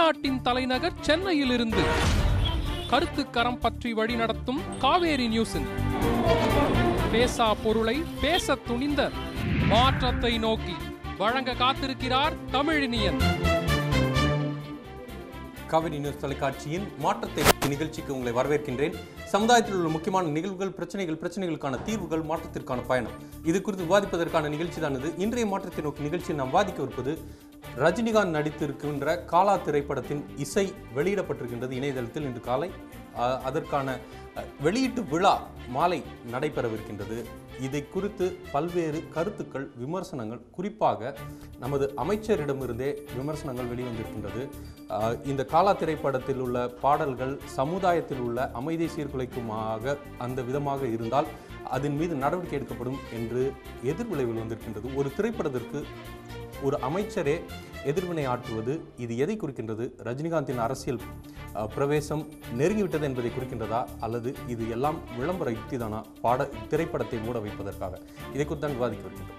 தமிழ்நாட்டின் தலைநகர் சென்னையிலிருந்து கருத்துக்கரம் பற்றி வழிநடத்தும் காவேரி நியூஸின் பேசா பொருளை பேச துணிந்த மாற்றத்தை நோக்கி வழங்க காத்திருக்கிறார் தமிழினியன் காவிரி நியூஸ் தொலைக்காட்சியின் மாற்றத்தை நோக்கி நிகழ்ச்சிக்கு உங்களை வரவேற்கின்றேன் சமுதாயத்தில் உள்ள முக்கியமான நிகழ்வுகள் பிரச்சனைகள் பிரச்சனைகளுக்கான தீர்வுகள் மாற்றத்திற்கான பயணம் இது குறித்து விவாதிப்பதற்கான நிகழ்ச்சி தானது இன்றைய மாற்றத்தை நோக்கி நிகழ்ச்சியில் நாம் வாதிக்கவிருப்பது ரஜினிகாந்த் நடித்திருக்கின்ற காலா திரைப்படத்தின் இசை வெளியிடப்பட்டிருக்கின்றது இணையதளத்தில் இன்று காலை அஹ், அதற்கான அஹ், வெளியீட்டு விழா மாலை நடைபெறவிருக்கின்றது இதை குறித்து பல்வேறு கருத்துக்கள் விமர்சனங்கள் குறிப்பாக நமது அமைச்சரிடமிருந்தே விமர்சனங்கள் வெளிவந்திருக்கின்றது ஆஹ் இந்த காலா திரைப்படத்தில் உள்ள பாடல்கள் சமுதாயத்தில் உள்ள அமைதி சீர்குலைக்குமாக அந்த விதமாக இருந்தால் அதன் மீது நடவடிக்கை எடுக்கப்படும் என்று எதிர்விளைவில் வந்திருக்கின்றது ஒரு திரைப்படத்திற்கு ஒரு அமைச்சரே எதிர்வினை ஆற்றுவது இது எதை குறிக்கின்றது ரஜினிகாந்தின் அரசியல் அஹ், பிரவேசம் நெருங்கிவிட்டது என்பதை குறிக்கின்றதா அல்லது இது எல்லாம் விளம்பர யுக்திதானா பாட திரைப்படத்தை மூட வைப்பதற்காக இதை குறித்து தான் விவாதிக்க வருகின்றோம்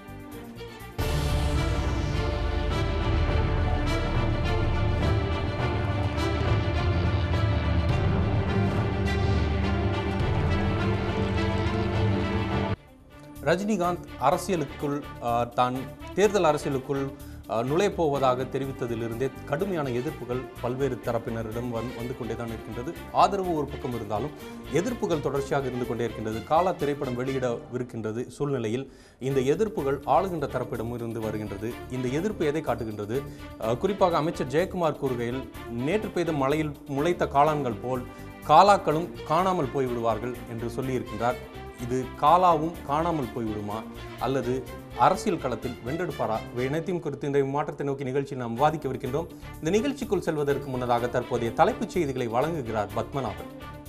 ரஜினிகாந்த் அரசியலுக்குள் ஆஹ், தான் தேர்தல் அரசியலுக்குள் ஆஹ், நுழையப் போவதாக தெரிவித்ததிலிருந்தே கடுமையான எதிர்ப்புகள் பல்வேறு தரப்பினரிடம் வந்து வந்து கொண்டே தான் இருக்கின்றது ஆதரவு ஒரு பக்கம் இருந்தாலும் எதிர்ப்புகள் தொடர்ச்சியாக இருந்து கொண்டே இருக்கின்றது காலா திரைப்படம் வெளியிடவிருக்கின்றது சூழ்நிலையில் இந்த எதிர்ப்புகள் ஆளுகின்ற தரப்பிடம் இருந்து வருகின்றது இந்த எதிர்ப்பு எதை காட்டுகின்றது ஆஹ், குறிப்பாக அமைச்சர் ஜெயக்குமார் கூறுகையில் நேற்று பெய்த மழையில் முளைத்த காளான்கள் போல் காலாக்களும் காணாமல் போய்விடுவார்கள் என்று சொல்லியிருக்கின்றார் இது காலாவும் காணாமல் போய்விடுமா அல்லது அரசியல் களத்தில் வென்றெடுப்பாரா இவை அனைத்தையும் குறித்து இந்த மாற்றத்தை நோக்கி நிகழ்ச்சி நாம் விவாதிக்கவிருக்கின்றோம் இந்த நிகழ்ச்சிக்குள் செல்வதற்கு முன்னதாக தற்போதைய தலைப்புச் செய்திகளை வழங்குகிறார் பத்மநாபன்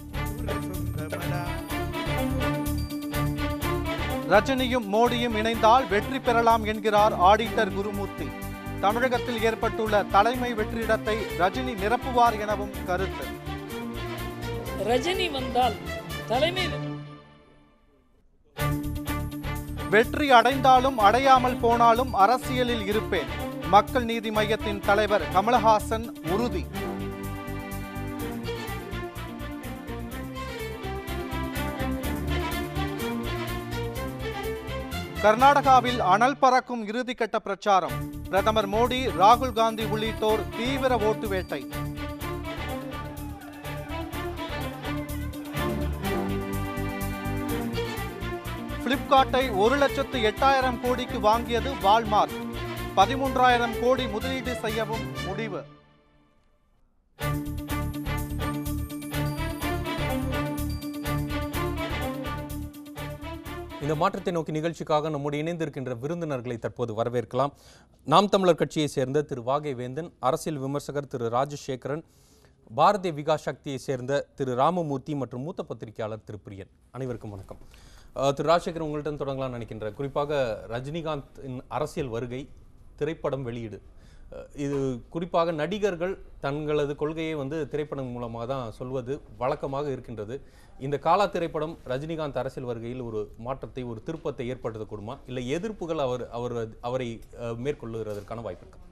ரஜினியும் மோடியும் இணைந்தால் வெற்றி பெறலாம் என்கிறார் ஆடிட்டர் குருமூர்த்தி தமிழகத்தில் ஏற்பட்டுள்ள தலைமை வெற்றிடத்தை ரஜினி நிரப்புவார் எனவும் கருத்து ரஜினி வந்தால் தலைமை வெற்றி அடைந்தாலும் அடையாமல் போனாலும் அரசியலில் இருப்பேன் மக்கள் நீதி மையத்தின் தலைவர் கமலஹாசன் உறுதி கர்நாடகாவில் அனல் பறக்கும் இறுதிக்கட்ட பிரச்சாரம் பிரதமர் மோடி ராகுல் காந்தி உள்ளிட்டோர் தீவிர ஓட்டு வேட்டை பிளிப்கார்ட்டை ஒரு லட்சத்து எட்டாயிரம் கோடிக்கு வாங்கியது வால்மார்ட் பதிமூன்றாயிரம் கோடி முதலீடு செய்யவும் முடிவு இந்த மாற்றத்தை நோக்கி நிகழ்ச்சிக்காக நம்முடைய இணைந்திருக்கின்ற விருந்தினர்களை தற்போது வரவேற்கலாம் நாம் தமிழர் கட்சியை சேர்ந்த திரு வாகை வேந்தன் அரசியல் விமர்சகர் திரு ராஜசேகரன் பாரதிய விகாஸ் சக்தியை சேர்ந்த திரு ராமமூர்த்தி மற்றும் மூத்த பத்திரிகையாளர் திரு பிரியன் அனைவருக்கும் வணக்கம் அஹ், திரு ராஜசேகரன் உங்கள்கிட்ட தொடங்கலாம்னு நினைக்கின்றேன் குறிப்பாக ரஜினிகாந்தின் அரசியல் வருகை திரைப்படம் வெளியீடு அஹ், இது குறிப்பாக நடிகர்கள் தங்களது கொள்கையை வந்து திரைப்படம் மூலமாக தான் சொல்வது வழக்கமாக இருக்கின்றது இந்த காலா திரைப்படம் ரஜினிகாந்த் அரசியல் வருகையில் ஒரு மாற்றத்தை ஒரு திருப்பத்தை ஏற்படுத்தக்கூடுமா இல்லை எதிர்ப்புகள் அவர் அவர் அவரை அஹ், மேற்கொள்ளுகிறதற்கான வாய்ப்பு இருக்கு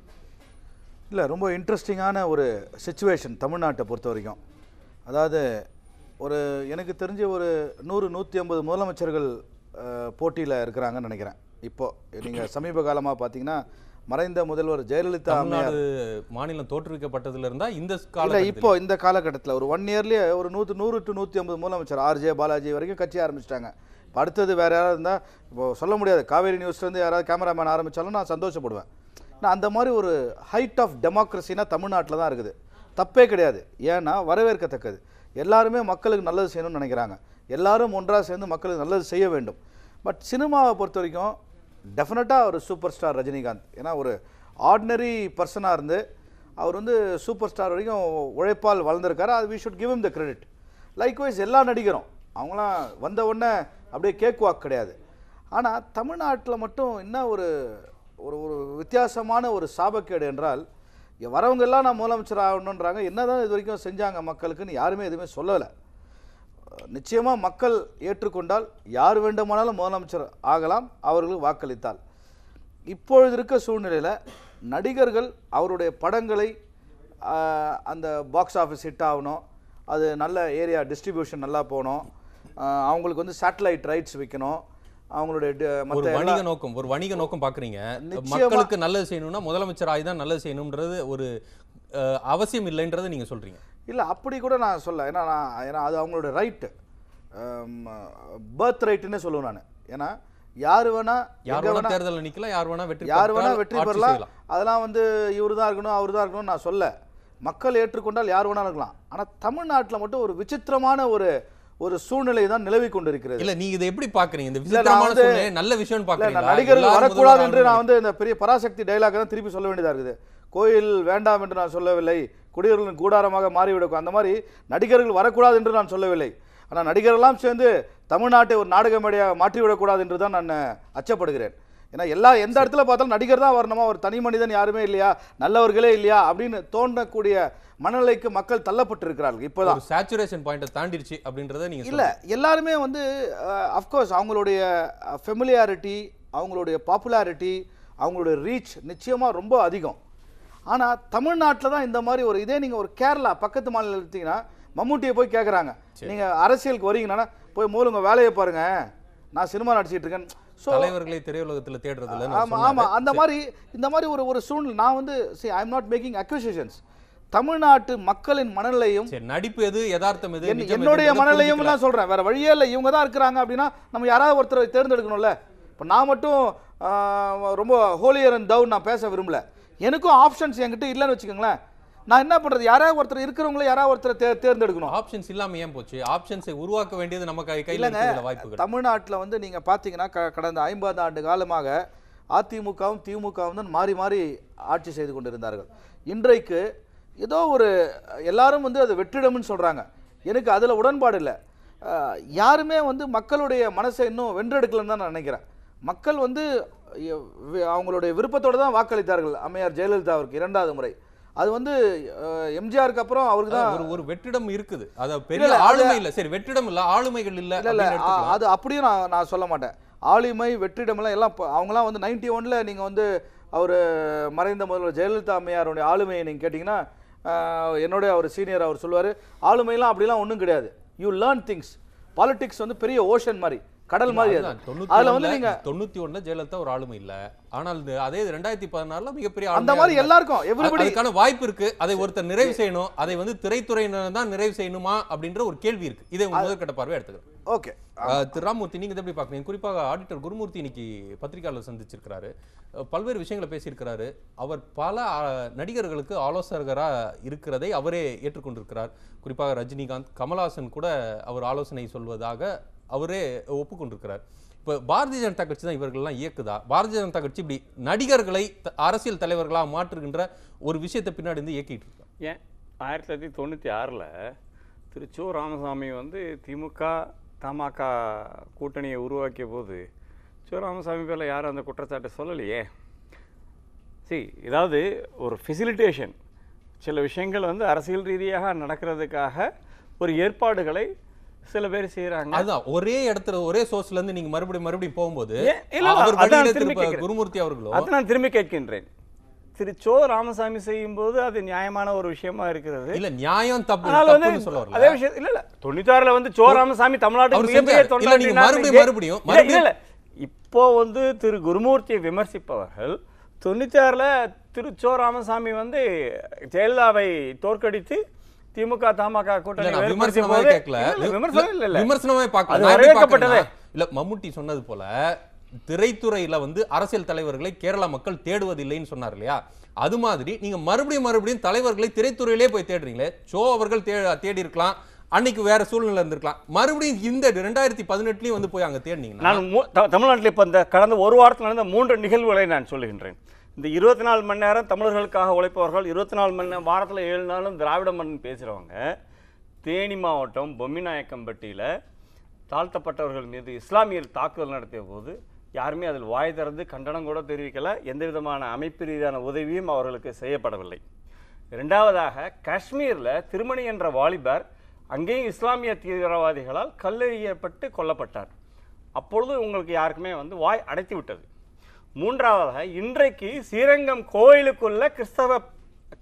இல்லை ரொம்ப இன்ட்ரெஸ்டிங்கான ஒரு சுச்சுவேஷன் தமிழ்நாட்டை பொறுத்த வரைக்கும் அதாவது ஒரு எனக்கு தெரிஞ்ச ஒரு நூறு நூற்றி ஐம்பது முதலமைச்சர்கள் போட்டியில் இருக்கிறாங்கன்னு நினைக்கிறேன் இப்போ நீங்கள் சமீப காலமாக பார்த்தீங்கன்னா மறைந்த முதல்வர் ஜெயலலிதா அம்மையார் தமிழ்நாடு மாநிலம் தோற்றுவிக்கப்பட்டதுல இருந்தா இந்த இல்லை கால இப்போ இந்த காலகட்டத்தில் ஒரு ஒன் இயர்லேயே ஒரு நூற்று நூறு டு நூற்றி ஐம்பது முதலமைச்சர் ஆர்ஜே பாலாஜி வரைக்கும் கட்சி ஆரம்பிச்சிட்டாங்க இப்போ அடுத்தது வேறு யாராவது இருந்தால் இப்போ சொல்ல முடியாது காவேரி நியூஸ்லேருந்து யாராவது கேமராமேன் ஆரம்பித்தாலும் நான் சந்தோஷப்படுவேன் நான் அந்த மாதிரி ஒரு ஹைட் ஆஃப் டெமோக்ரஸினா தமிழ்நாட்டில் தான் இருக்குது தப்பே கிடையாது ஏன்னா வரவேற்கத்தக்கது எல்லாருமே மக்களுக்கு நல்லது செய்யணும்னு நினைக்கிறாங்க எல்லாரும் ஒன்றாக சேர்ந்து மக்களுக்கு நல்லது செய்ய வேண்டும் பட் சினிமாவை பொறுத்த வரைக்கும் டெஃபினட்டாக ஒரு சூப்பர் ஸ்டார் ரஜினிகாந்த் ஏன்னா ஒரு ஆர்டினரி பர்சனாக இருந்து அவர் வந்து சூப்பர் ஸ்டார் வரைக்கும் உழைப்பால் வளர்ந்துருக்காரு அது we should give him the credit likewise எல்லா நடிகரும் அவங்களாம் வந்த உடனே அப்படியே கேக் வாக் கிடையாது ஆனால் தமிழ்நாட்டில் மட்டும் என்ன ஒரு ஒரு ஒரு வித்தியாசமான ஒரு சாபக்கேடு என்றால் இங்க வரவங்க எல்லாம் நான் முதலமைச்சர் ஆகணுன்றாங்க என்னதான் இது வரைக்கும் செஞ்சாங்க மக்களுக்குன்னு யாருமே எதுவுமே சொல்லலை நிச்சயமாக மக்கள் ஏற்றுக்கொண்டால் யார் வேண்டுமானாலும் முதலமைச்சர் ஆகலாம் அவர்களுக்கு வாக்களித்தால் இப்பொழுது இருக்க சூழ்நிலையில் நடிகர்கள் அவருடைய படங்களை ஆஹ், அந்த பாக்ஸ் ஆஃபீஸ் ஹிட் ஆகணும் அது நல்ல ஏரியா டிஸ்ட்ரிபியூஷன் நல்லா போகணும் ஆஹ், அவங்களுக்கு வந்து சேட்டலைட் ரைட்ஸ் விற்கணும் அவங்களுடைய டி- ஒரு மத்த எல்லா- வணிக நோக்கம் ஒரு வணிக நோக்கம் பாக்குறீங்க நிச்சயமா. மக்களுக்கு நல்லது செய்யணும்னா முதலமைச்சர் ஆகி தான் நல்லது செய்யணும்ன்றது ஒரு அஹ், அவசியம் இல்லைன்றதை நீங்க சொல்றீங்க இல்லை அப்படி கூட நான் சொல்ல ஏன்னா நான் ஏன்னா அது அவங்களோட ரைட்டு பர்த் ரைட்டுன்னு சொல்லுவேன் நான் ஏன்னா யார் வேணா யார் எங்க வேணா வேணா தேர்தல் நிக்கலாம் யார் வேணா வெற்றி யார் வேணா பெற்றால் வெற்றி ஆட்சி பெறலாம் செய்யலாம். அதெல்லாம் வந்து இவர் தான் இருக்கணும் அவர் தான் இருக்கணும் நான் சொல்ல மக்கள் ஏற்றுக்கொண்டால் யார் வேணா இருக்கலாம் ஆனால் தமிழ்நாட்டில் மட்டும் ஒரு விசித்திரமான ஒரு ஒரு சூழ்நிலை தான் நிலவி கொண்டிருக்கிறது இல்ல நீங்க இதை எப்படி பாக்குறீங்க இந்த நான் விசித்திரமான வந்து- சூழ்நிலை நல்ல விஷயம்னு இல்ல, பாக்குறீங்களா நான் நடிகர்கள் எல்லாரும் வரக்கூடாது முதல்வர் என்று நான் ஆகணும்னு வந்து இந்த பெரிய பராசக்தி டைலாக் தான் திருப்பி சொல்ல வேண்டியதா இருக்குது கோயில் வேண்டாம் என்று நான் சொல்லவில்லை குடியவர்களின் கூடாரமாக மாறிவிடும் அந்த மாதிரி நடிகர்கள் வரக்கூடாது என்று நான் சொல்லவில்லை ஆனால் நடிகர்கள்லாம் சேர்ந்து தமிழ்நாட்டை ஒரு நாடக மேடையாக மாற்றிவிடக்கூடாது என்று தான் நான் அச்சப்படுகிறேன் ஏன்னா எல்லா எந்த இடத்துல பார்த்தாலும் நடிகர் தான் வரணுமா ஒரு தனி மனிதன் யாருமே இல்லையா நல்லவர்களே இல்லையா அப்படின்னு தோன்றக்கூடிய மனநிலைக்கு மக்கள் தள்ளப்பட்டு இருக்கிறார்கள் இப்போதான் ஒரு சேச்சுரேஷன் பாயிண்ட தாண்டிருச்சு அப்படின்றத நீங்க இல்ல எல்லாருமே வந்து அஃப்கோர்ஸ் அவங்களுடைய ஃபெமிலியாரிட்டி அவங்களுடைய பாப்புலாரிட்டி அவங்களுடைய ரீச் நிச்சயமா ரொம்ப அதிகம் ஆனா தமிழ்நாட்டில் தான் இந்த மாதிரி ஒரு இதே நீங்க ஒரு கேரளா பக்கத்து மாநிலம் எடுத்தீங்கன்னா மம்முட்டியை போய் கேட்குறாங்க நீங்க அரசியலுக்கு வரீங்கன்னா போய் மூலம் உங்க வேலையை பாருங்க நான் சினிமா நடிச்சிட்டு இருக்கேன் ஸோ தலைவர்களை திரையுலகத்துல தேடுறது இல்லைன்னு ஆமா அவர் ஆமா சொன்னாரு. அந்த மாதிரி இந்த மாதிரி ஒரு ஒரு சூழ்நிலை நான் வந்து see I am not making accusations தமிழ்நாட்டு மக்களின் மனநிலையும் சரி நடிப்பு எது யதார்த்தம் எது என்- நிஜம் என்னுடைய எதுன்றதை மனநிலையும் புரிஞ்சுக்கல. நான் சொல்றேன் வேற வழியே இல்லை இவங்க தான் இருக்கிறாங்க அப்படின்னா நம்ம யாராவது ஒருத்தரை தேர்ந்தெடுக்கணும்ல இப்போ நான் மட்டும் ஆஹ், ரொம்ப ஹோலியர் அண்ட் டவுன் நான் பேச விரும்பல எனக்கும் ஆப்ஷன்ஸ் என்கிட்ட இல்லைன்னு வச்சுக்கோங்களேன் நான் என்ன பண்றது யாராவது ஒருத்தர் இருக்கிறவங்கள யாராவது ஒருத்தரை தே தேர்ந்தெடுக்கணும் ஆப்ஷன்ஸ் இல்லாம ஏன் போச்சு ஆப்ஷன்ஸை உருவாக்க வேண்டியது நம்ம கை- கையில இல்லைங்க இருக்கிற வாய்ப்புகள் தமிழ்நாட்டில் வந்து நீங்க பார்த்தீங்கன்னா க கடந்த ஐம்பது ஆண்டு காலமாக அதிமுகவும் திமுகவும் தான் மாறி மாறி ஆட்சி செய்து கொண்டிருந்தார்கள் இன்றைக்கு ஏதோ ஒரு எல்லாரும் வந்து அது வெற்றிடம்னு சொல்றாங்க எனக்கு அதுல உடன்பாடு இல்லை அஹ், யாருமே வந்து மக்களுடைய மனசை இன்னும் வென்றெடுக்கலன்னு தான் நான் நினைக்கிறேன் மக்கள் வந்து எ- வி- அவங்களுடைய விருப்பத்தோட தான் வாக்களித்தார்கள் அம்மையார் ஜெயலலிதா அவருக்கு இரண்டாவது முறை அது வந்து அஹ், எம்ஜிஆருக்கு அப்புறம் அவருக்கு தான் ஒரு ஒரு வெற்றிடம் இருக்குது அத இல்ல, பெரிய இல்ல, ஆளுமை இல்ல சரி வெற்றிடம் இல்ல ஆளுமைகள் இல்ல இல்ல இல்ல அப்படின்னு ஆ, எடுத்துக்கலாம். அது அப்படியும் நான் நான் சொல்ல மாட்டேன் ஆளுமை வெற்றிடமெல்லாம் எல்லாம் இப்ப அவங்களாம் வந்து நைன்டி ஒன்ல நீங்க வந்து அவர் மறைந்த முதல்வர் ஜெயலலிதா அம்மையாருடைய ஆளுமையை நீங்க கேட்டிங்கன்னா ஆஹ், என்னுடைய அவர் சீனியர் அவர் சொல்லுவார் ஆளுமையெல்லாம் அப்படிலாம் ஒன்றும் கிடையாது யூ லேர்ன் திங்ஸ் பாலிடிக்ஸ் வந்து பெரிய ஓஷன் மாதிரி கடல் மாதிரி அது அதுதான், தொண்ணூத்தி அதுல ஒண்ணுல- வந்து நீங்க தொண்ணூத்தி ஒண்ணுல ஜெயலலிதா ஒரு ஆளுமை இல்ல ஆனால் இந்த- அதே ரெண்டாயிரத்தி பதினாறுல மிகப்பெரிய அந்த ஆளுமையா மாதிரி இருந்தார். எல்லாருக்கும் அது- எவ்ரிபடி அதுக்கான வாய்ப்பு இருக்கு அதை ஒருத்தர் நிறைவு செய்யணும் அதை வந்து திரைத்துறையினர் தான் நிறைவு செய்யணுமா அப்படின்ற ஒரு கேள்வி இருக்கு இதை உங்க முதற்கட்ட பார்வை எடுத்துக்கிறேன் ஓகே அஹ் திரு ராமூர்த்தி நீங்க இதை எப்படி பாக்குறீங்க குறிப்பாக ஆடிட்டர் குருமூர்த்தி இன்னைக்கு பத்திரிகையாளர் சந்திச்சிருக்கிறாரு அஹ் பல்வேறு விஷயங்களை பேசியிருக்கிறாரு அவர் பல அஹ், நடிகர்களுக்கு ஆலோசகரா இருக்கிறதை அவரே ஏற்றுக்கொண்டிருக்கிறார் குறிப்பாக ரஜினிகாந்த் கமல்ஹாசன் கூட அவர் ஆலோசனை சொல்வதாக அவரே ஒப்புக்கொண்டிருக்கிறார் இப்போ பாரதிய ஜனதா கட்சி தான் இவர்கள்லாம் இயக்குதா பாரதிய ஜனதா கட்சி இப்படி நடிகர்களை த- அரசியல் தலைவர்களாக மாற்றுகின்ற ஒரு விஷயத்தை பின்னாடி இருந்து இயக்கிட்டு இருக்கா ஏன் ஆயிரத்தி தொள்ளாயிரத்தி தொண்ணூற்றி ஆறில் திரு சோ ராமசாமி வந்து திமுக தமாக கூட்டணியை உருவாக்கிய போது சோ ராமசாமி பேரில் யாரும் அந்த குற்றச்சாட்டை சொல்லலையே சி இதாவது ஒரு ஃபெசிலிட்டேஷன் சில விஷயங்கள் வந்து அரசியல் ரீதியாக நடக்கிறதுக்காக ஒரு ஏற்பாடுகளை சில பேர் செய்கிறாங்க அதுதான் ஒரே இடத்துல ஒரே சோர்ஸ்ல இருந்து நீங்க மறுபடியும் மறுபடியும் போகும்போது ஏன்? இல்ல, இல்ல, அவர் அதான் வழியில திரும்பி திரு கேட்கிறேன். குருமூர்த்தி அவர்களோ அதை நான் திரும்பி கேட்கின்றேன் திரு சோ ராமசாமி செய்யும்போது அது நியாயமான ஒரு விஷயமா இருக்கிறது இல்ல நியாயம் தப்பு ஆனால் வந்து தப்புன்னு சொல்ல வரல அதே விஷயம் இல்ல இல்ல தொண்ணூத்தாறுல வந்து சோ ராமசாமி தமிழ்நாட்டுக்கு அவர் மிகப்பெரிய செஞ்சார். இல்ல, நீங்க தொண்டாற்றினார் மறுபடியும், நீங்க- மறுபடியும், இல்ல, இல்ல, மறுபடியும். இல்ல. இப்போ வந்து திரு குருமூர்த்தியை விமர்சிப்பவர்கள் தொண்ணூத்தாறுல திரு சோ ராமசாமி வந்து ஜெயலலிதாவை தோற்கடித்து திமுக தமாக இல்ல, கூட்டணி நான் ஏற்படுத்திய விமர்சனமாவே போது- கேட்கல. இல்ல, இல்ல, விமர்சனம் இல்ல, இல்ல. விமர்சனமாவே பார்க்கல. அது நான் எப்படி வரவேற்கப்பட்டதே. பார்க்கறேன்னா, இல்ல மம்முட்டி சொன்னது போல திரைத்துறையில வந்து அரசியல் தலைவர்களை கேரளா மக்கள் தேடுவதில்லைன்னு சொன்னார் இல்லையா அது மாதிரி நீங்க மறுபடியும் மறுபடியும் தலைவர்களை திரைத்துறையிலே போய் தேடுறீங்களே சோ அவர்கள் தே தேடி இருக்கலாம் அன்னைக்கு வேற சூழ்நிலை இருந்திருக்கலாம் மறுபடியும் இந்த ரெண்டாயிரத்தி பதினெட்டுலயும் வந்து போய் அங்க தேடினீங்கன்னா நான் மூ- த- தமிழ்நாட்டில் இப்போ இந்த கடந்த ஒரு வாரத்தில் நடந்த மூன்று நிகழ்வுகளை நான் சொல்லுகின்றேன் இந்த இருபத்தி நாலு மணி நேரம் தமிழர்களுக்காக உழைப்பவர்கள் இருபத்தி நாலு மணி நேரம் வாரத்தில் ஏழு நாளும் திராவிட மண் பேசுகிறவங்க தேனி மாவட்டம் பொம்மிநாயக்கம்பட்டியில் தாழ்த்தப்பட்டவர்கள் மீது இஸ்லாமியர் தாக்குதல் நடத்திய போது யாருமே அதில் வாய் திறந்து கண்டனம் கூட தெரிவிக்கல எந்த விதமான அமைப்பு ரீதியான உதவியும் அவர்களுக்கு செய்யப்படவில்லை இரண்டாவதாக காஷ்மீரில் திருமணி என்ற வாலிபர் அங்கேயும் இஸ்லாமிய தீவிரவாதிகளால் கல்லெறியப்பட்டு கொல்லப்பட்டார் அப்பொழுது உங்களுக்கு யாருக்குமே வந்து வாய் அடைத்து விட்டது மூன்றாவதாக இன்றைக்கு ஸ்ரீரங்கம் கோயிலுக்குள்ள கிறிஸ்தவ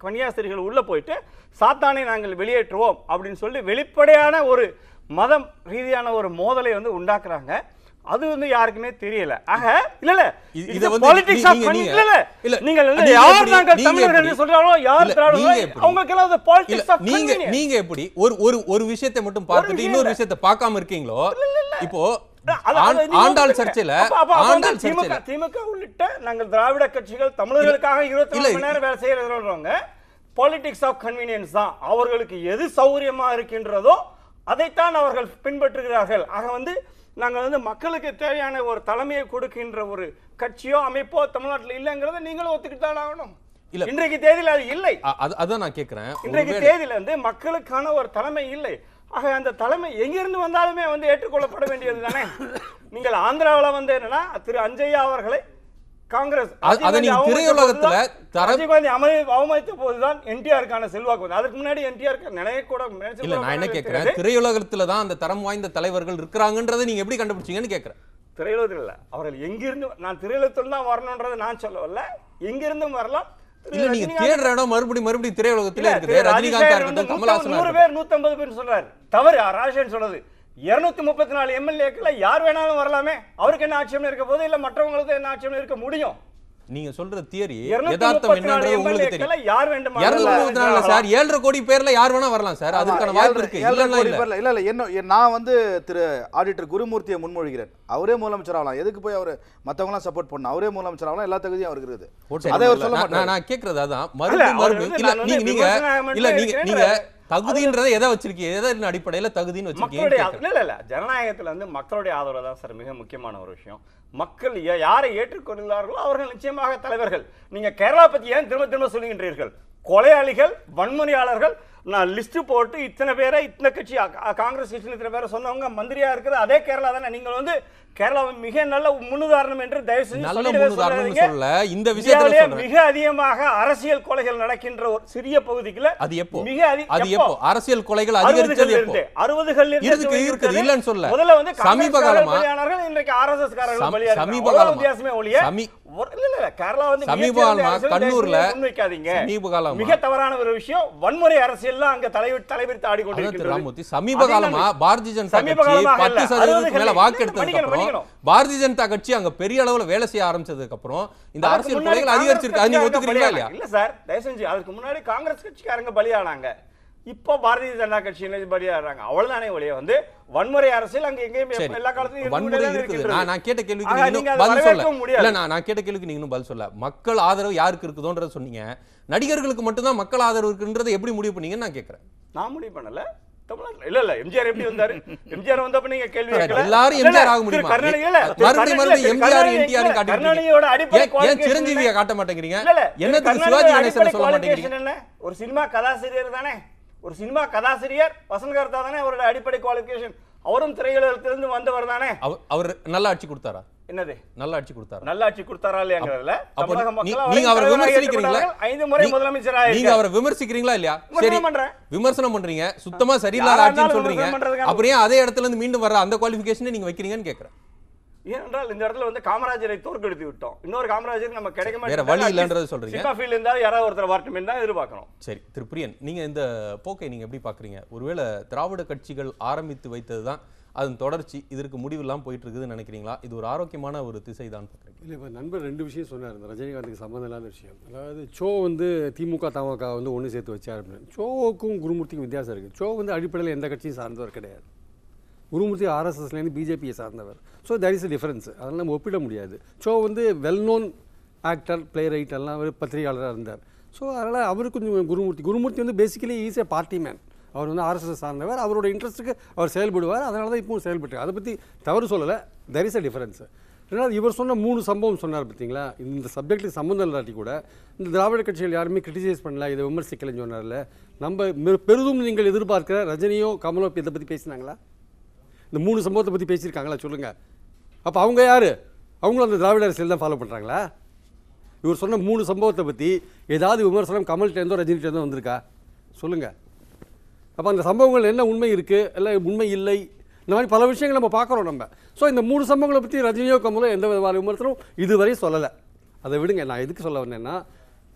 கன்னியாஸ்திரிகள் உள்ள போயிட்டு சாத்தானை நாங்கள் வெளியேற்றுவோம் அப்படின்னு சொல்லி வெளிப்படையான ஒரு மதம் ரீதியான ஒரு மோதலை வந்து உண்டாக்குறாங்க அது வந்து யாருக்குமே தெரியல ஆக இல்ல இல்ல இது- இது இத வந்து politics நீ- of நீங்க- con- நீங்க- இல்ல இல்ல இல்ல, நீங்கள் வந்து நீங்க யார் எப்படி- நாங்கள் நீங்க தமிழர்கள் எப்படி- என்று சொல்றாங்களோ யார் இல்ல, திராவிடர்களோ நீங்க எப்படி? அவங்களுக்கெல்லாம் அது இல்ல politics of நீங்க convenience. நீங்க எப்படி ஒரு ஒரு ஒரு விஷயத்தை மட்டும் பார்த்துட்டு விஷயம் இன்னொரு இல்ல. விஷயத்தை பார்க்காம இருக்கீங்களோ இப்போ அது- அது ஆண்- நீங்க ஆண்டாள் ஒத்துக்கங்க. சர்ச்சையில அப்ப- அப்ப- அப்ப வந்து ஆண்டாள் திமுக சர்ச்சையில திமுக உள்ளிட்ட நாங்கள் திராவிட கட்சிகள் தமிழர்களுக்காக இருபத்தி இல்ல, நாலு மணி நேரம் வேலை செய்யறவங்க பாலிடிக்ஸ் ஆஃப் கன்வீனியன்ஸ் தான் அவர்களுக்கு எது சௌகரியமா இருக்கின்றதோ அதைத்தான் அவர்கள் பின்பற்றுகிறார்கள் ஆக வந்து நாங்கள் வந்து மக்களுக்கு தேவையான ஒரு தலைமையை கொடுக்கின்ற ஒரு கட்சியோ அமைப்போ தமிழ்நாட்டில் இல்லைங்கிறத நீங்களும் ஒத்துக்கிட்டு தான் ஆகணும் இல்ல. இன்றைக்கு தேதியில் அது இல்லை அ- அது அதான் நான் கேக்குறேன் இன்றைக்கு ஒருவேளை- தேதியில வந்து மக்களுக்கான ஒரு தலைமை இல்லை ஆக அந்த தலைமை எங்கிருந்து வந்தாலுமே வந்து ஏற்றுக்கொள்ளப்பட வேண்டியது தானே நீங்கள் ஆந்திராவுல வந்து என்னன்னா திரு அஞ்சையா அவர்களை காங்கிரஸ் அது- அதை நீங்க திரையுலகத்துல தர- ராஜீவ்காந்தி அமை அவமதித்த போதுதான் என்டிஆருக்கான செல்வாக்கு வந்து அதுக்கு முன்னாடி என்டிஆர் நினைய கூட நினைச்சு இல்ல கூட நான் என்ன பார்க்க கேக்குறேன் தெரியாது. திரையுலகத்துல தான் அந்த தரம் வாய்ந்த தலைவர்கள் இருக்கிறாங்கன்றதை நீங்க எப்படி கண்டுபிடிச்சீங்கன்னு கேக்குறேன் திரையுலகத்தில் இல்ல அவர்கள் எங்கிருந்து நான் திரையுலகத்தில் தான் வரணுன்றதை நான் சொல்லவில்லை எங்கிருந்தும் வரலாம் திரு இல்ல நீங்க ரஜினிகாந்த் தேடுற இடம் மறுபடியும் மறுபடியும் திரையுலகத்துல இல்ல, இருக்குது திரு ரஜினிகாந்தா ராஜசேகர் வந்து இருக்கட்டும் நூத்தம்பது- கமலாசனா நூறு இருக்கட்டும் பேர் நூத்தம்பது பேர் சொல்றாரு தவறு ராஜசேகர் சொல்றது இருநூத்தி முப்பத்தி நாலு எம்எல்ஏக்கள் யார் வேணாலும் வரலாமே அவருக்கு என்ன ஆட்சியம் இருக்க போது இல்ல மற்றவங்களுக்கு என்ன ஆட்சியம் இருக்க முடியும் நீங்க சொல்ற தியரி இருநூத்தி யதார்த்தம் முப்பத்தி நாலு என்னன்றது உங்களுக்கு எம்எல்ஏக்களை தெரியும் யார் வேண்டுமானாலும் இருநூத்தி முப்பத்தி நாலுல சார் ஏழரை கோடி பேர்ல யார் வேணா வரலாம் சார் அதுக்கான ஆமா, வாய்ப்பு ஏழரை- இருக்கு ஏழரை இல்லன்னா கோடி இல்ல பேர்ல- இல்ல இல்ல என்ன என் நான் வந்து திரு ஆடிட்டர் குருமூர்த்தியை முன்மொழிகிறேன் அவரே முதலமைச்சர் ஆகலாம் எதுக்கு போய் அவர் மத்தவங்களாம் சப்போர்ட் பண்ணணும் அவரே முதலமைச்சர் ஆகலாம் எல்லா தகுதியும் அவருக்கு இருக்குது சரி, அதை அவர் சொல்ல நான்- மாட்டாரு நான் நான் கேக்குறது அதான் இல்ல, மறுபடியும் அவர் மறுபடியும் வந்து இல்ல நான் வந்து நீங்க நீங்க விமர்சனம் இல்ல நீங்க மட்டும் நீங்க கேட்கிறேன். தகுதின்றதை எதை வச்சிருக்கீங்க எதன் அடிப்படையில தகுதின்னு வச்சிருக்கீங்க மக்களுடைய ஆதரவு- இல்ல இல்ல ஜனநாயகத்துல வந்து மக்களுடைய ஆதரவு தான் சார் மிக முக்கியமான ஒரு விஷயம் மக்கள் யா- யாரை ஏற்றுக்கொள்கிறார்களோ அவர்கள் நிச்சயமாக தலைவர்கள் நீங்க கேரளா பத்தி ஏன் திரும்ப திரும்ப சொல்லுகின்றீர்கள் கொலையாளிகள் வன்முறையாளர்கள் நான் லிஸ்ட் போட்டு இத்தனை பேரை இத்தனை கட்சி அ- அ- காங்கிரஸ் கட்சியில் இத்தனை பேரை சொன்னவங்க மந்திரியா இருக்கிறது அதே கேரளா தானே நீங்கள் வந்து கேரளாவின் மிக நல்ல முன்னுதாரணம் என்று தயவு செஞ்சு நல்ல சொல்லிடவே முன்னுதாரணம்னு சொல்லாதீங்க. சொல்லல இந்த விஷயத்துல இந்தியாவிலே சொல்றேன் மிக அதிகமாக அரசியல் கொலைகள் நடக்கின்ற ஒரு சிறிய பகுதிக்குள்ள அது எப்போ மிக அதி அது எப்போ அரசியல் கொலைகள் அதிகரிச்சது அறுபதுகள் எப்போ இருந்து அறுபதுகள் இருந்து இருக்குது, துவங்கி இருக்குது, விட்டது. இல்லைன்னு சொல்லல. முதல்ல வந்து சமீப காங்கிரஸ்காரர்கள் காலமா- பலியானார்கள் இன்றைக்கு ஆர்எஸ்எஸ் காரர்கள் சம- பலியா சமீப இருக்காங்க. அவ்வளவு காலமா- வித்தியாசமே ஒழிய சமீ- ஒரு- இல்ல, இல்ல, இல்ல, கேரளா வந்து சமீப மிகச்சிறந்த காலமா அரசியல் கண்ணூர்ல தேசிய முன்வைக்காதீங்க. சமீப காலமா மிக தவறான ஒரு விஷயம் வன்முறை அரசியல் தான் அங்க தலைவி- தலைவிரித்து அதான் திரு ஆடிக்கொண்டிருக்கிறது ராமூர்த்தி சமீப அதை காலமா நான் பாரதிய ஜனதா சமீப கட்சி காலமாக பத்து இல்ல, சதவீதத்துக்கு மேல அறுபதுகளில் வாக்கு எடுத்ததுக்கு மன்னிக்கணும், அப்புறம் மன்னிக்கணும். பாரதிய ஜனதா கட்சி அங்க பெரிய அளவுல வேலை செய்ய ஆரம்பிச்சதுக்கு அப்புறம் இந்த அதற்கு அரசியல் முன்னாடி கொலைகள் அதிகரிச்சிருக்கு அது நீங்க காங்கிரஸ் ஒத்துக்கிறீங்களா இல்லையா கட்சிக்காரங்க இல்ல சார் தயவு செஞ்சு அதுக்கு முன்னாடி காங்கிரஸ் கட்சிக்காரங்க பலியானாங்க இப்போ பாரதிய ஜனதா கட்சியினர் பலியாடுறாங்க அவ்வளவுதானே ஒழிய வந்து வன்முறை அரசியல் அங்க எங்கேயும் சரி எல்லா காலத்திலும் இருந்து வன்முறை கொண்டே தான் இருக்குது இருக்கின்றது. நான் நான் கேட்ட கேள்விக்கு ஆக, நீங்க நீங்க இன்னும் அதை பதில் சொல்ல வரவேற்கவும் முடியாது. இல்ல நான் நான் கேட்ட கேள்விக்கு நீங்க இன்னும் பதில் சொல்ல மக்கள் ஆதரவு யாருக்கு இருக்குதோன்றத சொன்னீங்க நடிகர்களுக்கு மட்டும்தான் மக்கள் ஆதரவு இருக்குன்றதை எப்படி முடிவு பண்ணீங்கன்னு நான் கேட்கறேன் நான் முடிவு பண்ணல தமிழ்நாட்டுல இல்ல இல்ல எம்ஜிஆர் எப்படி வந்தாரு எம்ஜிஆர் வந்தப்ப நீங்க கேள்வி சார், கேட்கல. எல்லாரும் இல்ல, எம்ஜிஆர் இல்ல, ஆக திரு முடியுமா? கருணாநிதி இல்ல, திரு மறுபடியும் கருணாநிதி மறுபடியும் இல்ல, எம்ஜிஆர் கருணாநிதி என்டிஆர் இல்ல, காட்டிட்டு கருணாநிதியோட அடிப்படை ஏன் ஏன் qualification சிரஞ்சீவியை என்ன? காட்ட மாட்டேங்கிறீங்க இல்ல, இல்ல, திரு என்னத்துக்கு கருணாநிதியோட சிவாஜி கணேசனை அடிப்படை சொல்ல qualification மாட்டேங்கிறீங்க என்ன? ஒரு சினிமா கதாசிரியர் தானே ஒரு சினிமா கதாசிரியர் வசந்தகர்த்தா தானே அவரோட அடிப்படை குவாலிஃபிகேஷன் அவரும் திரையுலகத்திலிருந்து வந்தவர் தானே அவர் அவர் நல்ல ஆட்சி கொடுத்தாரா என்னது நல்ல ஆட்சி கொடுத்தாரா நல்ல ஆட்சி கொடுத்தாரா இல்லையாங்கிறதுல அப்ப தமிழக நீ- மக்கள் நீங்க அவரை தலைவராக விமர்சிக்கிறீங்களா ஏற்றுக்கொண்டார்கள். ஐந்து முறை நீ- முதலமைச்சராக நீங்க இருக்கார். அவரை விமர்சிக்கிறீங்களா இல்லையா விமர்சனம் சரி பண்றேன். விமர்சனம் பண்றீங்க சுத்தமா சரியில்லாத யாரா ஆட்சின்னு இருந்தாலும் சொல்றீங்க விமர்சனம் பண்றதுக்கான- அப்புறம் ஏன் அதே இடத்துல இருந்து மீண்டும் வர அந்த குவாலிஃபிகேஷனை நீங்க வைக்கிறீங்கன்னு கேக்குறேன் ஏனென்றால் இந்த இடத்துல வந்து காமராஜரை தோற்கடித்து விட்டோம் இன்னொரு காமராஜர் நம்ம கிடைக்க வேற வழி இல்லைன்றதை சொல்றீங்க. சினிமா ஃபீல்ட்ல இருந்தா யாராவது ஒருத்தர் வரட்டுமே தான் எதிர்பார்க்கணும் சரி திரு பிரியன் நீங்க இந்த போக்கை நீங்க எப்படி பாக்குறீங்க ஒருவேளை திராவிட கட்சிகள் ஆரம்பித்து வைத்ததுதான் அதன் தொடர்ச்சி இதற்கு முடிவெல்லாம் போயிட்டு இருக்குதுன்னு நினைக்கிறீங்களா இது ஒரு ஆரோக்கியமான ஒரு திசை தான் பாக்குறீங்க இல்லை இப்போ நண்பர் ரெண்டு விஷயம் சொன்னார் இந்த ரஜினிகாந்துக்கு சம்மந்தம் இல்லாத விஷயம் அதாவது சோ வந்து திமுக தமாக வந்து ஒன்று சேர்த்து வச்சார் அப்படின்னு சோவுக்கும் குருமூர்த்திக்கும் வித்தியாசம் இருக்குது சோ வந்து அடிப்படையில் எந்த கட்சியும் சார்ந்தவர் கிடையாது குருமூர்த்தி ஆர்எஸ்எஸ்லேருந்து பிஜேபியை சார்ந்தவர் ஸோ தட் இஸ் டிஃபரன்ஸ் அதெல்லாம் நம்ம ஒப்பிட முடியாது சோ வந்து well known actor play right எல்லாம் ஒரு பத்திரிகையாளராக இருந்தார் ஸோ அதனால் அவர் கொஞ்சம் குருமூர்த்தி குருமூர்த்தி வந்து basically is a party man அவர் வந்து ஆர்எஸ்எஸ் சார்ந்தவர் அவரோட இன்ட்ரெஸ்ட்டுக்கு அவர் செயல்படுவார் அதனால தான் இப்பவும் செயல்பட்டு அதை பற்றி தவறு சொல்லலை தெர் இஸ் அ டிஃபரன்ஸ் ரெண்டாவது இவர் சொன்ன மூணு சம்பவம் சொன்னார் பார்த்தீங்களா இந்த சப்ஜெக்ட்டுக்கு சம்மந்தம் இல்லாட்டி கூட இந்த திராவிட கட்சிகள் யாருமே கிரிட்டிசைஸ் பண்ணல இதை விமர்சிக்கலைன்னு சொன்னார்ல நம்ம மெ- பெரிதும் நீங்கள் எதிர்பார்க்கிற ரஜினியோ கமலோ இதை பற்றி பேசினாங்களா இந்த மூணு சம்பவத்தை பற்றி பேசியிருக்காங்களா சொல்லுங்கள் அப்போ அவங்க யார் அவங்களும் அந்த திராவிட அரசியல் தான் ஃபாலோ பண்ணுறாங்களா இவர் சொன்ன மூணு சம்பவத்தை பற்றி ஏதாவது விமர்சனம் கமல்கிட்டேருந்தோ ரஜினிகிட்டேருந்தோ வந்திருக்கா சொல்லுங்கள் அப்போ அந்த சம்பவங்கள் என்ன உண்மை இருக்குது இல்லை உண்மை இல்லை இந்த மாதிரி பல விஷயங்கள் நம்ம பார்க்குறோம் நம்ம ஸோ இந்த மூணு சம்பவங்களை பற்றி ரஜினியோ கமலோ எந்த விதமான விமர்சனம் இதுவரை சொல்லலை அதை விடுங்க நான் எதுக்கு சொல்ல வந்தேன்னா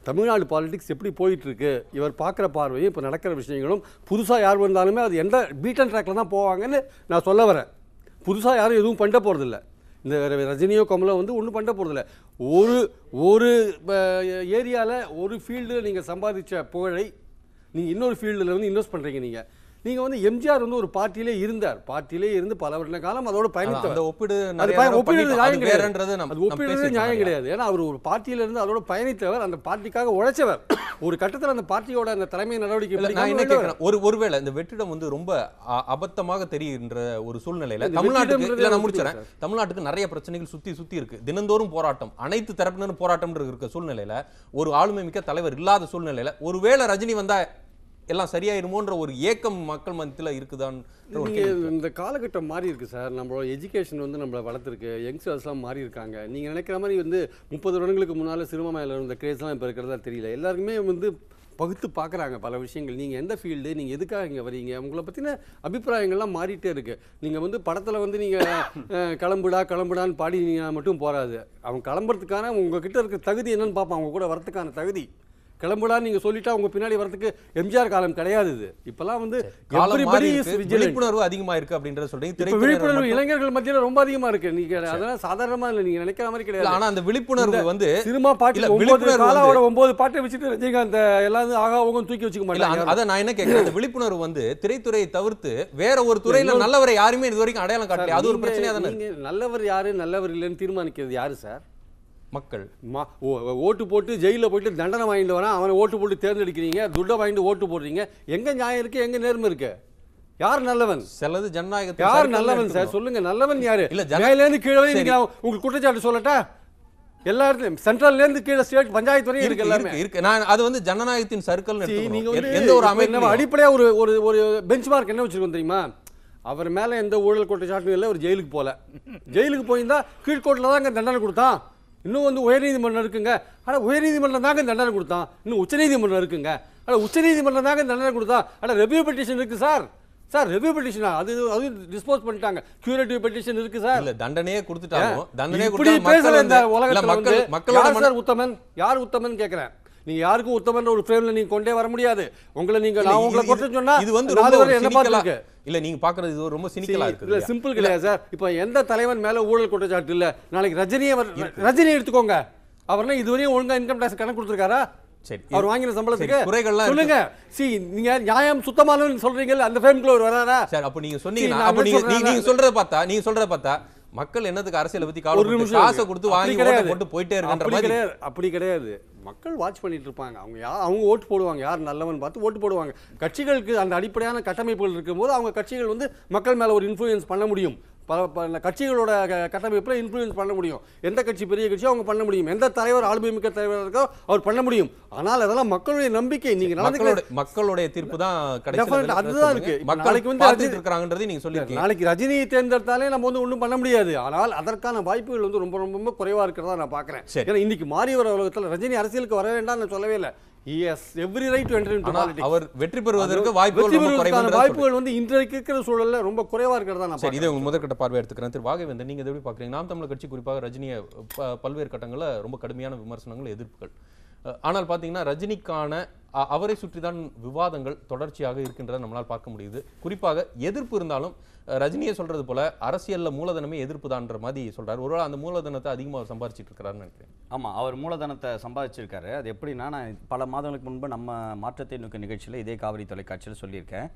தமிழ்நாடு பாலிடிக்ஸ் எப்படி போயிட்டு இருக்கு இவர் பார்க்குற பார்வையும் இப்போ நடக்கிற விஷயங்களும் புதுசாக யார் வந்தாலுமே அது எந்த பீட் அண்ட் ட்ராக்ல தான் போவாங்கன்னு நான் சொல்ல வரேன் புதுசாக யாரும் எதுவும் பண்ண போகிறதில்ல இந்த ர- ரஜினியோ கமலோ வந்து ஒன்றும் பண்ண போகிறதில்ல ஒரு ஒரு ஏரியாவில் ஒரு ஃபீல்டில் நீங்கள் சம்பாதிச்ச புகழை நீங்கள் இன்னொரு ஃபீல்டில் வந்து இன்வெஸ்ட் பண்ணுறீங்க நீங்கள் நீங்கள் வந்து எம்ஜிஆர் வந்து ஒரு பார்ட்டியிலே இருந்தார் பார்ட்டியிலே இருந்து பல வருட காலம் அதோட அந்த பயணித்தவர் ஒப்பீடு அது நிறைய பய- தடவை ஒப்பிடுறது பண்ணிட்டோம். நியாயம் அது கிடையாது வேறன்றது நம்ம- அது நம்ம ஒப்பிடுறது பேசியிருக்கோம் நியாயம் நிறைய. கிடையாது ஏன்னா அவர் ஒரு பார்ட்டியில இருந்து அதோட பயணித்தவர் அந்த பார்ட்டிக்காக உழைச்சவர் ஒரு கட்டத்தில் அந்த பார்ட்டியோட அந்த தலைமை நடவடிக்கை இல்ல, நான் பிடிக்காம என்ன வெளில கேட்கிறேன் ஒரு ஒருவேளை இந்த வெற்றிடம் வந்து ரொம்ப அ- அபத்தமாக தெரிகின்ற ஒரு சூழ்நிலையில இந்த தமிழ்நாட்டுக்கு வெற்றிடம்ன்றது இல்ல நான் எனக்கு முடிச்சிடறேன் புரியல தமிழ்நாட்டுக்கு நிறைய பிரச்சனைகள் சுத்தி சுத்தி இருக்கு தினந்தோறும் போராட்டம் அனைத்து தரப்பினரும் போராட்டம் இருக்க சூழ்நிலையில ஒரு ஆளுமை மிக்க தலைவர் இல்லாத சூழ்நிலையில ஒருவேளை ரஜினி வந்தா எல்லாம் சரியாயிருமோன்ற ஒரு ஏக்கம் மக்கள் மத்தியில இருக்குதான் நீங்க இந்த காலகட்டம் மாறி இருக்கு சார் நம்மளோட எஜுகேஷன் வந்து நம்மளை வளர்த்துருக்கு யங்ஸ்டர்ஸ்லாம் மாறி இருக்காங்க நீங்க நினைக்கிற மாதிரி வந்து முப்பது வருடங்களுக்கு முன்னால சினிமா மேல இருந்த கிரேஸ்லாம் இப்போ இருக்கிறதா தெரியல எல்லாருக்குமே வந்து பகுத்து பார்க்குறாங்க பல விஷயங்கள் நீங்கள் எந்த ஃபீல்டு நீங்கள் எதுக்காக இங்கே வரீங்க உங்களை பற்றின அபிப்பிராயங்கள்லாம் மாறிட்டே இருக்கு நீங்கள் வந்து படத்தில் வந்து நீங்கள் கிளம்புடா கிளம்புடான்னு பாடினீங்கன்னா மட்டும் போகாது அவன் கிளம்புறதுக்கான உங்ககிட்ட இருக்க தகுதி என்னன்னு பார்ப்பான் அவங்க கூட வரதுக்கான தகுதி கிளம்புடான்னு நீங்கள் சொல்லிட்டா உங்க பின்னாடி வரதுக்கு எம்ஜிஆர் காலம் கிடையாது இது இப்போலாம் வந்து காலம் மாறி everybody is இருக்கு, vigilant. விழிப்புணர்வு அதிகமா இருக்கு அப்படின்றத சொல்றீங்க இப்ப திரைத்துறையினர் விழிப்புணர்வு மட்டும்- இளைஞர்கள் மத்தியில ரொம்ப அதிகமா இருக்கு நீங்க அதெல்லாம் சாதாரணமா இல்ல நீங்க நினைக்கிற மாதிரி இல்ல, கிடையாது ஆனா அந்த விழிப்புணர்வு வந்து சினிமா இல்ல, பாட்டு ஒன்பது விழிப்புணர்வு காலாவோட ஒன்பது பாட்டை வச்சுட்டு ரஜினிகாந்த் எல்லாரும் ஆகா ஓகம் தூக்கி வச்சுக்க இல்ல மாட்டாங்க அந்த- அதை நான் என்ன கேட்கிறேன் அந்த விழிப்புணர்வு வந்து திரைத்துறையை தவிர்த்து வேற ஒரு துறையில நல்லவரை யாருமே இது வரைக்கும் அடையாளம் காட்டல அது ஒரு நீங்க- பிரச்சனையா தானே இருக்கு. நீங்க நல்லவர் யாரு நல்லவர் இல்லைன்னு தீர்மானிக்கிறது யாரு சார் மக்கள் மா- ஓ- ஓட்டு போட்டு ஜெயிலில் போயிட்டு தண்டனை வாங்கிட்டு வரான் அவனை ஓட்டு போட்டு தேர்ந்தெடுக்கிறீங்க துட்டை வாங்கிட்டு ஓட்டு போடுறீங்க எங்க நியாயம் இருக்கு எங்க நேர்மை இருக்கு யார் நல்லவன் சிலது ஜனநாயகத்தை யார் சறுக்கல்னு நல்லவன் சார் எடுத்துக்கணும். சொல்லுங்க நல்லவன் யாரு இல்ல, ஜன- மேல இருந்து கீழே வரை சரி. நீங்க உங்களுக்கு குற்றச்சாட்டு சொல்லட்டா எல்லா இடத்துலயும் சென்ட்ரல்ல இருந்து கீழே ஸ்டேட் பஞ்சாயத்து வரையும் இருக்கு இருக்கு எல்லாமே இருக்கு இருக்கு நான் அது வந்து ஜனநாயகத்தின் சர்க்கிள் See, நீங்க வந்து எந்த ஒரு இப்ப நம்ம அமைப்பு அடிப்படையா ஒரு ஒரு ஒரு பெஞ்ச் மார்க் என்ன வச்சிருக்கோம் தெரியுமா அவர் மேல எந்த ஊழல் குற்றச்சாட்டும் இல்லை அவர் ஜெயிலுக்கு போல ஜெயிலுக்கு போயிருந்தா கீழ்கோர்ட்டில் தாங்க தண்டனை கொடுத்தான் இன்னும் வந்து உயர்நீதிமன்றம் இருக்குங்க ஆனா உயர்நீதிமன்றம் தாங்க தண்டனை கொடுத்தான் இன்னும் உச்சநீதிமன்றம் இருக்குங்க ஆனா உச்சநீதிமன்றம் தாங்க தண்டனை கொடுத்தான் ஆனா ரெவியூ பெட்டிஷன் இருக்கு சார் சார் ரெவியூ பெட்டிஷனா அது அது டிஸ்போஸ் பண்ணிட்டாங்க கியூரேட்டிவ் பெட்டிஷன் இருக்கு சார் இல்ல தண்டனையே கொடுத்துட்டாலும் தண்டனையே இப்படி கொடுத்தாலும் பேசுற மக்கள் இந்த வந்து- இல்ல, உலகத்துல மக்கள் வந்து மக்களோட யார் மன- சார் உத்தமன் யார் உத்தமன் கேக்குறேன் நீங்க யாருக்கும் உத்தமன்ற ஒரு ஃப்ரேம்ல நீங்க கொண்டே வர முடியாது உங்களை நீங்க இல்ல, நான் இது- உங்களை இது- குற்றம் சொன்னா இது வந்து நாலு ரொம்ப பேர் ஒரு என்ன cynical-ஆ- பார்த்துருக்கு இல்ல நீங்க பாக்குறது இது ரொம்ப சினிக்கலா இருக்கு இல்ல சிம்பிள் கிடையாது சார் இப்போ எந்த தலைவன் மேல ஊழல் குற்றச்சாட்டு இல்ல நாளைக்கு ரஜினியை அவர் ரஜினி எடுத்துக்கோங்க அவர்னா இதுவரையும் ஒழுங்கா இன்கம் டேக்ஸ் கணக்கு கொடுத்துருக்காரா சரி அவர் வாங்கின சம்பளத்துக்கு சரி, குறைகள்லாம் இருக்கு. சொல்லுங்க சி நீங்க நியாயம் சுத்தமானவன் சொல்றீங்கல்ல அந்த ஃப்ரேம்குள்ள ஒரு வராரா சார் அப்ப நீங்க See, சொன்னீங்கன்னா நான் அப்ப என்ன நீங்க நீ- சொல்றேன்னா- நீங்க சொல்றத பார்த்தா நீங்க சொல்றத பார்த்தா மக்கள் என்னத்துக்கு அரசியலை பத்தி ஒரு கவலை நிமிஷம் காசை இருங்க. கொடுத்து அப்படி வாங்கி ஓட்ட கிடையாது. போட்டு போயிட்டே இருக்கின்ற அப்படி மாதிரி கிடையாது அப்படி கிடையாது மக்கள் வாட்ச் பண்ணிட்டு இருப்பாங்க அவங்க யா அவங்க ஓட்டு போடுவாங்க யார் நல்லவன் பார்த்து ஓட்டு போடுவாங்க கட்சிகளுக்கு அந்த அடிப்படையான கட்டமைப்புகள் இருக்கும்போது அவங்க கட்சிகள் வந்து மக்கள் மேல ஒரு இன்ஃப்ளூயன்ஸ் பண்ண முடியும் பல பல கட்சிகளோட க- கட்டமைப்புல இன்ஃப்ளூயன்ஸ் பண்ண முடியும் எந்த கட்சி பெரிய கட்சியோ அவங்க பண்ண முடியும் எந்த தலைவர் ஆளுமை மிக்க தலைவர் இருக்கோ அவர் பண்ண முடியும் ஆனால் அதெல்லாம் மக்களுடைய நம்பிக்கை நீங்க மக்களோட நடந்துக்கிற மக்களுடைய தீர்ப்பு தான் Definitely, அதுதான் இருக்கு. இப்ப மக்கள் நாளைக்கு வந்து பார்த்துட்டு ரஜினி- இருக்காங்கன்றதை நீங்க சொல்லியிருக்கீங்க நாளைக்கு ரஜினியை தேர்ந்தெடுத்தாலே நம்ம வந்து ஒன்றும் பண்ண முடியாது ஆனால் அதற்கான வாய்ப்புகள் வந்து ரொம்ப ரொம்ப ரொம்ப குறைவா இருக்கிறதா நான் பார்க்குறேன் சரி. ஏன்னா இன்னைக்கு மாறி வர உலகத்தில் ரஜினி அரசியலுக்கு வர வேண்டாம் நான் சொல்லவே இல்லை yes every right to enter into ஆனா பாலிடிக்ஸ் அவர் வெற்றி பெறுவதற்கு வெற்றி வாய்ப்புகள் ரொம்ப பெறுவதற்கான குறைவுன்றதை சொல்றீங்க. வாய்ப்புகள் வந்து இன்றைக்கு இருக்கிற சூழல்ல ரொம்ப குறைவா இருக்கிறதா நான் சரி பார்க்கிறேன். இதை உங்க முதற்கட்ட பார்வை எடுத்துக்கிறேன் திரு வாகவேந்தன் நீங்க இதை எப்படி பாக்குறீங்க நாம் தமிழர் கட்சி குறிப்பாக ரஜினியை ப- பல்வேறு கட்டங்களில் ரொம்ப கடுமையான விமர்சனங்கள் எதிர்ப்புகள் அஹ், ஆனால் பார்த்தீங்கன்னா ரஜினிக்கான அ- அவரை சுற்றி தான் விவாதங்கள் தொடர்ச்சியாக இருக்கின்றதை நம்மளால் பார்க்க முடியுது குறிப்பாக எதிர்ப்பு இருந்தாலும் அஹ், ரஜினியை சொல்றது போல அரசியல்ல மூலதனமே எதிர்ப்பு தான்ற மாதிரி சொல்றாரு ஒருவேளை அந்த மூலதனத்தை அதிகமாக அவர் சம்பாரிச்சிட்டு இருக்கிறாருன்னு நினைக்கிறேன் ஆமாம் அவர் மூலதனத்தை சம்பாதிச்சிருக்காரு அது எப்படின்னா நான் பல மாதங்களுக்கு முன்பு நம்ம மாற்றத்தை நோக்க நிகழ்ச்சியில் இதே காவிரி தொலைக்காட்சியில் சொல்லியிருக்கேன்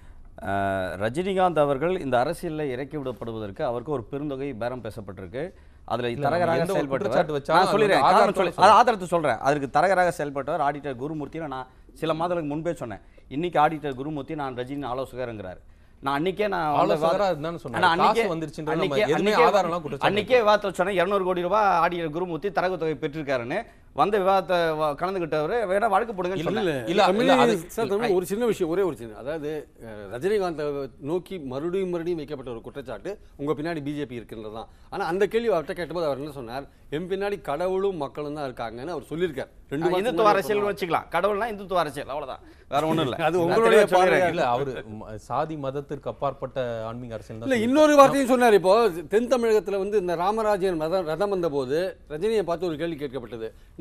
அஹ், ரஜினிகாந்த் அவர்கள் இந்த அரசியலில் இறக்கி விடப்படுவதற்கு அவருக்கு ஒரு பெருந்தொகை பேரம் பேசப்பட்டிருக்கு அதில் இல்ல, தரகராக எந்த ஒரு செயல்பட்டவர் குற்றச்சாட்டு வச்சாலும் நான் அது சொல்லிடுறேன் வந்து காரணம் ஆதாரத்தோட சொல்லி அது ஆதாரத்தை சொல்கிறேன் அதுக்கு தரகராக செயல்பட்டவர் ஆடிட்டர் குருமூர்த்தின்னு நான் சில மாதங்களுக்கு முன்பே சொன்னேன் இன்னைக்கு ஆடிட்டர் குருமூர்த்தி நான் ரஜினி ஆலோசகருங்கிறார் நான் அன்னைக்கே நான் அந்த ஆலோசகரா வாத- இருந்தான்னு சொன்னாரு. ஆனா அன்னைக்கே- காசு வந்துருச்சுன்றது நம்ம அன்னைக்கே- எதுவுமே அன்னைக்கே- ஆதாரம்லாம் குற்றச்சாட்டு அன்னைக்கே விவாதத்தில் சொன்னேன் இரநூறு கோடி ரூபாய் ஆடியர் குருமூர்த்தி தரகு தொகை பெற்றிருக்காருன்னு வந்த விவாதத்தை வ- கலந்துக்கிட்டவர் வேணா வழக்கு போடுங்கன்னு இல்ல, சொன்னேன் இல்ல, இல்ல, தமிழ் அது- சார், தமிழ் ஒரு சின்ன விஷயம் ஒரே ஒரு சின்ன அதாவது அஹ், ரஜினிகாந்தை நோக்கி மறுபடியும் மறுபடியும் வைக்கப்பட்ட ஒரு குற்றச்சாட்டு உங்க பின்னாடி பிஜேபி இருக்கின்றது தான் ஆனா அந்த கேள்வி அவர்கிட்ட கேட்டபோது அவர் என்ன சொன்னார் என் பின்னாடி கடவுளும் மக்களும் தான் இருக்காங்கன்னு அவர் சொல்லியிருக்கார் ரெண்டு மாசத்துக்கு இந்துத்துவ முன்னாடி அரசியல் சொன்னார். வச்சுக்கலாம் கடவுள்னா இந்துத்துவ அரசியல் அவ்வளவுதான் வேற ஒண்ணும் இல்ல அது நான் உங்களுடைய தெளிவா சொல்லிடுறேன். பார்வையா இல்ல அவரு ம- சாதி மதத்திற்கு அப்பாற்பட்ட ஆன்மீக அரசியல் தான் இல்ல சொல்லியிருக்காரு. இன்னொரு வார்த்தையும் சொன்னார் இப்போ தென் தமிழகத்துல வந்து இந்த ராமராஜ்யம் ரதம் ரதம் வந்த போது ரஜினியை பார்த்து ஒரு கேள்வி கேட்கப்பட்டது இந்த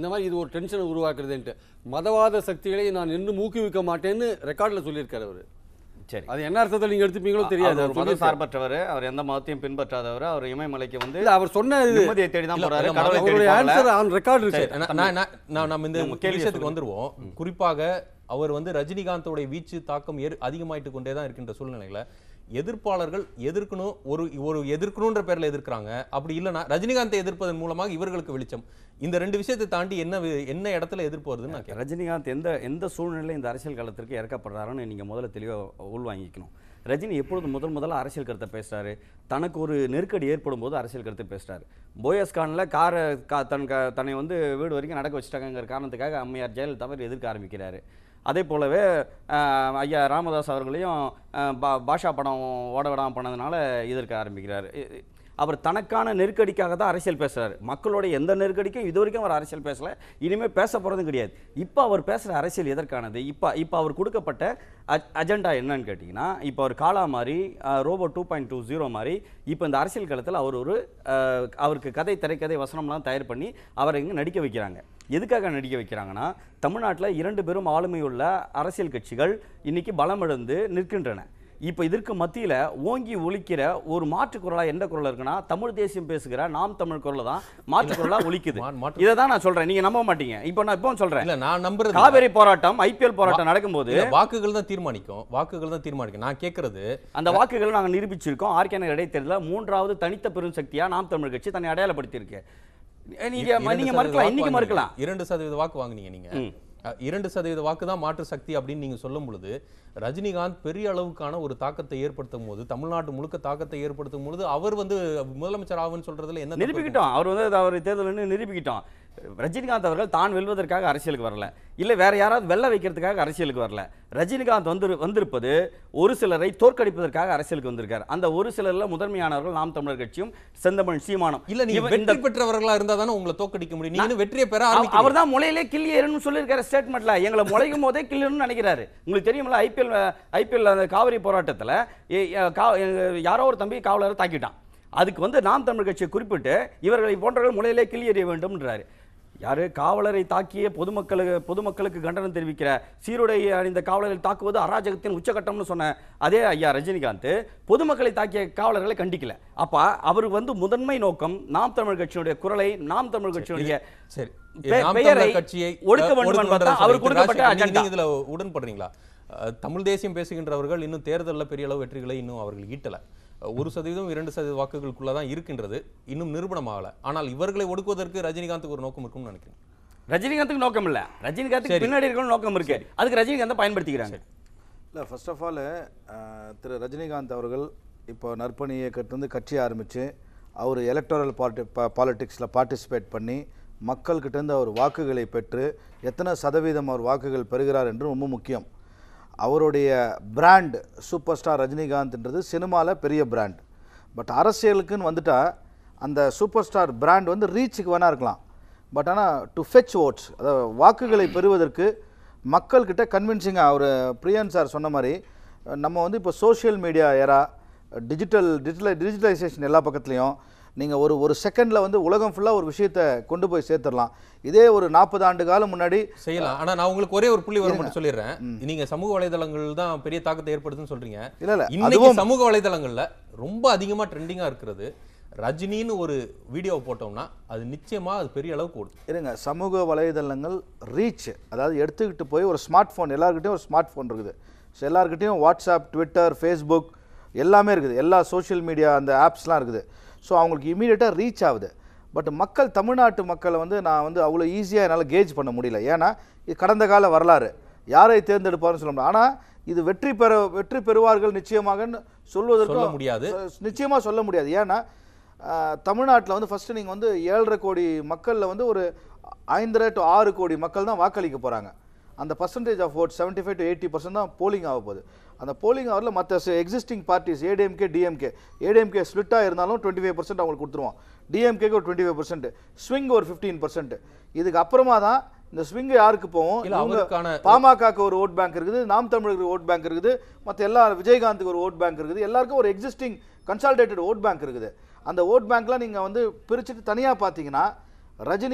இந்த மாதிரி இது ஒரு டென்ஷனை உருவாக்குறதுன்ட்டு மதவாத சக்திகளை நான் இன்னும் ஊக்குவிக்க மாட்டேன்னு ரெக்கார்டில் சொல்லியிருக்காரு அவர் சரி அது என்ன அர்த்தத்தில் நீங்கள் எடுத்துப்பீங்களோ தெரியாது அவர் அவர் ஒரு மத சொல்லியிருக்காரு. சார்பற்றவர் அவர் எந்த மதத்தையும் பின்பாற்றாதவர் அவர் இமயமலைக்கு வந்து இல்ல அவர் சொன்ன இது நிம்மதியை தேடி தான் இல்ல, போறாரு இல்ல, கடவுளை தேடி அவருடைய போகல. ஆன்சர் ஆன் ரெக்கார்ட் இருக்கு சரி. நான் நான் நான் நம்ம இந்த நம்ம கேள்வியை விஷயத்துக்கு சொல்லுங்க. வந்துருவோம் குறிப்பாக அவர் வந்து ரஜினிகாந்தோடைய வீச்சு தாக்கம் ஏறு அதிகமாயிட்டு கொண்டே தான் இருக்கின்ற சூழ்நிலையில எதிர்ப்பாளர்கள் எதிர்க்கணும் ஒரு ஒரு எதிர்க்கணுன்ற பேர்ல எதிர்க்கிறாங்க அப்படி இல்லைன்னா ரஜினிகாந்தை எதிர்ப்பதன் மூலமாக இவர்களுக்கு வெளிச்சம் இந்த ரெண்டு விஷயத்தை தாண்டி என்ன வி- என்ன இடத்துல எதிர்ப்பு வருதுன்னு நான் கேட்கிறேன். ரஜினிகாந்த் எந்த எந்த சூழ்நிலையில் இந்த அரசியல் காலத்திற்கு இறக்கப்படுறாருன்னு நீங்கள் முதல்ல தெளிவாக உள்வாங்கிக்கணும் ரஜினி எப்பொழுது முதல் முதல்ல அரசியல் கருத்தை பேசுறாரு தனக்கு ஒரு நெருக்கடி ஏற்படும் போது அரசியல் கருத்தை பேசுறாரு போயஸ்கானில் காரை கா தன் க தன்னை வந்து வீடு வரைக்கும் நடக்க வச்சுட்டாங்கிற காரணத்துக்காக அம்மையார் ஜெயலலிதாவை எதிர்க்க ஆரம்பிக்கிறாரு அதே போலவே ஆஹ், ஐயா ராமதாஸ் அவர்களையும் ஆஹ், பா பாஷா படம் ஓட விடாமல் பண்ணதுனால எதிர்க்க ஆரம்பிக்கிறாரு இ- இ- அவர் தனக்கான நெருக்கடிக்காக தான் அரசியல் பேசுறாரு மக்களோட எந்த நெருக்கடிக்கும் இது வரைக்கும் அவர் அரசியல் பேசல இனிமேல் பேச போகிறதும் கிடையாது இப்போ அவர் பேசுகிற அரசியல் எதற்கானது இப்போ இப்போ அவர் கொடுக்கப்பட்ட அ- அஜெண்டா என்னன்னு கேட்டிங்கன்னா இப்போ அவர் காலா மாதிரி ரோபோ டூ பாயிண்ட் டூ ஜீரோ மாதிரி இப்போ இந்த அரசியல் காலத்தில் அவர் ஒரு அஹ், அவருக்கு கதை திரைக்கதை வசனம்லாம் தயார் பண்ணி அவரை இங்கே நடிக்க வைக்கிறாங்க எதுக்காக நடிக்க வைக்கிறாங்கன்னா தமிழ்நாட்டில் இரண்டு பெரும் ஆளுமையுள்ள அரசியல் கட்சிகள் இன்னைக்கு பலமிழந்து நிற்கின்றன இப்போ இதற்கு மத்தியில் ஓங்கி ஒலிக்கிற ஒரு மாற்று குரலாக எந்த குரல் இருக்குன்னா தமிழ் தேசியம் பேசுகிற நாம் தமிழ் குரல் தான் மாற்று குரலாக ஒலிக்குது மா- மாற்று- இதை தான் நான் சொல்கிறேன் நீங்கள் நம்ப மாட்டீங்க இப்போ நான் இப்போ சொல்கிறேன் இல்ல நான் நம்புறது காவேரி போராட்டம் ஐபிஎல் போராட்டம் நடக்கும்போது இல்ல, வாக்குகள் தான் தீர்மானிக்கும் வாக்குகள் தான் தீர்மானிக்கும் நான் கேட்கறது அந்த வாக்குகளை நாங்கள் நிரூபிச்சிருக்கோம் ஆர்கே நகர் இடைத்தேர்தலில் மூன்றாவது தனித்த பெரும் சக்தியா நாம் தமிழ் கட்சி தன்னை அடையாளப்படுத்தியிருக்கு நீங்க இரண்டு நீங்க சதவீத மறுக்கலாம் வாக்கு இன்னைக்கு வாங்குனீங்க. மறுக்கலாம் இரண்டு சதவீத வாக்கு வாங்குனீங்க நீங்க ம். அஹ், இரண்டு சதவீத வாக்கு தான் மாற்று சக்தி அப்படின்னு நீங்க சொல்லும் பொழுது ரஜினிகாந்த் பெரிய அளவுக்கான ஒரு தாக்கத்தை ஏற்படுத்தும் போது தமிழ்நாட்டு முழுக்க தாக்கத்தை ஏற்படுத்தும் பொழுது அவர் வந்து முதலமைச்சர் ஆகுன்னு சொல்றதுல என்ன தப்பு இருக்கு? நிரூபிக்கிட்டோம் அவர் வந்து அது அவர் தேர்தல் நிரூபிக்கிட்டோம் ரஜினிகாந்த் அவர்கள் தான் வெல்வதற்காக அரசியலுக்கு வரல இல்ல வேற யாராவது வெல்ல வைக்கிறதுக்காக அரசியலுக்கு வரல ரஜினிகாந்த் வந்து வந்திருப்பது ஒரு சிலரை தோற்கடிப்பதற்காக அரசியலுக்கு வந்திருக்கார் அந்த ஒரு சிலர்ல முதன்மையானவர்கள் நாம் தமிழர் கட்சியும் செந்தமிழ் சீமானம் இல்ல நீங்க இவ- இந்த வெற்றி பெற்றவர்களா இருந்தா தானே உங்களை தோக்கடிக்க முடியும் நீங்க இன்னும் வெற்றியை பெற அவர் ஆரம்பிக்கிறீங்க தான் முளையிலே கிள்ளியர்னு சொல்லியிருக்காரு ஸ்டேட்மெண்ட்ல எங்களை முளைக்கும் போதே கிள்ளியர்னு நினைக்கிறாரு உங்களுக்கு தெரியுமில்ல ஐபிஎல் ஐபிஎல் அந்த காவிரி போராட்டத்துல எ- எ- கா- எ- யாரோ ஒரு தம்பி காவலரை தாக்கிட்டான் அதுக்கு வந்து நாம் தமிழ் கட்சியை குறிப்பிட்டு இவர்களை போன்றவர்கள் முளையிலே கிள்ளி எறிய வேண்டும்ன்றாரு யாரு காவலரை தாக்கிய பொதுமக்களுக்கு பொதுமக்களுக்கு கண்டனம் தெரிவிக்கிற சீருடை அணிந்த காவலரை தாக்குவது அராஜகத்தின் உச்சகட்டம்னு சொன்ன அதே ஐயா ரஜினிகாந்த் பொதுமக்களை தாக்கிய காவலர்களை கண்டிக்கல அப்ப அவர் வந்து முதன்மை நோக்கம் நாம் தமிழ் கட்சியினுடைய குரலை நாம் தமிழ் கட்சியினுடைய சரி பெ- நாம் பெயரை தமிழர் கட்சியை ஒடுக்க அஹ், வேண்டும் ஒடுக்கணும்ன்றதை என்பதுதான் அவர் சொல்லிட்டு கொடுக்கப்பட்ட ராஜ், நீங்க- அஜெண்டா. நீங்க இதுல உடன்படுறீங்களா அஹ், தமிழ் தேசியம் பேசுகின்றவர்கள் இன்னும் தேர்தலில் பெரிய அளவு வெற்றிகளை இன்னும் அவர்கள் ஈட்டல அஹ், ஒரு சதவீதம் இரண்டு சதவீத வாக்குகளுக்குள்ள தான் இருக்கின்றது இன்னும் நிரூபணமாகல ஆனால் இவர்களை ஒடுக்குவதற்கு ரஜினிகாந்துக்கு ஒரு நோக்கம் இருக்கும்னு நினைக்கிறேன் ரஜினிகாந்துக்கு நோக்கம் இல்ல ரஜினிகாந்துக்கு சரி. பின்னாடி இருக்கிற நோக்கம் இருக்கு அதுக்கு ரஜினிகாந்தை பயன்படுத்திக்கிறாங்க இல்லை first of all Thiru Rajinikanth அவர்கள் இப்போ நற்பணி இயக்கத்திலிருந்து கட்சி ஆரம்பித்து அவர் எலக்டோரல் பார்ட்டி பாலிட்டிக்ஸில் பார்ட்டிசிபேட் பண்ணி மக்கள்கிட்டேருந்து அவர் வாக்குகளை பெற்று எத்தனை சதவீதம் அவர் வாக்குகள் பெறுகிறார் என்று ரொம்ப முக்கியம் அவருடைய பிராண்ட் சூப்பர் ஸ்டார் ரஜினிகாந்த்ன்றது சினிமாவில் பெரிய பிராண்ட் பட் அரசியலுக்குன்னு வந்துட்டா அந்த சூப்பர் ஸ்டார் பிராண்ட் வந்து ரீச்சுக்கு வேணா இருக்கலாம் பட் ஆனால் டு ஃபெச் ஓட்ஸ் அதாவது வாக்குகளை பெறுவதற்கு மக்கள்கிட்ட கன்வின்சிங்காக அவர் பிரியன் சார் சொன்ன மாதிரி அஹ், நம்ம வந்து இப்போ social media era digital digital digitalisation எல்லா பக்கத்துலேயும் நீங்கள் ஒரு ஒரு செகண்டில் வந்து உலகம் ஃபுல்லாக ஒரு விஷயத்தை கொண்டு போய் சேர்த்துடலாம் இதே ஒரு நாற்பது ஆண்டு காலம் முன்னாடி செய்யலாம் ஆனா நான் உங்களுக்கு ஒரே ஒரு புள்ளி வர மட்டும் சொல்லிடுறேன் நீங்க சமூக வலைதளங்கள் தான் பெரிய தாக்கத்தை ஏற்படுத்துன்னு சொல்றீங்க இல்ல, இல்ல, இன்னைக்கு அதுவும் சமூக வலைதளங்கள்ல ரொம்ப அதிகமா ட்ரெண்டிங்கா இருக்கிறது ரஜினின்னு ஒரு வீடியோ போட்டோம்னா அது நிச்சயமா அது பெரிய அளவுக்கு ஓடும் இருங்க சமூக வலைதளங்கள் ரீச் அதாவது எடுத்துக்கிட்டு போய் ஒரு ஸ்மார்ட் ஃபோன் எல்லாருக்கிட்டையும் ஒரு ஸ்மார்ட் ஃபோன் இருக்குது ஸோ எல்லாருக்கிட்டையும் வாட்ஸ்அப் ட்விட்டர் ஃபேஸ்புக் எல்லாமே இருக்குது எல்லா சோஷியல் மீடியா அந்த ஆப்ஸ்லாம் இருக்குது ஸோ அவங்களுக்கு இமீடியட்டாக ரீச் ஆகுது பட் மக்கள் தமிழ்நாட்டு மக்களை வந்து நான் வந்து அவ்வளோ ஈஸியாக என்னால் கேஜ் பண்ண முடியல ஏன்னா இது கடந்த கால வரலாறு யாரை தேர்ந்தெடுப்பார்னு சொல்ல முடியாது ஆனால் இது வெற்றி பெற வெற்றி பெறுவார்கள் நிச்சயமாகன்னு சொல்வதற்கு சொல்ல முடியாது. நிச்சயமாக சொல்ல முடியாது ஏன்னா தமிழ்நாட்டில் வந்து ஃபஸ்ட்டு நீங்கள் வந்து ஏழரை கோடி மக்களில் வந்து ஒரு ஐந்தரை டு ஆறு கோடி மக்கள் தான் வாக்களிக்க போகிறாங்க அந்த percentage of vote seventy five to eighty percent தான் போலிங் ஆக போகுது அந்த போலிங் ஹவரில் மற்ற existing parties ADMK DMK ADMK ஸ்ப்ளிட்டாக இருந்தாலும் டுவெண்ட்டி ஃபைவ் பர்சன்ட் அவங்களுக்கு கொடுத்துருவோம் டிஎம்கேக்கு ஒரு டுவெண்ட்டி ஃபைவ் பர்சன்ட் ஸ்விங் ஒரு ஃபிஃப்டீன் பர்சன்ட் இதுக்கு அப்புறமா தான் இந்த ஸ்விங் யாருக்கு போகும் இல்ல, இவங்க அவருக்கான- பாமகக்கு ஒரு ஓட் பேங்க் இருக்குது நாம் தமிழருக்கு ஓட் பேங்க் இருக்குது மற்ற எல்லா விஜயகாந்துக்கு ஒரு ஓட் பேங்க் இருக்குது எல்லாருக்கும் ஒரு எக்ஸிஸ்டிங் கன்சால்டேட்டட் ஓட் பேங்க் இருக்குது அந்த ஓட் பேங்க்லாம் நீங்கள் வந்து பிரிச்சுட்டு தனியாக பார்த்தீங்கன்னா ரஜினி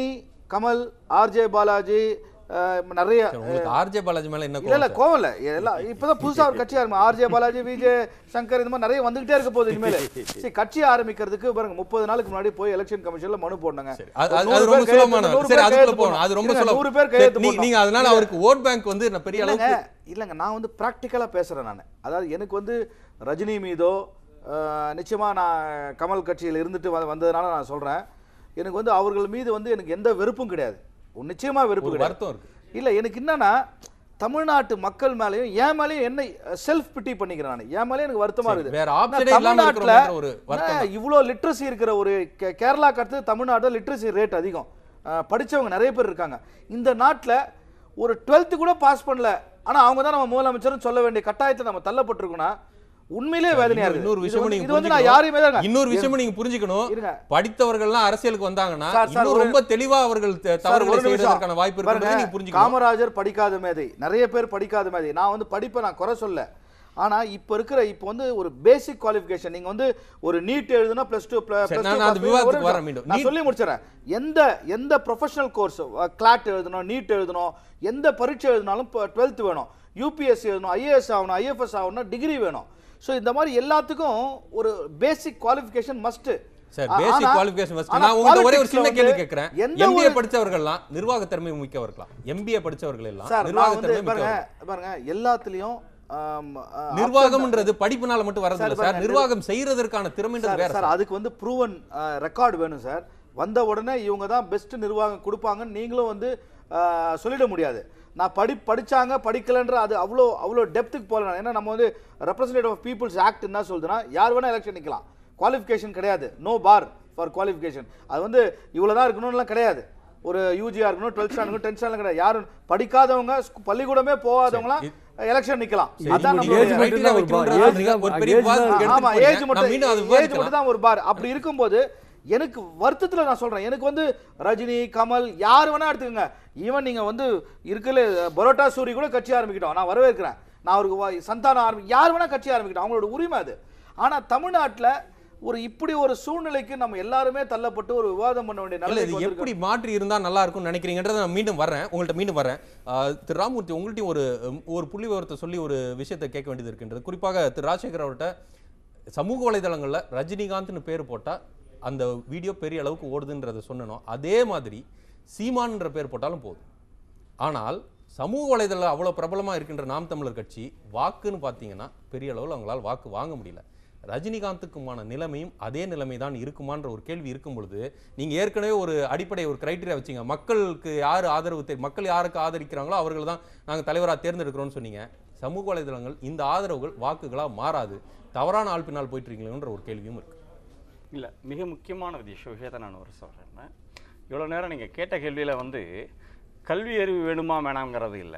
கமல் ஆர்ஜே பாலாஜி அஹ், நிறைய சரி, உங்களுக்கு ஆர்ஜே பாலாஜி மேல என்ன இல்ல இல்ல கோவம் சார்? கோவம் இல்ல எல்லாம் இப்பதான் புதுசா ஒரு கட்சி ஆரம்பி ஆர்ஜே பாலாஜி விஜே சங்கர் இந்த மாதிரி நிறைய வந்துகிட்டே இருக்க போகுது இனிமேல் சரி கட்சி ஆரம்பிக்கிறதுக்கு பாருங்க முப்பது நாளுக்கு முன்னாடி போய் எலெக்ஷன் கமிஷன்ல மனு போடணுங்க சரி, அது- ஒரு அது- நூறு அது ரொம்ப பேர் கையெழுத்து சுலபமான நூறு சரி பேர் அதுக்குள்ள கையெழுத்து போகணும் அது ரொம்ப இருங்க, சுலபம் நூறு பேர் சரி, கையெழுத்து நீ- நீங்க அதனால போடணும். அவருக்கு ஓட் பேங்க் வந்து நான் பெரிய இல்லைங்க அளவுக்கு இல்லைங்க நான் வந்து ப்ராக்டிக்கலா பேசுறேன் நான் அதாவது எனக்கு வந்து ரஜினி மீதோ அஹ், நிச்சயமா நான் கமல் கட்சியில் இருந்துட்டு வ- வந்ததுனால நான் சொல்றேன் எனக்கு வந்து அவர்கள் மீது வந்து எனக்கு எந்த வெறுப்பும் கிடையாது நிச்சயமா வெறுப்பு ஒரு கிடையாது வருத்தம் இருக்கு இல்ல எனக்கு என்னன்னா தமிழ்நாட்டு மக்கள் மேலயும் என் மேலயும் என்ன செல்ஃப் பிட்டி பண்ணிக்கிறேன் நான் என் மேலயும் எனக்கு வருத்தமா சரி, இருக்குது வேற நான் ஆப்ஷனே இல்லாம தமிழ்நாட்டுல இருக்கிறோம்ன்ற ஒரு வருத்தம் நான் இவ்வளோ லிட்ரஸி இருக்கிற ஒரு கே- கேரளாக்கு அடுத்து தமிழ்நாட்டில் லிட்ரஸி ரேட் அதிகம் அஹ், படிச்சவங்க நிறைய பேர் இருக்காங்க இந்த நாட்டுல ஒரு டுவெல்த்து கூட பாஸ் பண்ணல ஆனா அவங்க தான் நம்ம முதலமைச்சர்னு சொல்ல வேண்டிய கட்டாயத்தை நம்ம தள்ளப்பட்டிருக்கோம்னா உண்மையிலேயே வேதனையா இருக்கு இன்னொரு இது விஷயமும் வந்து- நீங்க இது வந்து நான் யாரையுமே புரிஞ்சுக்கணும். தாங்க- இன்னொரு விஷயமும் நீங்க புரிஞ்சுக்கணும் இருங்க. படித்தவர்கள்லாம் அரசியலுக்கு வந்தாங்கன்னா சார், சார், இன்னும் ஒரு- ரொம்ப தெளிவா அவர்கள் த- சார், தவறுகளை ஒரு நிமிஷம். செய்யறதுக்கான வாய்ப்பு இருக்கிறது பாருங்க, நீங்க புரிஞ்சுக்கணும் காமராஜர் படிக்காத மேதை நிறைய பேர் படிக்காத மேதை நான் வந்து படிப்பை நான் குறை சொல்ல ஆனா இப்ப இருக்கிற இப்ப வந்து ஒரு பேசிக் குவாலிஃபிகேஷன் நீங்க வந்து ஒரு நீட் எழுதுனா பிளஸ் டூ சரி, நான் அந்த விவாதத்துக்கு வரேன் மீண்டும். நான் நீட் சொல்லி முடிச்சிடறேன் எந்த எந்த ப்ரொஃபஷனல் கோர்ஸ் கிளாட் எழுதணும் நீட் எழுதணும் எந்த பரீட்சை எழுதினாலும் இப்போ டுவெல்த் வேணும் யூபிஎஸ்சி எழுதணும் ஐஏஎஸ் ஆகணும் ஐஎஃப்எஸ் ஆகணும் டிகிரி வேணும் ஸோ இந்த மாதிரி எல்லாத்துக்கும் ஒரு basic qualification must sir basic qualification first நான் உங்கள்ட்ட ஒரே ஒரு சின்ன கேள்வி கேட்கிறேன் எந்த எம்பிஏ ஒரு படிச்சவர்கள்லாம் நிர்வாக திறமை மிக்கவர்களாம் எம்பிஏ படிச்சவர்கள் எல்லாம் சார் நிர்வாக நான் வந்து திறமை பாருங்க மிக்கவர்கள் பாருங்க எல்லாத்துலயும் ஆம், ஆ, நிர்வாகம்ன்றது படிப்புனால மட்டும் வரது இல்ல சார், சார் பாருங்க, நிர்வாகம் செய்யறதற்கான திறமைன்றது சார் வேற சார் சார் அதுக்கு வந்து ப்ரூவன் ரெக்கார்டு வேணும் சார் வந்த உடனே இவங்க தான் பெஸ்ட் நிர்வாகம் கொடுப்பாங்கன்னு நீங்களும் வந்து ஆ, சொல்லிட முடியாது நான் படி படிச்சாங்க படிக்கலன்ற அது அவ்வளோ அவ்வளோ டெப்த்துக்கு போகல நான். ஏன்னா நம்ம வந்து ரெப்ரசன்டேட்டிவ் ஆஃப் பீப்புள்ஸ் ஆக்ட் என்ன சொல்லுதுன்னா யார் வேணா எலெக்ஷன் நிற்கலாம் குவாலிஃபிகேஷன் கிடையாது நோ பார் ஃபார் குவாலிஃபிகேஷன் அது வந்து இவ்வளோ தான் இருக்கணும்லாம் கிடையாது ஒரு யூஜியா இருக்கணும் டுவெல்த் ஸ்டாண்டர்ட் டென்த் ஸ்டாண்டர்ட் கிடையாது யாரும் படிக்காதவங்க ஸ்கூ- பள்ளிக்கூடமே போகாதவங்களாம் எலெக்ஷன் நிற்கலாம் அதான் age நம்மளுடைய மட்டும் criteria தான் ஒரு வைக்கணும்ன்றது bar. நீங்க ஒரு பெரிய Age தான் விவாதத்துக்கு எடுத்துட்டு ஆமா போறீங்க. ஏஜ் நான் மட்டும் மீண்டும் அது ஏஜ் விவாதிக்கலாம். மட்டும் தான் ஒரு பார் அப்படி இருக்கும்போது எனக்கு வருத்தத்துல நான் சொல்றேன் எனக்கு வந்து ரஜினி கமல் யார் வேணா எடுத்துக்கங்க ஈவன் நீங்க வந்து இருக்கல பரோட்டா சூரி கூட கட்சி ஆரம்பிக்கிட்டோம் நான் வரவேற்கிறேன் நான் அவருக்கு வா- சந்தானம் ஆரம்பி யார் வேணா கட்சி ஆரம்பிக்கிட்டோம் அவங்களோட உரிமை அது ஆனா தமிழ்நாட்டுல ஒரு இப்படி ஒரு சூழ்நிலைக்கு நம்ம எல்லாருமே தள்ளப்பட்டு ஒரு விவாதம் பண்ண வேண்டிய இல்ல நிலைமைக்கு இது வந்திருக்கோம். எப்படி மாற்றி இருந்தா நல்லா இருக்கும்னு நினைக்கிறீங்கன்றத நான் மீண்டும் வர்றேன் உங்கள்ட்ட மீண்டும் வர்றேன் ஆஹ் திரு ராமூர்த்தி உங்கள்ட்டையும் ஒரு ஒரு புள்ளி விவரத்தை சொல்லி ஒரு விஷயத்தை கேட்க வேண்டியது இருக்கின்றது குறிப்பாக திரு ராஜசேகர் அவர்கிட்ட சமூக வலைதளங்கள்ல ரஜினிகாந்த்னு பேர் போட்டா அந்த வீடியோ பெரிய அளவுக்கு ஓடுதுன்றதை சொன்னனோ அதே மாதிரி சீமான்ன்ற பேர் போட்டாலும் போதும் ஆனால் சமூக வலைதளம் அவ்வளோ பிரபலமாக இருக்கின்ற நாம் தமிழர் கட்சி வாக்குன்னு பார்த்தீங்கன்னா பெரிய அளவில் அவங்களால வாக்கு வாங்க முடியல ரஜினிகாந்துக்குமான நிலைமையும் அதே நிலைமை தான் இருக்குமான்ற ஒரு கேள்வி இருக்கும் பொழுது நீங்கள் ஏற்கனவே ஒரு அடிப்படை ஒரு கிரைட்டீரியா வச்சீங்க மக்களுக்கு யார் ஆதரவு தெரி மக்கள் யாருக்கு ஆதரிக்கிறாங்களோ அவர்கள் தான் நாங்கள் தலைவராக தேர்ந்தெடுக்கிறோம்னு சொன்னீங்க சமூக வலைதளங்கள் இந்த ஆதரவுகள் வாக்குகளாக மாறாது தவறான ஆள் பின்னால் போயிட்டு இருக்கீங்களோன்ற ஒரு கேள்வியும் இருக்கு இல்லை மிக முக்கியமான ஒரு விஷயம் விஷயத்தை நான் ஒரு சொல்கிறேன் இவ்வளோ நேரம் நீங்கள் கேட்ட கேள்வியில் வந்து கல்வி அறிவு வேணுமா வேணாங்கிறது இல்லை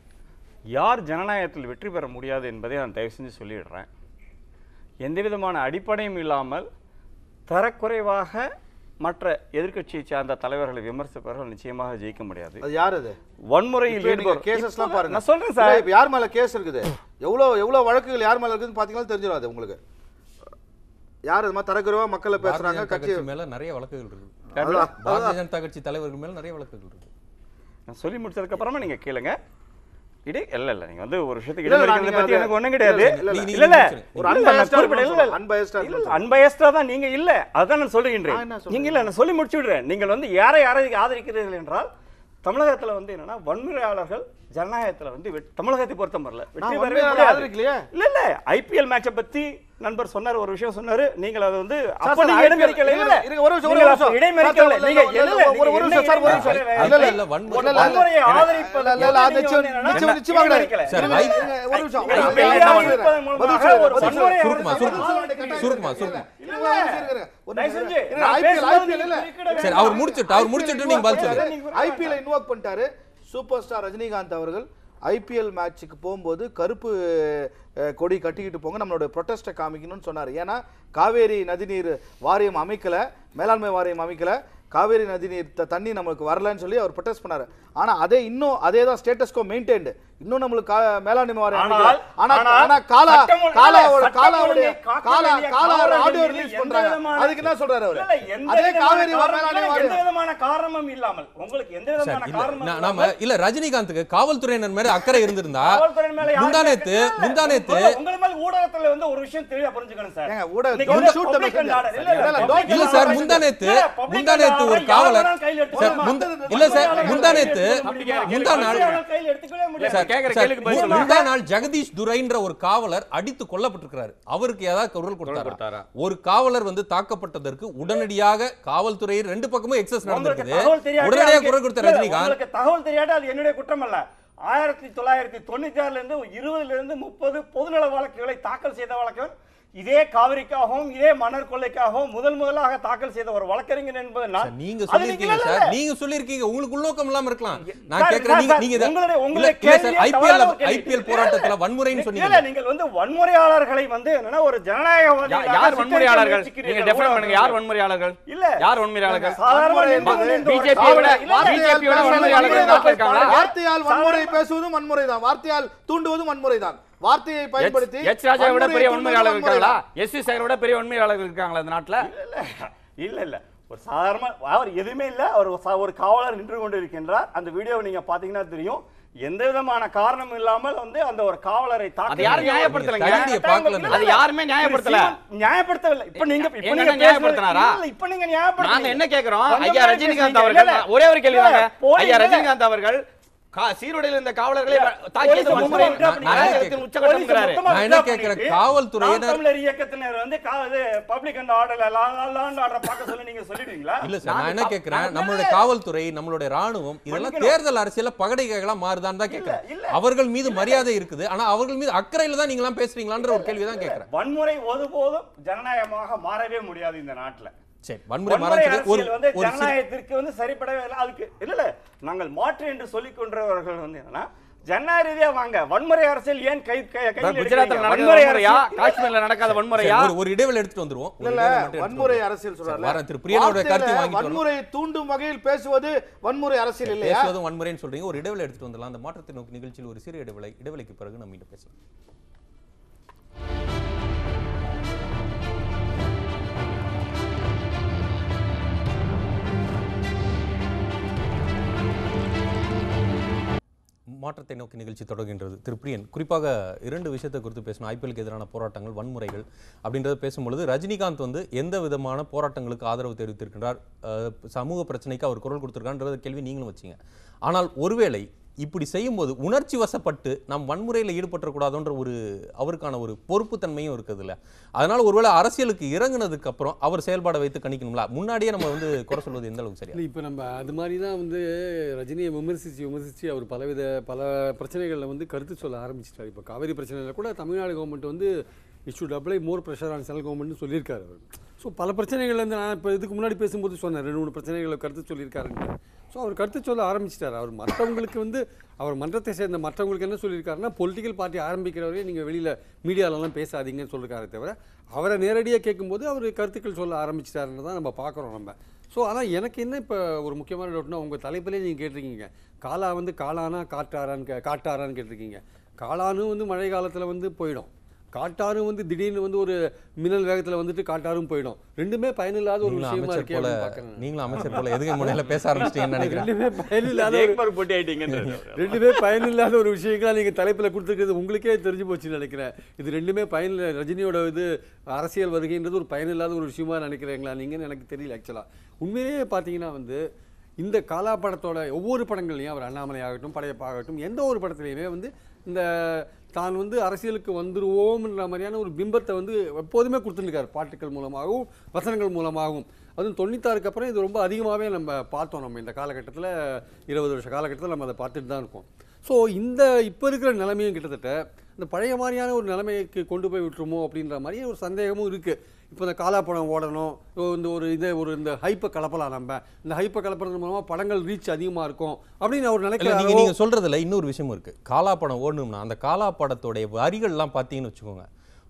யார் ஜனநாயகத்தில் வெற்றி பெற முடியாது என்பதை நான் தயவு செஞ்சு சொல்லிடுறேன் எந்த விதமான அடிப்படையும் இல்லாமல் தரக்குறைவாக மற்ற எதிர்க்கட்சியை சார்ந்த தலைவர்களை விமர்சிப்பவர்கள் நிச்சயமாக ஜெயிக்க முடியாது அது யார் அது வன்முறையில் இப்ப நீங்க ஈடுபடுற- கேசஸ்லாம் இப்ப பாருங்க நான் சொல்றேன் இல்ல, சார் இப்ப யார் மேல கேஸ் இருக்குது எவ்வளவு எவ்வளவு வழக்குகள் யார் மேல இருக்குதுன்னு பாத்தீங்கன்னா தெரிஞ்சிடும் அது உங்களுக்கு யார் இது மாதிரி தரக்குறைவா மக்களை பாரதிய பேசுறாங்க ஜனதா கட்சி கட்சி மேல நிறைய வழக்குகள் இருக்கு அதுதான், பாரதிய ஜனதா கட்சி தலைவர்கள் மேல நிறைய வழக்குகள் இருக்கு நான் சொல்லி முடிச்சதுக்கு அப்புறமா நீங்க கேளுங்க இடை இல்ல இல்ல நீங்க வந்து ஒரு விஷயத்துக்கு இல்ல, இல்ல, இடைமறிக்கிறத நீங்க பத்தி அது- எனக்கு ஒண்ணும் கிடையாது இல்ல, இல்ல, இல்ல இல்ல, இல்ல நீங்க ஒரு இல்ல, நான் unbiased ஆ குறிப்பிட- இல்ல, இருக்கணும், unbiased ஆ இல்ல, இருக்கணும். unbiased-ஆ தான் நீங்க இல்ல அதான் நான் நான் சொல்லுகின்றேன் என்ன சொல்றேன்? நீங்க இல்ல நான் சொல்லி முடிச்சு விடுறேன் நீங்கள் வந்து யாரை யாரை ஆதரிக்கிறீர்கள் என்றால் தமிழகத்துல வந்து என்னன்னா வன்முறையாளர்கள் ஜனநாயகத்துல வந்து வெட்- தமிழகத்தை பொறுத்த வரல வெற்றி நான் பெறவே வன்முறையாளரை முடியாது. ஆதரிக்கலையே. இல்ல இல்ல ஐபிஎல் மேட்சை பத்தி நண்பர் சொன்னார் ஒரு விஷயம் சொன்னாரு நீங்கள் அதை வந்து அப்ப சார், நீங்க IPL இடைமறிக்கல இருங்க, இல்ல இருங்க, ஒரு நிமிஷம், ஒரு நீங்கள் நிமிஷம். அப்ப இடைமறிக்கல சார், நீங்க இல்ல, இல்ல, இல்ல, ஒரு- ஒரு நீங்க நிமிஷம், சார், ஒரு என்ன நிமிஷம். இடைமறிக்கல? இல்ல, இல்ல, இல்ல, வன்முறை- இல்ல, இல்ல, வன்முறையை இல்ல, ஆதரிப்பது இல்ல, இல்ல, அது நீங்க நிச்சயம், வந்து என்னன்னா, நிச்சயம், நிச்சயமா கிடையாது. இடைமறிக்கல. சார், இருங்க, ஐ- இருங்க, ஒரு நிமிஷம். ஐ- பதில் ஐ- சொல்லுங்க, ஆதரிப்பதன் பதில் மூலமாக சொல்லுங்க, ஒரு பதில் சொல்லுங்க. சுருக்குமா, சுருக்குமா. சுருக்குமா. சுருக்குமா, சுருக்குமா. இருங்க, ஒரு நிமிஷம், இருங்க, இருங்க. ஒரு தயவு நிமிஷம், செஞ்சு, இருங்க, நான் IPL, பேசும்போது IPL இல்ல. நீங்க சரி அவர் முடிச்சுட்டு அவர் முடிச்சுட்டு நீங்க பதில் சொல்லுங்க ஐபிஎல் இன்வாக் பண்ணிட்டாரு சூப்பர் ஸ்டார் ரஜினிகாந்த் அவர்கள் ஐபிஎல் மேட்ச்சுக்கு போகும்போது கருப்பு அஹ், கொடி கட்டிக்கிட்டு போங்க நம்மளோட ப்ரொட்டஸ்ட்டை காமிக்கணும்னு சொன்னார் ஏன்னா காவேரி நதிநீர் வாரியம் அமைக்கல மேலாண்மை வாரியம் அமைக்கல காவேரி நதி நீர் த- தண்ணி நமக்கு வரலன்னு சொல்லி அவர் ப்ரொடெஸ்ட் பண்ணாரு ஆனா அதே இன்னும் அதே தான் ஸ்டேட்டஸ்கோ மெயின்டைன்டு இன்னும் நம்மளுக்கு கா- மேலாண்மை வாரியம் ஆனால், அமைக்கல. ஆனா ஆனால் ஆனா காலா சட்டம் ஒழுங்கு- காலாவோட சட்டம் காலாவுடைய ஒழுங்கை காக்க காலா வேண்டிய காலா காவலர்கள் ஆடியோ மீது ரிலீஸ் எந்த பண்றாங்க விதமான- அதுக்கு என்ன சொல்றாரு அவரு இல்ல, இல்ல, எந்த அதே விதமான காவேரி காரணமும் மேலாண்மை எந்த வாரியம் விதமான காரணமும் இல்லாமல் உங்களுக்கு எந்த விதமான சார், இல்ல, காரணமும் நா- இல்லாமல் நாம இல்ல ரஜினிகாந்துக்கு காவல்துறையினர் மேல அக்கறை இருந்திருந்தா காவல்துறை மேல யாருக்கு முந்தானேத்து அக்கறை? இல்ல, முந்தானேத்து உங்க- உங்க மேல ஊடகத்துல வந்து ஒரு விஷயம் தெளிவா புரிஞ்சுக்கணும் சார் ஏங்க, ஊடக- இன்னைக்கு don't வந்து shoot the public and messenger. order. இல்ல, இல்ல, இல்ல, public don't- and இல்ல சார் order. முந்தானேத்து இல்ல, public and முந்தானேத்து ஒரு order காவலர் யார் வேணாலும் கையில எடுத்துக்க சார் முடியுமா? முந்த- இல்ல சார் யார் வேணாலும் முந்தானேத்து கையில எடுத்துக்க முடியுமா? முந்தா நாள் யார் கையில எடுத்துக்கவே முடியாது. சார், கேக்குற சார், கேள்விக்கு பதில் மு- சொல்லுங்க. முந்தா நாள் ஜெகதீஷ் துரைன்ற ஒரு காவலர் அடித்து கொல்லப்பட்டிருக்கிறாரு அவருக்கு ஏதாவது குரல் கொடுத்தாரா கொடுத்தாரா? ஒரு காவலர் வந்து தாக்கப்பட்டதற்கு உடனடியாக காவல்துறை ரெண்டு பக்கமும் எக்ஸஸ் உங்களுக்கு நடந்திருக்குது தகவல் தெரியாட்டி உடனடியாக அதுக்கு- குரல் கொடுத்த இல்ல, ரஜினிகாந்த் உங்களுக்கு தகவல் தெரியாட்டி அது என்னுடைய குற்றம் அல்ல ஆயிரத்தி தொள்ளாயிரத்தி தொண்ணூத்தி ஆறுல இருந்து இருபதுல இருந்து முப்பது பொதுநல வழக்குகளை தாக்கல் செய்த வழக்கர் இதே காவிரிக்காகவும் இதே மணல் கொள்ளைக்காகவும் முதல் முதலாக தாக்கல் செய்த ஒரு வழக்கறிஞர் என்பது நான் சார், நீங்க அது சொல்லிருக்கீங்க இல்ல, சார் இல்ல. நீங்க சொல்லிருக்கீங்க உங்களுக்கு உள்நோக்கம் இல்லாம இருக்கலாம் நான் சார், கேக்குறேன் நீங்க சார், நீங்க இத- உங்களுடைய- இல்ல உங்களுடைய இல்ல சார் கேள்வியே ஐபிஎல் தவறான ஒரு கேள்வி. ஐபிஎல் போராட்டத்துல வன்முறைன்னு இல்ல, சொன்னீங்க நீங்கள் வந்து வன்முறையாளர்களை வந்து என்னன்னா ஒரு ஜனநாயகவாதிகளாக யா- யார் சித்தரிக்க வன்முறையாளர்கள் முயற்சிக்கிறீர்கள். நீங்க டெஃபைன் பண்ணுங்க யார் வன்முறையாளர்கள் இல்ல யார் வன்முறையாளர்கள் சாதாரண வன்முறை நின்று என்பது கொண்டு இந்த ஒரு BJP காவலர் விட இல்ல, இல்ல. வார்த்தையால் BJP யோட பேசுவது வன்முறையாளர்கள் வன்முறை நாட்டில் தான். இருக்காங்களா? வார்த்தையால் வன்முறை பேசுவதும் வன்முறை தான் வார்த்தையால் தூண்டுவதும் வன்முறை தான் வார்த்தையை பயன்படுத்தி எச் ராஜா விட பெரிய வன்முறையை வன்முறையாளர்கள் தூண்டுவது வன்முறை இருக்காங்களா தான். எஸ் சி சேகர் விட பெரிய வன்முறையாளர்கள் இருக்காங்களா இந்த நாட்டுல இல்ல இல்ல ஒரு சாதாரண அவர் எதுவுமே இல்ல அவர் ஒரு சா- ஒரு காவலர் நின்று கொண்டு இருக்கின்றார் அந்த வீடியோவை நீங்க பாத்தீங்கன்னா தெரியும் எந்த விதமான காரணம் இல்லாமல் வந்து அந்த ஒரு காவலரை அது யாரும் நியாயப்படுத்தலைங்க. தகுதியை பார்க்கல அது யாருமே நியாயப்படுத்தல. நியாயப்படுத்தவில்லை இப்ப நீங்க இப்ப எங்க நீங்க அண்ணன் நியாயப்படுத்தினாரா? இல்ல, இப்ப நீங்க நியாயப்படுத்துறீங்க. நாங்க என்ன கேக்குறோம் வந்த ஐயா மாதிரி ரஜினிகாந்த் பேசுறீங்க. அவர்கள் இல்ல, இல்ல. ஒரே ஒரு கேள்வி தாங்க இல்ல, போலீஸ் ஐயா இல்ல. ரஜினிகாந்த் அவர்கள் கா- சீருடையில் இருந்த காவலர்களை இல்ல, தாக்கியது போலீஸ் வன்முறை மொத்தமா நான் என்ன அரசியலத்தின் கேக்குறேன்? உச்சகட்டம்ங்கிறாரு. போலீஸ் மொத்தமா நான் என்ன withdraw கேக்குறேன், பண்ணிட்டு, காவல்துறையினர் நாம் தமிழர் இயக்கத்தினர் வந்து கா- இது பப்ளிக் அண்ட் ஆர்டர்ல லாண்ட் ஆர்டர் பார்க்க சொல்லி நீங்க சொல்லிடுவீங்களா இல்ல சார் நான் என்ன நாங்க- கேக்குறேன் நாங்க- நம்மளுடைய காவல்துறை நம்மளுடைய ராணுவம் இதெல்லாம் மன்னிக்கணும். தேர்தல் அரசியல பகடைகளா மாறுதான்னு தான் கேக்குறேன் இல்ல. அவர்கள் மீது மரியாதை இருக்குது ஆனா அவர்கள் மீது அக்கறையில தான் நீங்க எல்லாம் பேசுறீங்களான்ற ஒரு கேள்வி தான் கேக்குறேன் வன்முறை ஒருபோதும் ஜனநாயகமாக மாறவே முடியாது இந்த நாட்டுல சரி வன்முறை வன்முறை மறக்கிறது ஒரு அரசியல் வந்து ஒரு சிறு- ஜனநாயகத்திற்கு வந்து சரிப்படவே இல்லை அதுக்கு இல்ல இல்ல நாங்கள் மாற்று என்று சொல்லிக் கொண்டவர்கள் வந்து என்னன்னா ஜனநாயக ரீதியா வாங்க வன்முறை அரசியல் ஏன் கை கை- கையில் குஜராத்தில் எடுக்கிறீங்க? நடக்காத வன்முறை வன்முறையா அரசியல் காஷ்மீர்ல நடக்காத சரி, வன்முறையா ஒரு- ஒரு இடைவெளி எடுத்துட்டு வந்துருவோம் ஒரு இல்ல இல்ல இடைவெளி மட்டும் எடுத்துட்டு வன்முறை வந்துருவோம். அரசியல் சரி, சொல்றாரு வரேன் திரு பிரியனோட கருத்தை வாங்கிட்டு வரணும். வன்முறை தூண்டும் வகையில் பேசுவது வன்முறை அரசியல் இல்லையா பேசுவதும் வன்முறைன்னு சொல்றீங்க ஒரு இடைவெளி எடுத்துட்டு வந்துடலாம் அந்த மாற்றத்தை நோக்கி நிகழ்ச்சியில் ஒரு சிறு இடைவெளி இடைவெளிக்கு பிறகு நம்ம மீண்டும் பேசலாம் மாற்றத்தை நோக்கி நிகழ்ச்சி தொடர்கின்றது திரு பிரியன் குறிப்பாக இரண்டு விஷயத்தை குறித்து பேசணும் ஐபிஎலுக்கு எதிரான போராட்டங்கள் வன்முறைகள் அப்படின்றத பேசும்பொழுது ரஜினிகாந்த் வந்து எந்த விதமான போராட்டங்களுக்கு ஆதரவு தெரிவித்திருக்கின்றார் அஹ், சமூக பிரச்சனைக்கு அவர் குரல் கொடுத்திருக்கான்ற கேள்வி நீங்களும் வச்சீங்க ஆனால் ஒருவேளை இப்படி செய்யும்போது உணர்ச்சி வசப்பட்டு நாம் வன்முறையில் ஈடுபட்டக்கூடாதுன்ற ஒரு அவருக்கான ஒரு பொறுப்புத்தன்மையும் இருக்குது இல்ல அதனால ஒருவேளை அரசியலுக்கு இறங்குனதுக்கு அப்புறம் அவர் செயல்பாடை வைத்து கணிக்கணும்ல முன்னாடியே நம்ம வந்து குறை சொல்வது எந்த அளவுக்கு சரியா இல்லை இப்போ நம்ம அது மாதிரி தான் வந்து ரஜினியை விமர்சித்து விமர்சித்து அவர் பலவித பல பிரச்சனைகளில் வந்து கருத்து சொல்ல ஆரம்பிச்சிட்டார் இப்போ காவேரி பிரச்சனையில் கூட தமிழ்நாடு கவர்மெண்ட் வந்து இஷ்யூ டபுளை மோர் ப்ரெஷர் ஆன் சென்ட்ரல் கவர்மெண்ட்னு சொல்லியிருக்காரு அவர் ஸோ பல பிரச்சனைகள் வந்து நான் இப்போ இதுக்கு முன்னாடி பேசும்போது சொன்னேன் ரெண்டு மூணு பிரச்சனைகளை கருத்து சொல்லியிருக்காருன்னு ஸோ அவர் கருத்து சொல்ல ஆரம்பிச்சிட்டார் அவர் மற்றவங்களுக்கு வந்து அவர் மன்றத்தை சேர்ந்த மற்றவங்களுக்கு என்ன சொல்லியிருக்காருன்னா பொலிட்டிக்கல் பார்ட்டி ஆரம்பிக்கிறவரே நீங்கள் வெளியில் மீடியாலலாம் பேசாதீங்கன்னு சொல்லியிருக்காரு தவிர அவரை நேரடியாக கேட்கும்போது அவர் கருத்துக்கள் சொல்ல ஆரம்பிச்சிட்டாருன்னு தான் நம்ம பார்க்குறோம் நம்ம ஸோ ஆனால் எனக்கு என்ன இப்போ ஒரு முக்கியமான டவுட்னா உங்கள் தலைப்பிலே நீங்கள் கேட்டிருக்கீங்க காலா வந்து காளானா காட்டாரான்னு கே காட்டாரான்னு கேட்டிருக்கீங்க காளானும் வந்து மழை காலத்தில் வந்து போயிடும் காட்டாரும் வந்து திடீர்னு வந்து ஒரு மின்னல் வேகத்தில் வந்துட்டு காட்டாரும் போயிடும் ரெண்டுமே பயனில்லாத ஒரு நீங்களும் விஷயமா அமைச்சர் இருக்கே போல அப்படின்னு பார்க்குறேன் நீங்களும் அமைச்சர் போல எதுகை முனையில பேச ஆரம்பிச்சிட்டீங்கன்னு நினைக்கிறேன் ரெண்டுமே பயனில்லாத ஒரு ஜெயக்குமார் போட்டி ஆயிட்டீங்கன்றாரு. ரெண்டுமே பயனில்லாத ஒரு விஷயங்களா நீங்க தலைப்புல கொடுத்துருக்கிறது உங்களுக்கே தெரிஞ்சு போச்சுன்னு நினைக்கிறேன் இது ரெண்டுமே பயனில்ல ரஜினியோட இது அரசியல் வருகைன்றது ஒரு பயனில்லாத ஒரு விஷயமா நினைக்கிறீங்களா நீங்கன்னு எனக்கு தெரியல ஆக்சுவலா உண்மையிலேயே பார்த்தீங்கன்னா வந்து இந்த காலா படத்தோட ஒவ்வொரு படங்கள்லையும் அவர் அண்ணாமலை ஆகட்டும் படையப்பாகட்டும் எந்த ஒரு படத்துலையுமே வந்து இந்த தான் வந்து அரசியலுக்கு வந்துருவோம்ன்ற மாதிரியான ஒரு பிம்பத்தை வந்து எப்போதுமே கொடுத்துருக்காரு பாட்டுக்கள் மூலமாகவும் வசனங்கள் மூலமாகவும் அதுவும் தொண்ணூத்தாறுக்கு அப்புறம் இது ரொம்ப அதிகமாகவே நம்ம பார்த்தோம் நம்ம இந்த காலகட்டத்தில் இருபது வருஷ காலகட்டத்தில் நம்ம அதை பார்த்துட்டு தான் இருக்கோம் ஸோ இந்த இப்போ இருக்கிற நிலைமையும் கிட்டத்தட்ட இந்த பழைய மாதிரியான ஒரு நிலைமைக்கு கொண்டு போய் விட்டுருமோ அப்படின்ற மாதிரி ஒரு சந்தேகமும் இருக்குது இப்போ இந்த காலாப்படம் ஓடணும் ஓ, இந்த ஒரு இதை ஒரு இந்த ஹைப்பை கலப்பலாம் நம்ம இந்த ஹைப்பை கலப்புறது மூலமாக படங்கள் ரீச் அதிகமாக இருக்கும் அப்படின்னு அவர் இல்ல நீங்க நினைக்கிறாரோ நீங்க சொல்றதுல இன்னொரு விஷயம் இருக்கு காலா படம் ஓடணும்னா அந்த காலா படத்தோடைய வரிகள்லாம் பார்த்தீங்கன்னு வச்சுக்கோங்க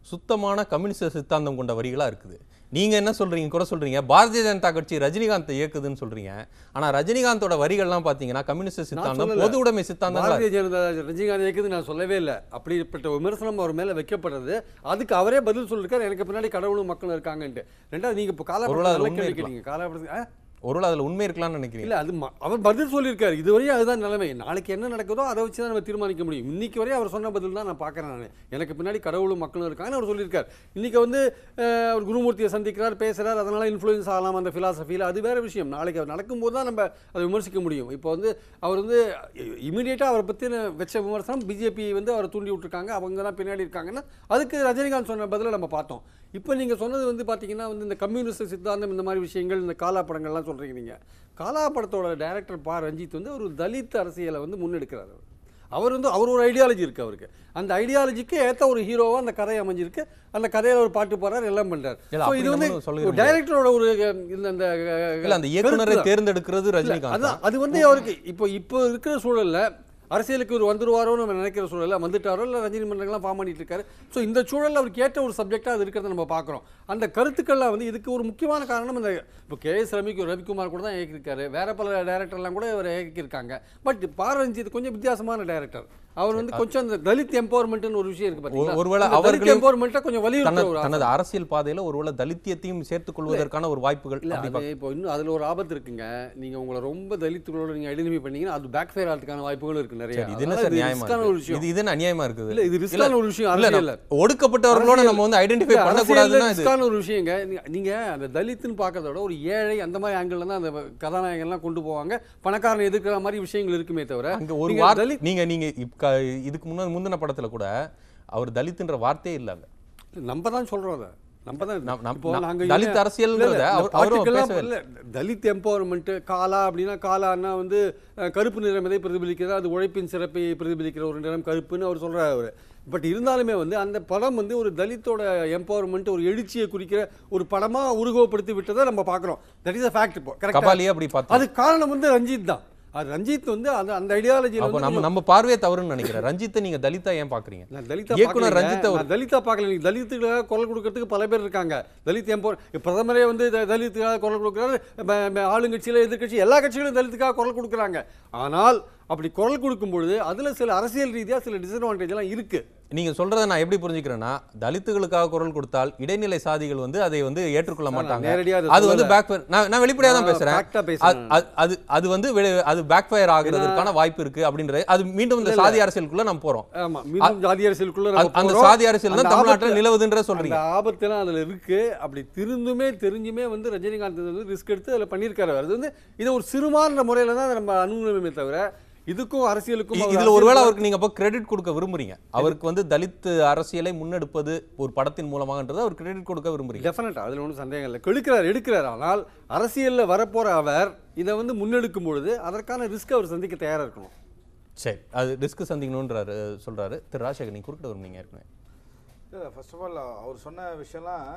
சுத்தமான கம்யூனிஸ்ட் சித்தாந்தம் கொண்ட வரிகளா இருக்குது நீங்க என்ன சொல்றீங்க குறை சொல்றீங்க பாரதிய ஜனதா கட்சி ரஜினிகாந்த் இயக்குதுன்னு சொல்றீங்க ஆனா ரஜினிகாந்தோட வரிகள்லாம் பாத்தீங்கன்னா கம்யூனிஸ்ட் சித்தாந்தம் சொல்லல. பொது உடைமை சித்தாந்தம் பாரதிய ஜனதா ரஜினிகாந்த் இயக்குது நான் சொல்லவே இல்லை அப்படிப்பட்ட விமர்சனம் அவர் மேல வைக்கப்படுறது அதுக்கு அவரே பதில் சொல்லிருக்காரு எனக்கு பின்னாடி கடவுளும் மக்களும் இருக்காங்கன்ட்டு ரெண்டாவது நீங்க இப்போ ஒருவேளை அதுல காலப்படத்தில் உண்மை கேள்வி கேட்டீங்க காலப்படத்துக்கு ஆ? ஒருவேளை அதுல உண்மை இருக்கலாம்னு நினைக்கிறீங்க இல்ல அது ம- அவர் பதில் சொல்லியிருக்காரு இதுவரையும் அதுதான் நிலைமை நாளைக்கு என்ன நடக்குதோ அதை வச்சு தான் நம்ம தீர்மானிக்க முடியும் இன்னைக்கு வரையும் அவர் சொன்ன பதில் தான் நான் பார்க்குறேன் நான் எனக்கு பின்னாடி கடவுளும் மக்களும் இருக்காங்கன்னு அவர் சொல்லியிருக்காரு இன்னைக்கு வந்து அஹ், அவர் குருமூர்த்தியை சந்திக்கிறார் பேசுறார் அதனால இன்ஃப்ளூயன்ஸ் ஆகலாம் அந்த ஃபிலாசபியில் அது வேற விஷயம் நாளைக்கு அவர் நடக்கும்போது தான் நம்ம அதை விமர்சிக்க முடியும் இப்போ வந்து அவர் வந்து இமீடியட்டாக அவரை பற்றின வச்ச விமர்சனம் பிஜேபி வந்து அவரை தூண்டி விட்டுருக்காங்க அவங்க தான் பின்னாடி இருக்காங்கன்னா அதுக்கு ரஜினிகாந்த் சொன்ன பதிலை நம்ம பார்த்தோம் இப்போ நீங்கள் சொன்னது வந்து பார்த்தீங்கன்னா வந்து இந்த கம்யூனிஸ்ட் சித்தாந்தம் இந்த மாதிரி விஷயங்கள் இந்த காலா படங்கள்லாம் சொல்கிறீங்க நீங்கள் காலா படத்தோட டைரக்டர் பா ரஞ்சித் வந்து ஒரு தலித் அரசியலை வந்து முன்னெடுக்கிறார் அவர் அவர் வந்து அவர் ஒரு ஐடியாலஜி இருக்குது அவருக்கு அந்த ஐடியாலஜிக்கு ஏற்ற ஒரு ஹீரோவாக அந்த கதை அமைஞ்சிருக்கு அந்த கதையில் ஒரு பாட்டு பாடுறார் எல்லாம் பண்ணுறார் இல்ல, ஸோ அப்படி இது வந்து நம்ம சொல்லிட முடியாது. டைரக்டரோட ஒரு அஹ், இந்த அந்த அஹ், இல்ல அந்த இயக்குனரை கருத்து தான். தேர்ந்தெடுக்கிறது இல்ல, ரஜினிகாந்த் அதான் அது வந்து அவருக்கு இப்போ இப்போ இருக்கிற சூழல்ல அரசியலுக்கு ஒரு வந்துருவாரோன்னு நம்ம நினைக்கிற சூழல்ல வந்துட்டாரோ இல்லை ரஜினி மன்றங்கள்லாம் ஃபார்ம் பண்ணிட்டு இருக்காரு ஸோ இந்த சூழல்ல அவருக்கு ஏற்ற ஒரு சப்ஜெக்டாக அது இருக்கிறத நம்ம பார்க்குறோம் அந்த கருத்துக்கள்லாம் வந்து இதுக்கு ஒரு முக்கியமான காரணம் இந்த இப்போ கே எஸ் ரவி ரவிக்குமார் கூட தான் இயக்கியிருக்காரு வேற பல டைரக்டர்லாம் கூட இவர் இயக்கியிருக்காங்க பட் பா ரஞ்சித் கொஞ்சம் வித்தியாசமான டைரக்டர் அவர் வந்து கொஞ்சம் அந்த தலித் எம்பவர்மெண்ட்னு ஒரு விஷயம் இருக்கு பார்த்தீங்களா ஒருவேளை அந்த தலித் அவர்களையும் எம்பவர்மெண்ட்டை கொஞ்சம் வலியுறுத்த தனது ஒரு தனது அரசியல் பாதையில ஒருவேளை தலித்தியத்தையும் சேர்த்துக் கொள்வதற்கான ஒரு வாய்ப்புகள் இல்ல அப்படி அது இப்போ இன்னும் அதுல ஒரு ஆபத்து இருக்குங்க நீங்க உங்களை ரொம்ப தலித்துகளோட நீங்க ஐடென்டிஃபை பண்ணீங்கன்னா அது பேக் ஃபயர் ஆகிறதுக்கான வாய்ப்புகளும் இருக்கு நிறைய சரி இது என்ன அதனால சார் இது நியாயமா risk-ஆன ஒரு இருக்கு? விஷயம் இது இது என்ன அநியாயமா இருக்குது இல்ல இது ரிஸ்கான ஒரு விஷயம் இல்ல அரசியல்ல நம்ம ஒடுக்கப்பட்டவர்களோட நம்ம வந்து ஐடென்டிஃபை இல்ல, பண்ணக்கூடாதுன்னா அரசியல்ல இது risk-ஆன ஒரு விஷயங்க நீங்க- நீங்க அந்த தலித்துன்னு பார்க்கறத விட ஒரு ஏழை அந்த மாதிரி ஆங்கிள் தான் அந்த கதாநாயகன்லாம் கொண்டு போவாங்க பணக்காரன் எதிர்க்கிற மாதிரி விஷயங்கள் இருக்குமே தவிர அங்க ஒரு நீங்க வார்த்தை தலித் நீங்க நீங்க இப்ப இதுக்கு முன்ன முந்தின படத்துல கூட அவர் தலித்துன்ற வார்த்தையே இல்ல அங்க. நம்ம தான் சொல்றோம் அதை நம்ம தான் நம்- நம்- இப்போ நம்- நாங்க தலித் இல்ல, அரசியல்ன்றத இல்ல, இல்ல, அவர்- இந்த அவரும் பாட்டுக்கெல்லாம் பேசவே இல்ல, தலித் எம்பவர்மெண்ட் காலா அப்படின்னா காலான்னா வந்து அஹ், கருப்பு நிறம் எதை பிரதிபலிக்கிறது அது உழைப்பின் சிறப்பை பிரதிபலிக்கிற ஒரு நிறம் கருப்புன்னு அவர் சொல்றாரு அவர் பட் இருந்தாலுமே வந்து அந்த படம் வந்து ஒரு தலித்தோட எம்பவர்மெண்ட் ஒரு எழுச்சியை குறிக்கிற ஒரு படமா உருவப்படுத்தி விட்டதை நம்ம பார்க்குறோம் தட் இஸ் அ ஃபேக்ட் இப்போ கரெக்டாக கபாலியே அப்படி பார்த்தோம் அது காரணம் வந்து ரஞ்சித் தான் அது ரஞ்சித் வந்து அந்த அந்த ஐடியாலஜியில் அப்போ வந்து நம்ம நம்ம பார்வையே தவறுன்னு நினைக்கிறேன் ரஞ்சித்தை நீங்க தலித்தா ஏன் பாக்குறீங்க நான் தலிதா இயக்குனர் பார்க்கலைங்க. ரஞ்சித்தை ஒரு- நான் தலிதா பார்க்கல நீங்க தலித்துக்காக குரல் கொடுக்கறதுக்கு பல பேர் இருக்காங்க தலித் எம்போ பிரதமரே வந்து த- தலித்துக்காக குரல் கொடுக்குறாரு ப- ப- ஆளுங்கட்சியில எதிர்க்கட்சி எல்லா கட்சிகளும் தலித்துக்காக குரல் கொடுக்குறாங்க ஆனால் அப்படி குரல் கொடுக்கும் பொழுது அதுல சில அரசியல் ரீதியா சில டிஸ்அட்வான்டேஜ் எல்லாம் இருக்கு நீங்க சொல்றதை நான் எப்படி புரிஞ்சுக்கிறேன்னா தலித்துகளுக்காக குரல் கொடுத்தால் இடைநிலை சாதிகள் வந்து அதை வந்து ஏற்றுக்கொள்ள சார், நான் மாட்டாங்க நேரடியா அதை அது வந்து சொல்லல. பேக் நான் நான் வெளிப்படையா தான் நான் பேசுறேன் fact ஆ பேசுறேன் அது- அது- அது அது வந்து வெளி- அது பேக் ஃபயர் ஆகுறதுக்கான வாய்ப்பு இருக்கு அப்படின்றது அது மீண்டும் இந்த இல்ல, இல்ல. சாதி அரசியலுக்குள்ள நம்ம போறோம் ஆமா மீண்டும் ஜாதி அரசியலுக்குள்ள நம்ம அந்த- அந்த போறோம். சாதி அரசியல் தான் அந்த தமிழ்நாட்டுல ஆபத்து- நிலவுதுன்ற சொல்றீங்க அந்த ஆபத்துலாம் அதுல இருக்கு அப்படி திருந்துமே தெரிஞ்சுமே வந்து ரஜினிகாந்த் வந்து ரிஸ்க் எடுத்து அதுல பண்ணியிருக்காரு அது வந்து இது ஒரு சிறுமான முறையில தான் நம்ம அனுகூலமே தவிர இதுக்கும் அரசியலுக்கும் இ- அவர் இதுல ஒருவேளை அரசியலுக்கும் அவருக்கு நீங்க அப்ப கிரெடிட் கொடுக்க விரும்புறீங்க அவருக்கு வந்து தலித் அரசியலை முன்னெடுப்பது ஒரு படத்தின் மூலமாகன்றது அவர் கிரெடிட் கொடுக்க விரும்புறீங்க டெஃபினட்டா அதுல ஒன்றும் சந்தேகம் இல்லை கெடுக்கிறார் எடுக்கிறார் ஆனால் அரசியல்ல வரப்போற அவர் இதை வந்து முன்னெடுக்கும் பொழுது அதற்கான ரிஸ்க் அவர் சந்திக்க தயாரா இருக்கணும் சரி அது ரிஸ்க் சந்திக்கணுன்றாரு சொல்றாரு திரு ராஜசேகர் நீங்க குறுக்கிட்ட விரும்புனீங்க ஏற்கனவே இல்லை ஃபர்ஸ்ட் ஆஃப் ஆல் அவர் சொன்ன விஷயம்லாம்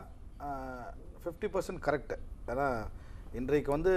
ஃபிஃப்டி பர்சன்ட் கரெக்டு ஏன்னா இன்றைக்கு வந்து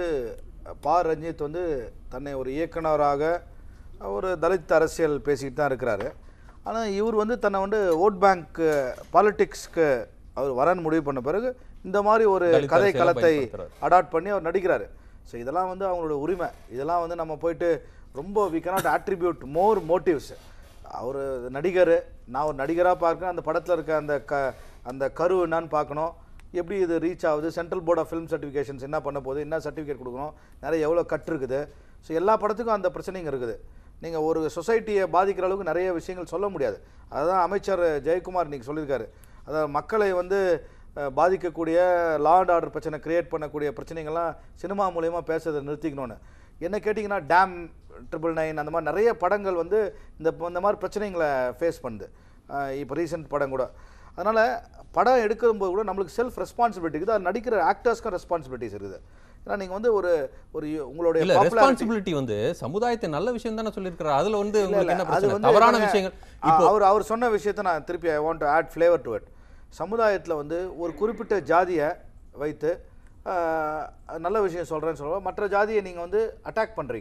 பா ரஞ்சித் வந்து தன்னை ஒரு இயக்குனராக ஒரு தலித் அரசியல் பேசிக்கிட்டு தான் இருக்கிறாரு ஆனால் இவர் வந்து தன்னை வந்து ஓட் பேங்க் பாலிட்டிக்ஸ்க்கு அவர் வரன்னு முடிவு பண்ண பிறகு இந்த மாதிரி ஒரு தலித் கதை அரசியலை களத்தை பயன்படுத்துறாரு. அடாப்ட் பண்ணி அவர் நடிக்கிறாரு ஸோ இதெல்லாம் வந்து அவங்களோட உரிமை இதெல்லாம் வந்து நம்ம போயிட்டு ரொம்ப we cannot attribute more motives அவர் நடிகர் நான் ஒரு நடிகராக பார்க்குறேன் அந்த படத்தில் இருக்க அந்த க அந்த கரு என்னன்னு பார்க்கணும் எப்படி இது ரீச் ஆகுது central board of film certifications என்ன பண்ண போகுது என்ன சர்டிஃபிகேட் கொடுக்கணும் நிறைய எவ்வளோ கட் இருக்குது ஸோ எல்லா படத்துக்கும் அந்த பிரச்சனைங்க இருக்குது நீங்கள் ஒரு சொசைட்டியை பாதிக்கிற அளவுக்கு நிறைய விஷயங்கள் சொல்ல முடியாது அதுதான் அமைச்சர் ஜெயக்குமார் இன்னைக்கு சொல்லியிருக்காரு அதாவது மக்களை வந்து அஹ், பாதிக்கக்கூடிய லா அண்ட் ஆர்டர் பிரச்சனை கிரியேட் பண்ணக்கூடிய பிரச்சனைகள்லாம் சினிமா மூலயமா பேசுறதை நிறுத்திக்கணும்னு என்ன கேட்டிங்கன்னா டேம் ட்ரிபிள் நைன் அந்த மாதிரி நிறைய படங்கள் வந்து இந்த இந்த மாதிரி பிரச்சனைகளை ஃபேஸ் பண்ணுது இப்போ ரீசெண்ட் படம் கூட அதனால் படம் எடுக்கும்போது கூட நம்மளுக்கு செல்ஃப் ரெஸ்பான்சிபிலிட்டி இருக்குது அது நடிக்கிற ஆக்டர்ஸ்க்கும் ரெஸ்பான்சிபிலிட்டிஸ் இருக்குது ஏன்னா நீங்கள் வந்து ஒரு ஒரு உங்களுடைய இல்ல popularity- ரெஸ்பான்சிபிலிட்டி வந்து சமுதாயத்தை நல்ல விஷயம் தானே சொல்லியிருக்கிறார் அதுல வந்து இல்ல, உங்களுக்கு இல்ல, என்ன அது பிரச்சனை வந்து தவறான பாருங்க, விஷயங்கள் ஆ, இப்போ அவர் அவர் சொன்ன விஷயத்தை நான் திருப்பி I want to add flavour to it சமுதாயத்தில் வந்து ஒரு குறிப்பிட்ட ஜாதியை வைத்து ஆ, நல்ல விஷயம் சொல்கிறேன்னு சொல்லுவோம் மற்ற ஜாதியை நீங்கள் வந்து அட்டாக் பண்ணுறீங்க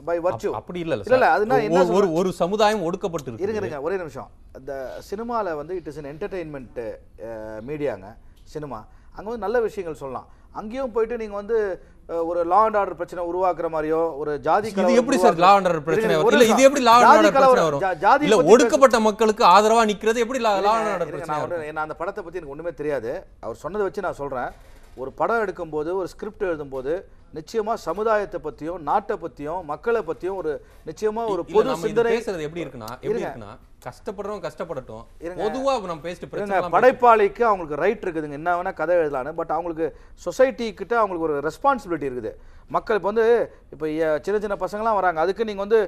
பை வர்ச்சு அப்- அப்படி இல்ல இல்ல இல்ல அது நான் என்ன ஒரு ஒரு சமுதாயம் ஒடுக்கப்பட்டு இருங்க இருக்கு இருங்க ஒரே நிமிஷம் இந்த சினிமாவில் வந்து இட் இஸ் an என்டர்டெயின்மெண்ட் மீடியாங்க சினிமா அங்கே வந்து நல்ல விஷயங்கள் சொல்லலாம் அங்கேயும் போயிட்டு நீங்கள் வந்து அஹ், ஒரு லா அண்ட் ஆர்டர் பிரச்சனை உருவாக்குற மாதிரியோ ஒரு ஜாதி இது கலவரம் எப்படி சார் உருவாக்குற- லா அண்ட் பிரச்சனை இருங்க, வரும் ஒரு இல்ல இது நிமிஷம். எப்படி லா ஜாதி அண்ட் பிரச்சனை கலவரம், வரும் ஜா- ஜாதி இல்ல பத்தி பேச- ஒடுக்கப்பட்ட மக்களுக்கு ஆதரவா நிக்கிறது எப்படி லா லா இருங்க, அண்ட் இருங்க, பிரச்சனை நான் வரும் ஒண்ணு- நான் அந்த படத்தை பற்றி எனக்கு ஒன்றுமே தெரியாது அவர் சொன்னதை வச்சு நான் சொல்கிறேன் ஒரு படம் எடுக்கும்போது ஒரு ஸ்கிரிப்ட் எழுதும்போது நிச்சயமா சமுதாயத்தை பற்றியும் நாட்டை பற்றியும் மக்களை பற்றியும் ஒரு நிச்சயமா ஒரு இல்ல, பொது நம்ம இது சிந்தனை பேசுறது எப்படி இருக்குன்னா எப்படி இருங்க. இருக்குன்னா கஷ்டப்படுறவங்க கஷ்டப்படட்டும் இருங்க. பொதுவா நம்ம பேசிட்டு இருங்க பிரச்சனை எல்லாம் படைப்பாளிக்கு அவங்களுக்கு ரைட் இருக்குதுங்க என்ன வேணா கதை எழுதலான்னு பட் அவங்களுக்கு சொசைட்டி கிட்ட அவங்களுக்கு ஒரு ரெஸ்பான்சிபிலிட்டி இருக்குது மக்கள் இப்போ வந்து இப்போ சின்ன சின்ன பசங்களாம் வராங்க அதுக்கு நீங்கள் வந்து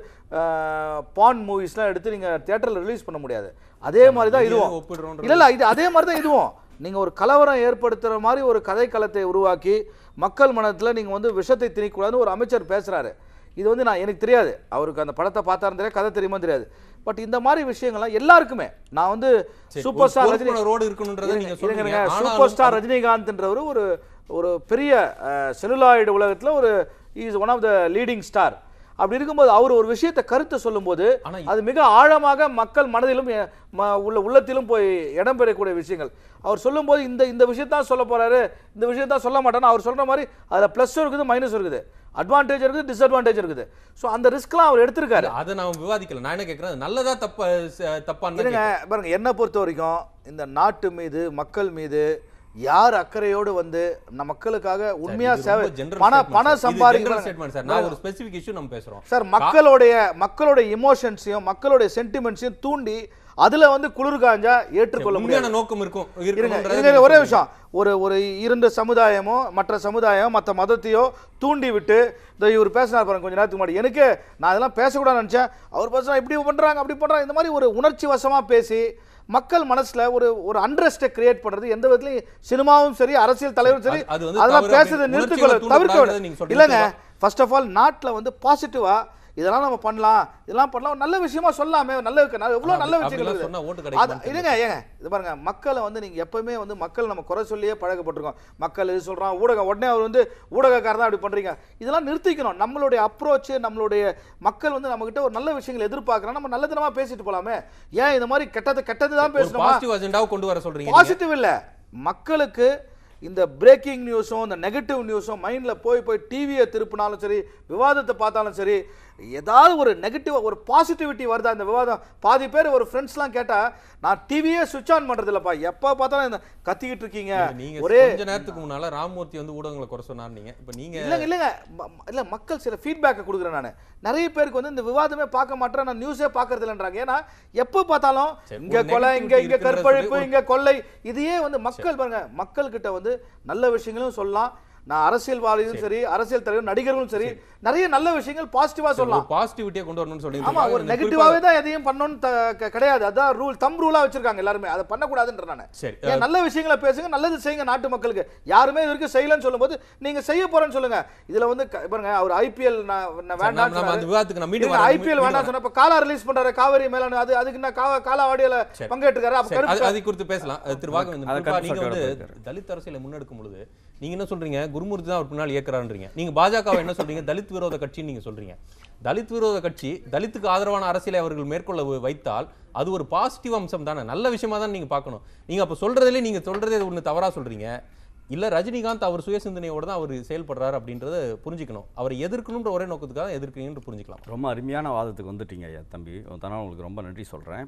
பான் மூவிஸ்லாம் எடுத்து நீங்கள் தியேட்டரில் ரிலீஸ் பண்ண முடியாது அதே மாதிரி தான் இது இதுவும் ஒப்பிடுறோன்றது. இல்ல இல்ல இது அதே மாதிரி தான் இதுவும் நீங்க ஒரு கலவரம் ஏற்படுத்துற மாதிரி ஒரு கதை களத்தை உருவாக்கி மக்கள் மனத்துல நீங்க வந்து விஷத்தை திணிக்கூடாதுன்னு ஒரு அமைச்சர் பேசுறாரு இது வந்து நான் எனக்கு தெரியாது அவருக்கு அந்த படத்தை பார்த்தாரும் தெரியாது கதை தெரியுமா தெரியாது பட் இந்த மாதிரி விஷயங்கள்லாம் எல்லாருக்குமே நான் வந்து சரி, சூப்பர் ஒரு ஸ்டார் ரஜினி பொறுப்புணர்வோடு இருக்கணுன்றதை நீங்க இருங்க, சொல்றீங்க. இருங்க, ஆனாலும் சூப்பர் ஸ்டார் ரஜினிகாந்த்ன்றவர் ஒரு ஒரு பெரிய செலுலாய்டு உலகத்துல ஒரு is one of the leading star அப்படி இருக்கும்போது அவர் ஒரு விஷயத்தை கருத்தை சொல்லும்போது ஆனா அது மிக ஆழமாக மக்கள் மனதிலும் எ- ம- உள்ள உள்ளத்திலும் போய் இடம் பெறக்கூடிய விஷயங்கள் அவர் சொல்லும்போது இந்த இந்த விஷயத்தான் சொல்ல போறாரு இந்த விஷயத்தான் சொல்ல மாட்டான்னு அவர் சொல்ற மாதிரி அதுல ப்ளஸ் இருக்குது மைனஸ் இருக்குது அட்வான்டேஜ் இருக்குது டிஸ்அட்வான்டேஜ் இருக்குது ஸோ அந்த ரிஸ்க்லாம் அவர் எடுத்திருக்காரு அதை நான் விவாதிக்கல நான் என்ன கேக்குறேன் அது நல்லதா தப்பா ச- தப்பான்னு தான் இருங்க பாருங்க என்னை பொறுத்த வரைக்கும் இந்த நாட்டு மீது மக்கள் மீது யார் அக்கறையோடு வந்து நம்ம மக்களுக்காக கேக்குறேன். உண்மையா இது சேவை ரொம்ப general பண statement பண சார். இது சம்பாதிக்க general statement சார். நான் ஒரு ஸ்பெசிபிக் இஷ்யூ நம்ம பேசுறோம் சார் மக்களுடைய மக்களுடைய இமோஷன்ஸையும் மக்களுடைய சென்டிமெண்ட்ஸையும் தூண்டி அதுல வந்து குளிர் காஞ்சா ஏற்றுக்கொள்ள முடியாது உண்மையான நோக்கம் இருக்கும் இருங்க இருக்கணும்ன்றதை இருங்க, நீங்க ஒரே சொல்றீங்க. விஷயம் ஒரு ஒரு இரண்டு சமுதாயமோ மற்ற சமுதாயம் மற்ற மதத்தையோ தூண்டி விட்டு இந்த இவர் பேசினார் பாருங்க கொஞ்ச நேரத்துக்கு முன்னாடி எனக்கு நான் அதெல்லாம் பேசக்கூடாதுன்னு நினைச்சேன் அவர் பேசுனா இப்படி பண்றாங்க அப்படி பண்றாங்க இந்த மாதிரி ஒரு உணர்ச்சி வசமா பேசி மக்கள் மனசுல ஒரு ஒரு அண்ட்ரஸ்ட்டை கிரியேட் பண்றது எந்த விதத்துலயும் சினிமாவும் சரி அரசியல் தலைவரும் சரி அது- அது வந்து அதெல்லாம் தவறு பேசுறதை அப்படின்னு நிறுத்திக்கொள்ள உணர்ச்சிகளை தவிர்க்க தூண்டக்கூடாதுன்னு நீங்க வேண்டும். சொல்றீங்க. இல்லைங்க ஃபர்ஸ்ட் ஆஃப் ஆல் நாட்டில் வந்து பாசிட்டிவா இதெல்லாம் நம்ம பண்ணலாம் இதெல்லாம் பண்ணலாம் ஒரு நல்ல விஷயமா சொல்லாமே நல்ல நல்ல- எவ்வளவு நல்ல அப்படி- விஷயங்கள் அப்படிலாம் சொன்னா ஓட்டு இருக்குது. கிடைக்குமா அது இருங்க ஏங்க இது பாருங்க மக்களை வந்து நீங்க எப்பவுமே வந்து மக்கள் நம்ம குறை சொல்லியே பழக்கப்பட்டிருக்கோம் மக்கள் இது சொல்றான் ஊடகம் உடனே அவர் வந்து ஊடகக்காரர் தான் அப்படி பண்றீங்க இதெல்லாம் நிறுத்திக்கணும் நம்மளுடைய அப்ரோச் நம்மளுடைய மக்கள் வந்து நம்ம கிட்ட ஒரு நல்ல விஷயங்கள் எதிர்பார்க்கறோம் நம்ம நல்லதனமா பேசிட்டு போலாமே ஏன் இந்த மாதிரி கெட்டது கெட்டது தான் ஒரு பேசணுமா பாசிட்டிவ் அஜெண்டாவை கொண்டு வர சொல்றீங்க நீங்க. பாசிட்டிவ் இல்ல மக்களுக்கு இந்த பிரேக்கிங் நியூஸும் இந்த நெகட்டிவ் நியூஸும் மைண்ட்ல போய் போய் டிவியை திருப்பினாலும் சரி விவாதத்தை பார்த்தாலும் சரி ஏதாவது ஒரு நெகட்டிவ் ஒரு பாசிட்டிவிட்டி வருதா இந்த விவாதம் பாதி பேர் ஒரு ஃப்ரெண்ட்ஸ்லாம் கேட்டா நான் டிவியே சுவிட்ச் ஆன் பண்றது இல்லப்பா எப்போ பார்த்தாலும் இந்த கத்திக்கிட்டு இருக்கீங்க நீங்க ஒரே கொஞ்ச நேரத்துக்கு முன்னால ராமமூர்த்தி வந்து ஊடகங்களை குறை சொன்னார் நீங்க இப்ப நீங்க இல்லைங்க இல்லைங்க ம- ம- இல்ல மக்கள் சில ஃபீட்பேக்கை கொடுக்குறேன் நான் நிறைய பேருக்கு வந்து இந்த விவாதமே பார்க்க மாட்டேன் நான் நியூஸே பார்க்கறது இல்லைன்றாங்க ஏன்னா எப்போ பார்த்தாலும் சரி, இங்க ஒரு கொலை இங்க negativity இங்க இருக்குன்றது கற்பழிப்பு ஒரு- இங்க கொள்ளை இதையே வந்து மக்கள் பாருங்க மக்கள் கிட்ட வந்து நல்ல விஷயங்களும் சொல்லலாம் நான் அரசியல்வாதியும் சரி அரசியல் தலைவர் நடிகர்களும் சரி நிறைய நல்ல விஷயங்கள் பாசிட்டிவா சொல்லலாம் பாசிட்டிவிட்டியை கொண்டு வரணும்னு சொல்றீங்க ஆமா ஒரு நெகட்டிவாவே தான் எதையும் பண்ணணும்னு த- க- கிடையாது அதான் ரூல் தம் ரூலா வச்சிருக்காங்க எல்லாருமே அதை பண்ணக்கூடாதுன்ற நான் சரி ஏன் நல்ல விஷயங்களை பேசுங்க நல்லது செய்யுங்க நாட்டு மக்களுக்கு யாருமே இது வரைக்கும் செய்யலன்னு சொல்லும்போது நீங்க செய்ய போறேன்னு சொல்லுங்க இதுல வந்து க- பாருங்க அவர் ஐபிஎல் நம்ம நம்ம அந்த விவாதத்துக்கு நான் மீண்டும் வரேன். ஐபிஎல் மீண்டும் வேண்டாம் வரேன். சொன்னப்ப காலா ரிலீஸ் பண்றாரு காவேரி மேலான அது அதுக்கு என்ன காவா காலா ஆடியோல சரி. பங்கேற்றுக்காரு அப்ப சரி, அது கருப்பு அதை குறித்து பேசலாம் அது திரு வாகவேந்தன் அதை குறிப்பா கருத்து நீங்க வந்து சொல்லிட்டு தலித் அரசியலை முன்னெடுக்கும் பொழுது நீங்க என்ன சொல்றீங்க குருமூர்த்தி தான் அவர் பின்னால் இயக்குறாருன்றீங்க நீங்க பாஜகவை என்ன சொல்றீங்க தலித் விரோத கட்சின்னு நீங்க சொல்றீங்க தலித் விரோத கட்சி தலித்துக்கு ஆதரவான அரசியலை அவர்கள் மேற்கொள்ள வை- வைத்தால் அது ஒரு பாசிட்டிவ் அம்சம் தானே நல்ல விஷயமா தான் நீங்க பார்க்கணும் நீங்க அப்ப சொல்றதுல நீங்க சொல்றதே ஒண்ணு தவறா சொல்றீங்க இல்ல ரஜினிகாந்த் அவர் சுயசிந்தனையோட தான் அவர் செயல்படுறாரு அப்படின்றத புரிஞ்சுக்கணும் அவரை எதிர்க்கணுன்ற ஒரே நோக்கத்துக்காக எதிர்க்கிறீங்கன்னு புரிஞ்சுக்கலாம் ரொம்ப அருமையான வாதத்துக்கு வந்துட்டீங்க ஐயா தம்பி அதனால் உங்களுக்கு ரொம்ப நன்றி சொல்கிறேன்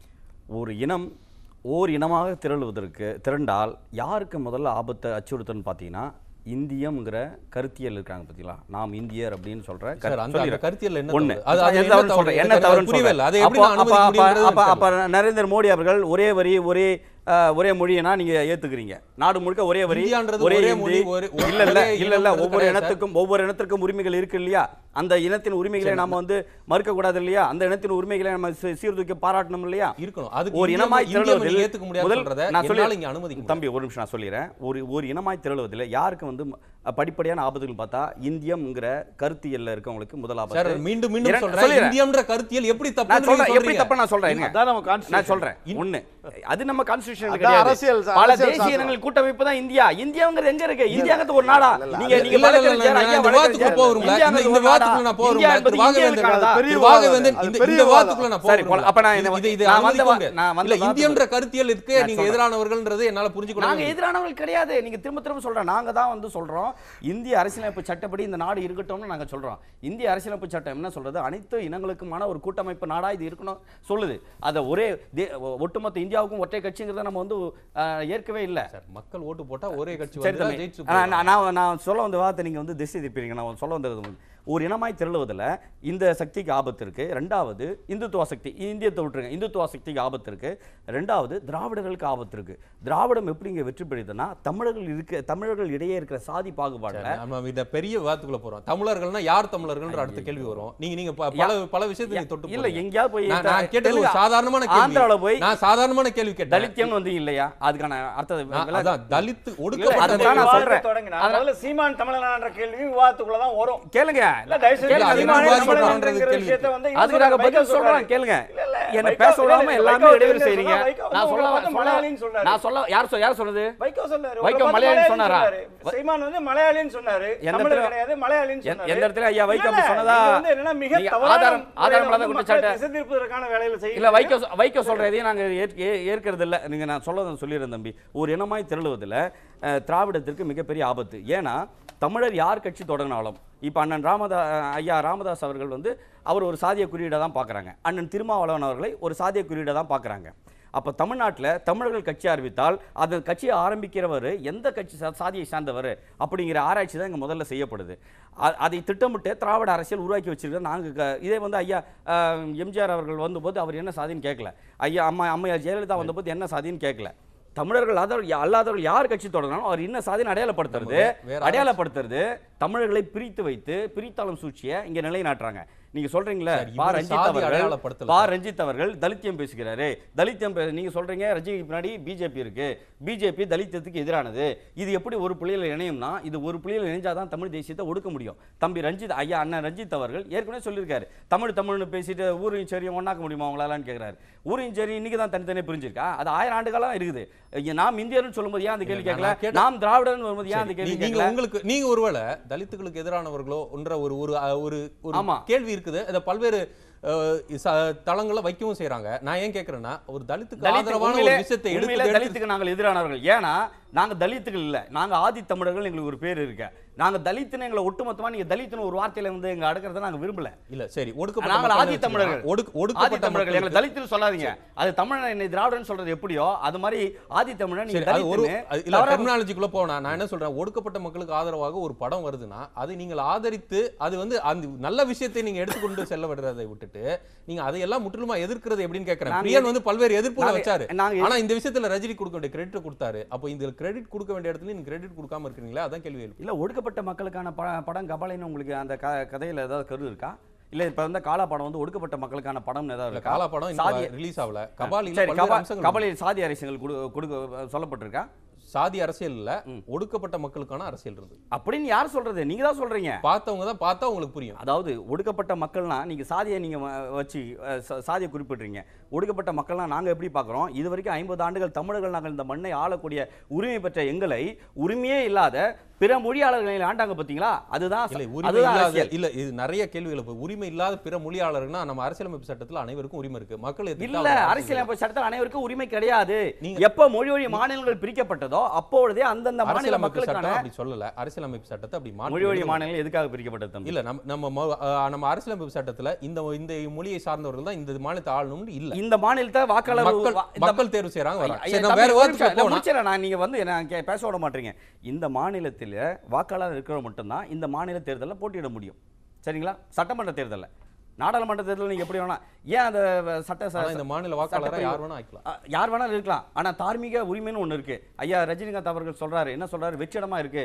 ஒரு இனம் ஓர் இனமாக திரளுவதற்கு திரண்டால் யாருக்கு முதல்ல ஆபத்தை அச்சுறுத்தல்னு பார்த்தீங்கன்னா இந்தியம்ங்கிற கருத்தியல் இருக்காங்க பார்த்தீங்களா நாம் இந்தியர் அப்படின்னு சொல்ற சார், அந்த- அந்த கருத்தியல்ல என்ன ஒண்ணு தவறு? அது- அது என்ன என்ன தவறுன்னு தவறு? சொல்றேன். என்ன எனக்கு அது தவறுன்னு புரியவே சொல்றேன். இல்லை. அதை எப்படி அப்போ- நான் அனுமதிக்க அப்போ- முடியும்ன்றது அப்போ- எனக்கு அப்போ நரேந்திர மோடி அவர்கள் ஒரே வரி ஒரே அஹ், ஒரே மொழினா நீங்க ஏத்துக்கிறீங்க நாடு முழுக்க ஒரே வரி இந்தியான்றது ஒரே ஒரே ஹிந்தி மொழி, ஒரே- இல்ல இல்ல ஒரே இல்ல இல்ல இனம்ன்றது ஒவ்வொரு கிடையாது சார். இனத்துக்கும் ஒவ்வொரு இனத்திற்கும் உரிமைகள் இருக்கு இல்லையா அந்த இனத்தின் உரிமைகளை நாம வந்து மறுக்க கூடாது இல்லையா அந்த இனத்தின் உரிமைகளை நம்ம சீ- சீர்தூக்கி பாராட்டணும் இல்லையா இருக்கணும் அதுக்கு ஒரு இந்தியா- இனமாய் இந்தியா திரளுவதில் ஏத்துக்க முடியாது முதல் சொல்றதை நான் என்னால சொல்லி இங்க அனுமதிக்க முடியாது. தம்பி ஒரு நிமிஷம் நான் சொல்லிடுறேன் ஒரு ஒரு இனமாய் திரளுவதில் யாருக்கு வந்து அஹ், படிப்படியான ஆபத்துகள் பார்த்தா இந்தியம்ங்கிற கருத்தியல்ல இருக்கவங்களுக்கு முதல் சார் ஆபத்து மீண்டும் மீண்டும் இரண்டு- சொல்றேன் சொல்லிடுறேன். இந்தியம்ன்ற கருத்தியல் எப்படி நான் தப்பு சொல்றேன் எப்படி தப்ப நான் சொல்றேன் இருங்க. அதான் நம்ம constitution. நான் சொல்றேன் ஒண்ணு அது நம்ம கான்ஸ்டிடியூஷன் அதான் கிடையாது அரசியல் சா- பல அரசியல் தேசிய சாசனம். இனங்கள் கூட்டமைப்பு தான் இந்தியா இந்தியாங்கிறது எங்க இருக்கு இந்தியாங்கிறது ஒரு நாடா நீங்க நீங்க இல்ல, இல்ல, இல்ல, வழக்கறிஞர், நான் ஐயா இந்த விவாதத்துக்குள்ள வழக்கறிஞர், போக விரும்பல. இந்த- இந்தியாங்கிறது இந்த ஒரு நாடா? விவாதத்துக்குள்ள நான் போக இந்தியா விரும்பல. என்பது திரு வாகவேந்தர் இந்தியாவுக்கானதா? பெரிய திரு விவாதம் வாகவேந்தர் அது இந்த- பெரிய இந்த விவாதம். விவாதத்துக்குள்ள நான் போக சரி, விரும்பல. அப்ப நான் இந்த- இது- இது நான் வந்த அனுமதிக்க வா- முடியாது. நான் வந்த இல்ல, வாதத்துக்கு- இந்தியம்ன்ற கருத்தியல் இருக்கு நான் நீங்க சொல்றேன். எதிரானவர்கள்ன்றது என்னால புரிஞ்சுக்க நாங்க முடியாது. எதிரானவர்கள் கிடையாது நீங்க திரும்ப திரும்ப சொல்றோம் நாங்க தான் வந்து சொல்றோம் இந்திய அரசியலமைப்பு சட்டப்படி இந்த நாடு இருக்கட்டும்னு நாங்க சொல்றோம் இந்திய அரசியலமைப்பு சட்டம் என்ன சொல்றது அனைத்து இனங்களுக்குமான ஒரு கூட்டமைப்பு நாடா இது இருக்கணும் சொல்லுது அத ஒரே தே- ஒட்டுமொத்த இந்தியாவுக்கும் ஒற்றை கட்சிங்கிறத நம்ம வந்து அஹ், ஏற்கவே இல்ல சார், மக்கள் ஓட்டு போட்டா ஒரே கட்சி சரி வந்து தம்பி ஜெயிச்சு ஆ, நான் நான் நான் சொல்ல வந்த வார்த்தை நீங்க வந்து திசை திருப்பீங்க நான் சொல்ல வந்தது வந்து, ஒரு இனமாய் திரளுவதில் இந்த சக்திக்கு ஆபத்து இருக்கு ரெண்டாவது இந்துத்துவ சக்தி இந்தியத்தை விட்டுருங்க இந்துத்துவ சக்திக்கு ஆபத்து இருக்கு ரெண்டாவது திராவிடர்களுக்கு ஆபத்து இருக்கு திராவிடம் எப்படி இங்க வெற்றி பெறுதுன்னா தமிழர்கள் இருக்க தமிழர்கள் இடையே இருக்கிற சாதி பாகுபாடுல நம்ம இந்த பெரிய விவாதத்துக்குள்ள போறோம் தமிழர்கள்னா யார் தமிழர்கள்ன்ற அடுத்த கேள்வி வரும் நீங்க நீங்க ப- பல பல விஷயத்தை நீங்க தொட்டு இல்ல போறீங்க. எங்கேயாவது போய் நான் நான் கேட்டது ஒரு தெலுங்கு- சாதாரணமான கேள்வி ஆந்திரால போய் நான் சாதாரணமான கேள்வி கேட்டேன் தலித்தியம் வந்து இல்லையா அதுக்கான அர்த்தத்தை நான் விளக்க- அதான் தலித் அதுதான் ஒடுக்கப்பட்ட நான் விவாதத்தை சொல்றேன். தொடங்கினா, அதனால- முதல்ல சீமான் தமிழனான்ற கேள்வி விவாதத்துக்குள்ள தான் வரும் கேளுங்க இல்ல தயவு செஞ்சு கேளுங்க, அது சீமானே விவாதம் தமிழன்ங்கிற பண்றது விஷயத்தை வந்து இவர் அதுக்கு நாங்க சொல்றாரு, பதில் வைகோ சொல்றோம் சொல்றாரு. கேளுங்க இல்ல, இல்ல, என்ன வைகோ- பேச இல்ல, விடாம இல்ல, எல்லாமே வைகோ இடையூறு வந்து செய்றீங்க வைகோ வந்து நான் சொல்ல உங்களை பார்த்து சொல்ல- மலையாளின்னு சொன்னாரு. நான் சொல்ல யார் சொ- யார் சொன்னது வைகோ சொன்னாரு வைகோ உங்களை பார்த்து மலையாளின்னு சொன்னாரா? சொன்னாரு. சீமான் வந்து மலையாளின்னு சொன்னாரு எந்த தமிழர் இடத்துல- கிடையாது மலையாளின்னு எந்த- சொன்னாரு எந்த இடத்துல ஐயா வைகோ இல்ல, அப்படி சொன்னதா? நீங்க வந்து என்னன்னா மிக நீங்க தவறான ஆதாரம்- ஆதாரம் முறையில இல்லாத வந்து குற்றச்சாட்டை- மக்களை திசை திருப்புவதற்கான வேலையில செய்யுங்க. இல்ல வைகோ சொ- வைகோ சொல்றதையும் நாங்க ஏற்க- ஏ- ஏற்கிறது இல்ல நீங்க நான் சொல்ல சொல்லிடுறேன் தம்பி ஒரு இனமாய் திரளுவதில் அஹ், திராவிடத்திற்கு மிகப்பெரிய ஆபத்து ஏன்னா தமிழர் யார் கட்சி தொடங்கினாலும் இப்போ அண்ணன் ராமதா ஐயா ராமதாஸ் அவர்கள் வந்து அவர் ஒரு சாதிய குறியீடை தான் பார்க்குறாங்க அண்ணன் திருமாவளவன் அவர்களை ஒரு சாதிய குறியீடை தான் பார்க்குறாங்க அப்போ தமிழ்நாட்டில் தமிழர்கள் கட்சி அறிவித்தால் அந்த கட்சியை ஆரம்பிக்கிறவர் எந்த கட்சி சா- சாதியை சார்ந்தவர் அப்படிங்கிற ஆராய்ச்சி தான் இங்கே முதல்ல செய்யப்படுது அ- அதை திட்டமிட்டு திராவிட அரசியல் உருவாக்கி வச்சிருக்க நாங்கள் இதே வந்து ஐயா அஹ், எம்ஜிஆர் அவர்கள் வந்தபோது அவர் என்ன சாதின்னு கேட்கல ஐயா அம்மா அம்மையார் ஜெயலலிதா வந்தபோது என்ன சாதின்னு கேட்கல தமிழர்கள் அல்லாதவர்கள் அல்லாதவர்கள் யார் கட்சி தொடங்கினாலும் அவர் என்ன சாதின்னு அடையாளப்படுத்துறது வேற அடையாளப்படுத்துறது தமிழர்களை பிரித்து வைத்து பிரித்தாளும் சூழ்ச்சியை இங்க நிலைநாட்டுறாங்க நீங்க சொல்றீங்களே சார், பா இவர் ரஞ்சித் சாதி அவர்கள் அடையாளப்படுத்தல பா சார். ரஞ்சித் அவர்கள் தலித்தியம் பேசுகிறாரு தலித்தியம் பே- நீங்க சொல்றீங்க ரஜினிக்கு பின்னாடி பிஜேபி இருக்கு பிஜேபி தலித்தத்துக்கு எதிரானது இது எப்படி ஒரு புள்ளியில் இணையும்னா இது ஒரு புள்ளியில் இணைஞ்சாதான் தமிழ் தேசியத்தை ஒடுக்க முடியும் தம்பி ரஞ்சித் ஐயா அண்ணன் ரஞ்சித் அவர்கள் ஏற்கனவே சொல்லியிருக்காரு தமிழ் தமிழ்னு பேசிட்டு ஊரையும் சரியும் ஒண்ணாக்க முடியுமா அவங்களாலான்னு கேட்கிறாரு ஊரையும் சரி இன்னைக்கு தான் தனித்தனியாக பிரிஞ்சிருக்கா அது ஆயிரம் ஆண்டுகளா இருக்குது ஐயா, நாம் இந்தியர்னு சொல்லும்போது ஏன் அந்த கேள்வி இல்ல, கேட்கல நான் கேட்ட- நாம் திராவிடர்னு வரும்போது ஏன் அந்த சரி, கேள்வி நீ- நீங்க கேட்கல உங்களுக்கு நீங்க ஒருவேளை தலித்துகளுக்கு எதிரானவர்களோ என்ற ஒரு ஒரு அஹ், ஒரு ஒரு ஆமா. கேள்வி இருக்குது அதை பல்வேறு அஹ், ச- தளங்கள்ல வைக்கவும் செய்றாங்க நான் ஏன் கேக்குறேன்னா ஒரு தலித்துக்கு தலித்து- ஆதரவான ஒரு உண்மையிலே- விஷயத்தை உண்மையிலே எடுத்து எடுத்து தலித்துக்கு நாங்கள் எதிரானவர்கள் ஏன்னா நாங்க தலித்துகள் இல்ல நாங்க ஆதி தமிழர்கள் எங்களுக்கு ஒரு பேர் இருக்கு நாங்க தலித்துன்னு எங்களை ஒட்டுமொத்தமா நீங்க தலித்துன்னு ஒரு வார்த்தையில வந்து எங்க அடக்கிறத நாங்க விரும்பல இல்ல சரி ஒடுக்கப்பட்ட நாங்கள் மக்கள் ஆதி தமிழர்கள் ஒடுக்கு- ஆதி ஒடுக்கப்பட்ட தமிழர்கள் எங்களை மக்களுக்கு- தலித்துன்னு சொல்லாதீங்க அது தமிழன் என்னை திராவிடன் சொல்றது எப்படியோ அது மாதிரி ஆதி தமிழன் நீங்க சரி அது ஒரு தலித்துன்னு அது இல்ல தவறா- டெர்மினாலஜிக்குள்ள போனா நான் என்ன சொல்றேன் ஒடுக்கப்பட்ட மக்களுக்கு ஆதரவாக ஒரு படம் வருதுன்னா அதை நீங்கள் ஆதரித்து அது வந்து அந்த நல்ல விஷயத்தை நீங்க எடுத்துக்கொண்டு செல்ல விடுறதை விட்டுட்டு நீங்க அதையெல்லாம் முற்றிலுமா எதிர்க்கிறது எப்படின்னு கேட்கறேன் நாங்க பிரியன் வந்து பல்வேறு எதிர்ப்புகளை நாங்க- வச்சாரு நாங்க ஆனா இந்த விஷயத்துல ரஜினி கொடுக்க வேண்டிய கிரெடிட் கொடுத்தாரு அப்போ இந்த கிரெடிட் கொடுக்க வேண்டிய இடத்துல நீங்க கிரெடிட் கொடுக்காம இருக்கீங்களா அதான் கேள்வி எழுப்பு. இல்ல ஒடுக்கப்பட்ட மக்களுக்கான ப- படம் கபாலின்னு உங்களுக்கு அந்த க கதையில ஏதாவது கரு இருக்கா இல்ல இப்ப வந்து காலா படம் வந்து ஒடுக்கப்பட்ட மக்களுக்கான படம் ஏதாவது இல்ல இருக்கா காலா படம் சாதி இன்னும் ரிலீஸ் ஆகல கபாலில சரி பல்வேறு கபா அம்சங்கள் கபாலில் சாதி அரசியல் கொடு கொடுக்க சொல்லப்பட்டிருக்கா சாதி அரசியல் இல்ல ம். ஒடுக்கப்பட்ட மக்களுக்கான அரசியல் இருந்து அப்படின்னு யார் சொல்றது நீங்க தான் சொல்றீங்க பார்த்தவங்க தான் பார்த்தா உங்களுக்கு புரியும் அதாவது ஒடுக்கப்பட்ட மக்கள்னா நீங்க சாதியை நீங்க வ- வச்சு அஹ், ச- சாதியை குறிப்பிடுறீங்க ஒடுக்கப்பட்ட மக்கள்னா நாங்க எப்படி பார்க்குறோம் இது வரைக்கும் ஐம்பது ஆண்டுகள் தமிழர்கள் நாங்கள் இந்த மண்ணை ஆளக்கூடிய உரிமை பெற்ற எங்களை உரிமையே இல்லாத பிற மொழியாளர்களை ஆண்டாங்க பார்த்தீங்களா அதுதான் இல்ல ச- உரிமை அதுதான் இல்லாத அரசியல். இல்ல இது நிறைய கேள்விகள் இப்ப உரிமை இல்லாத பிற மொழியாளர்கள்னா நம்ம அரசியலமைப்பு சட்டத்துல அனைவருக்கும் உரிமை இருக்கு மக்கள் எதிர்த்தா இல்ல அவங்க அரசியல் அரசியலமைப்பு சட்டத்தில் அனைவருக்கும் உரிமை கிடையாது நீங்க- எப்ப மொழி வழி மாநிலங்கள் பிரிக்கப்பட்டதோ அப்பொழுதே அந்தந்த மாநில அரசியலமைப்பு மக்களுக்கான சட்டம் அப்படி சொல்லல அரசியலமைப்பு சட்டத்தை அப்படி மாற்றி மொழி வழி எழுதணும். மாநிலங்கள் எதுக்காக பிரிக்கப்பட்டது தம்பி இல்ல நம்ம நம்ம மொ- அஹ் நம்ம அரசியலமைப்பு சட்டத்துல இந்த இந்த மொழியை சார்ந்தவர்கள் தான் இந்த மாநிலத்தை ஆளணும்னு இல்ல இந்த மாநிலத்தை வாக்காளர் மக்கள் வா- இந்த மக்கள் தேர்வு செய்றாங்க வராங்க. ஐயா, சரி, நான் தம்பி, வேற ஒரு வார்த்தைக்கு நிமிஷம், நான் போனா முடிச்சிடுறேன். நான் நீங்க வந்து என்ன கே- பேச விட மாட்டீங்க இந்த மாநிலத்தில் வாக்காளர் இருக்கிற மட்டும்தான் இந்த மாநில தேர்தலில் போட்டியிட முடியும் சரிங்களா சட்டமன்ற தேர்தலில் நாடாளுமன்ற தேர்தலில் நீங்க எப்படி வேணா ஏன் அந்த வ- சட்ட ச- ஆனா இந்த மாநில வாக்காளரை சட்டப்பிரிவு- யார் வேணா ஆக்கலாம் அ, யார் வேணாலும் இருக்கலாம் ஆனா தார்மீக உரிமைன்னு ஒண்ணு இருக்கு ஐயா ரஜினிகாந்த் அவர்கள் சொல்றாரு என்ன சொல்றாரு வெற்றிடமா இருக்கு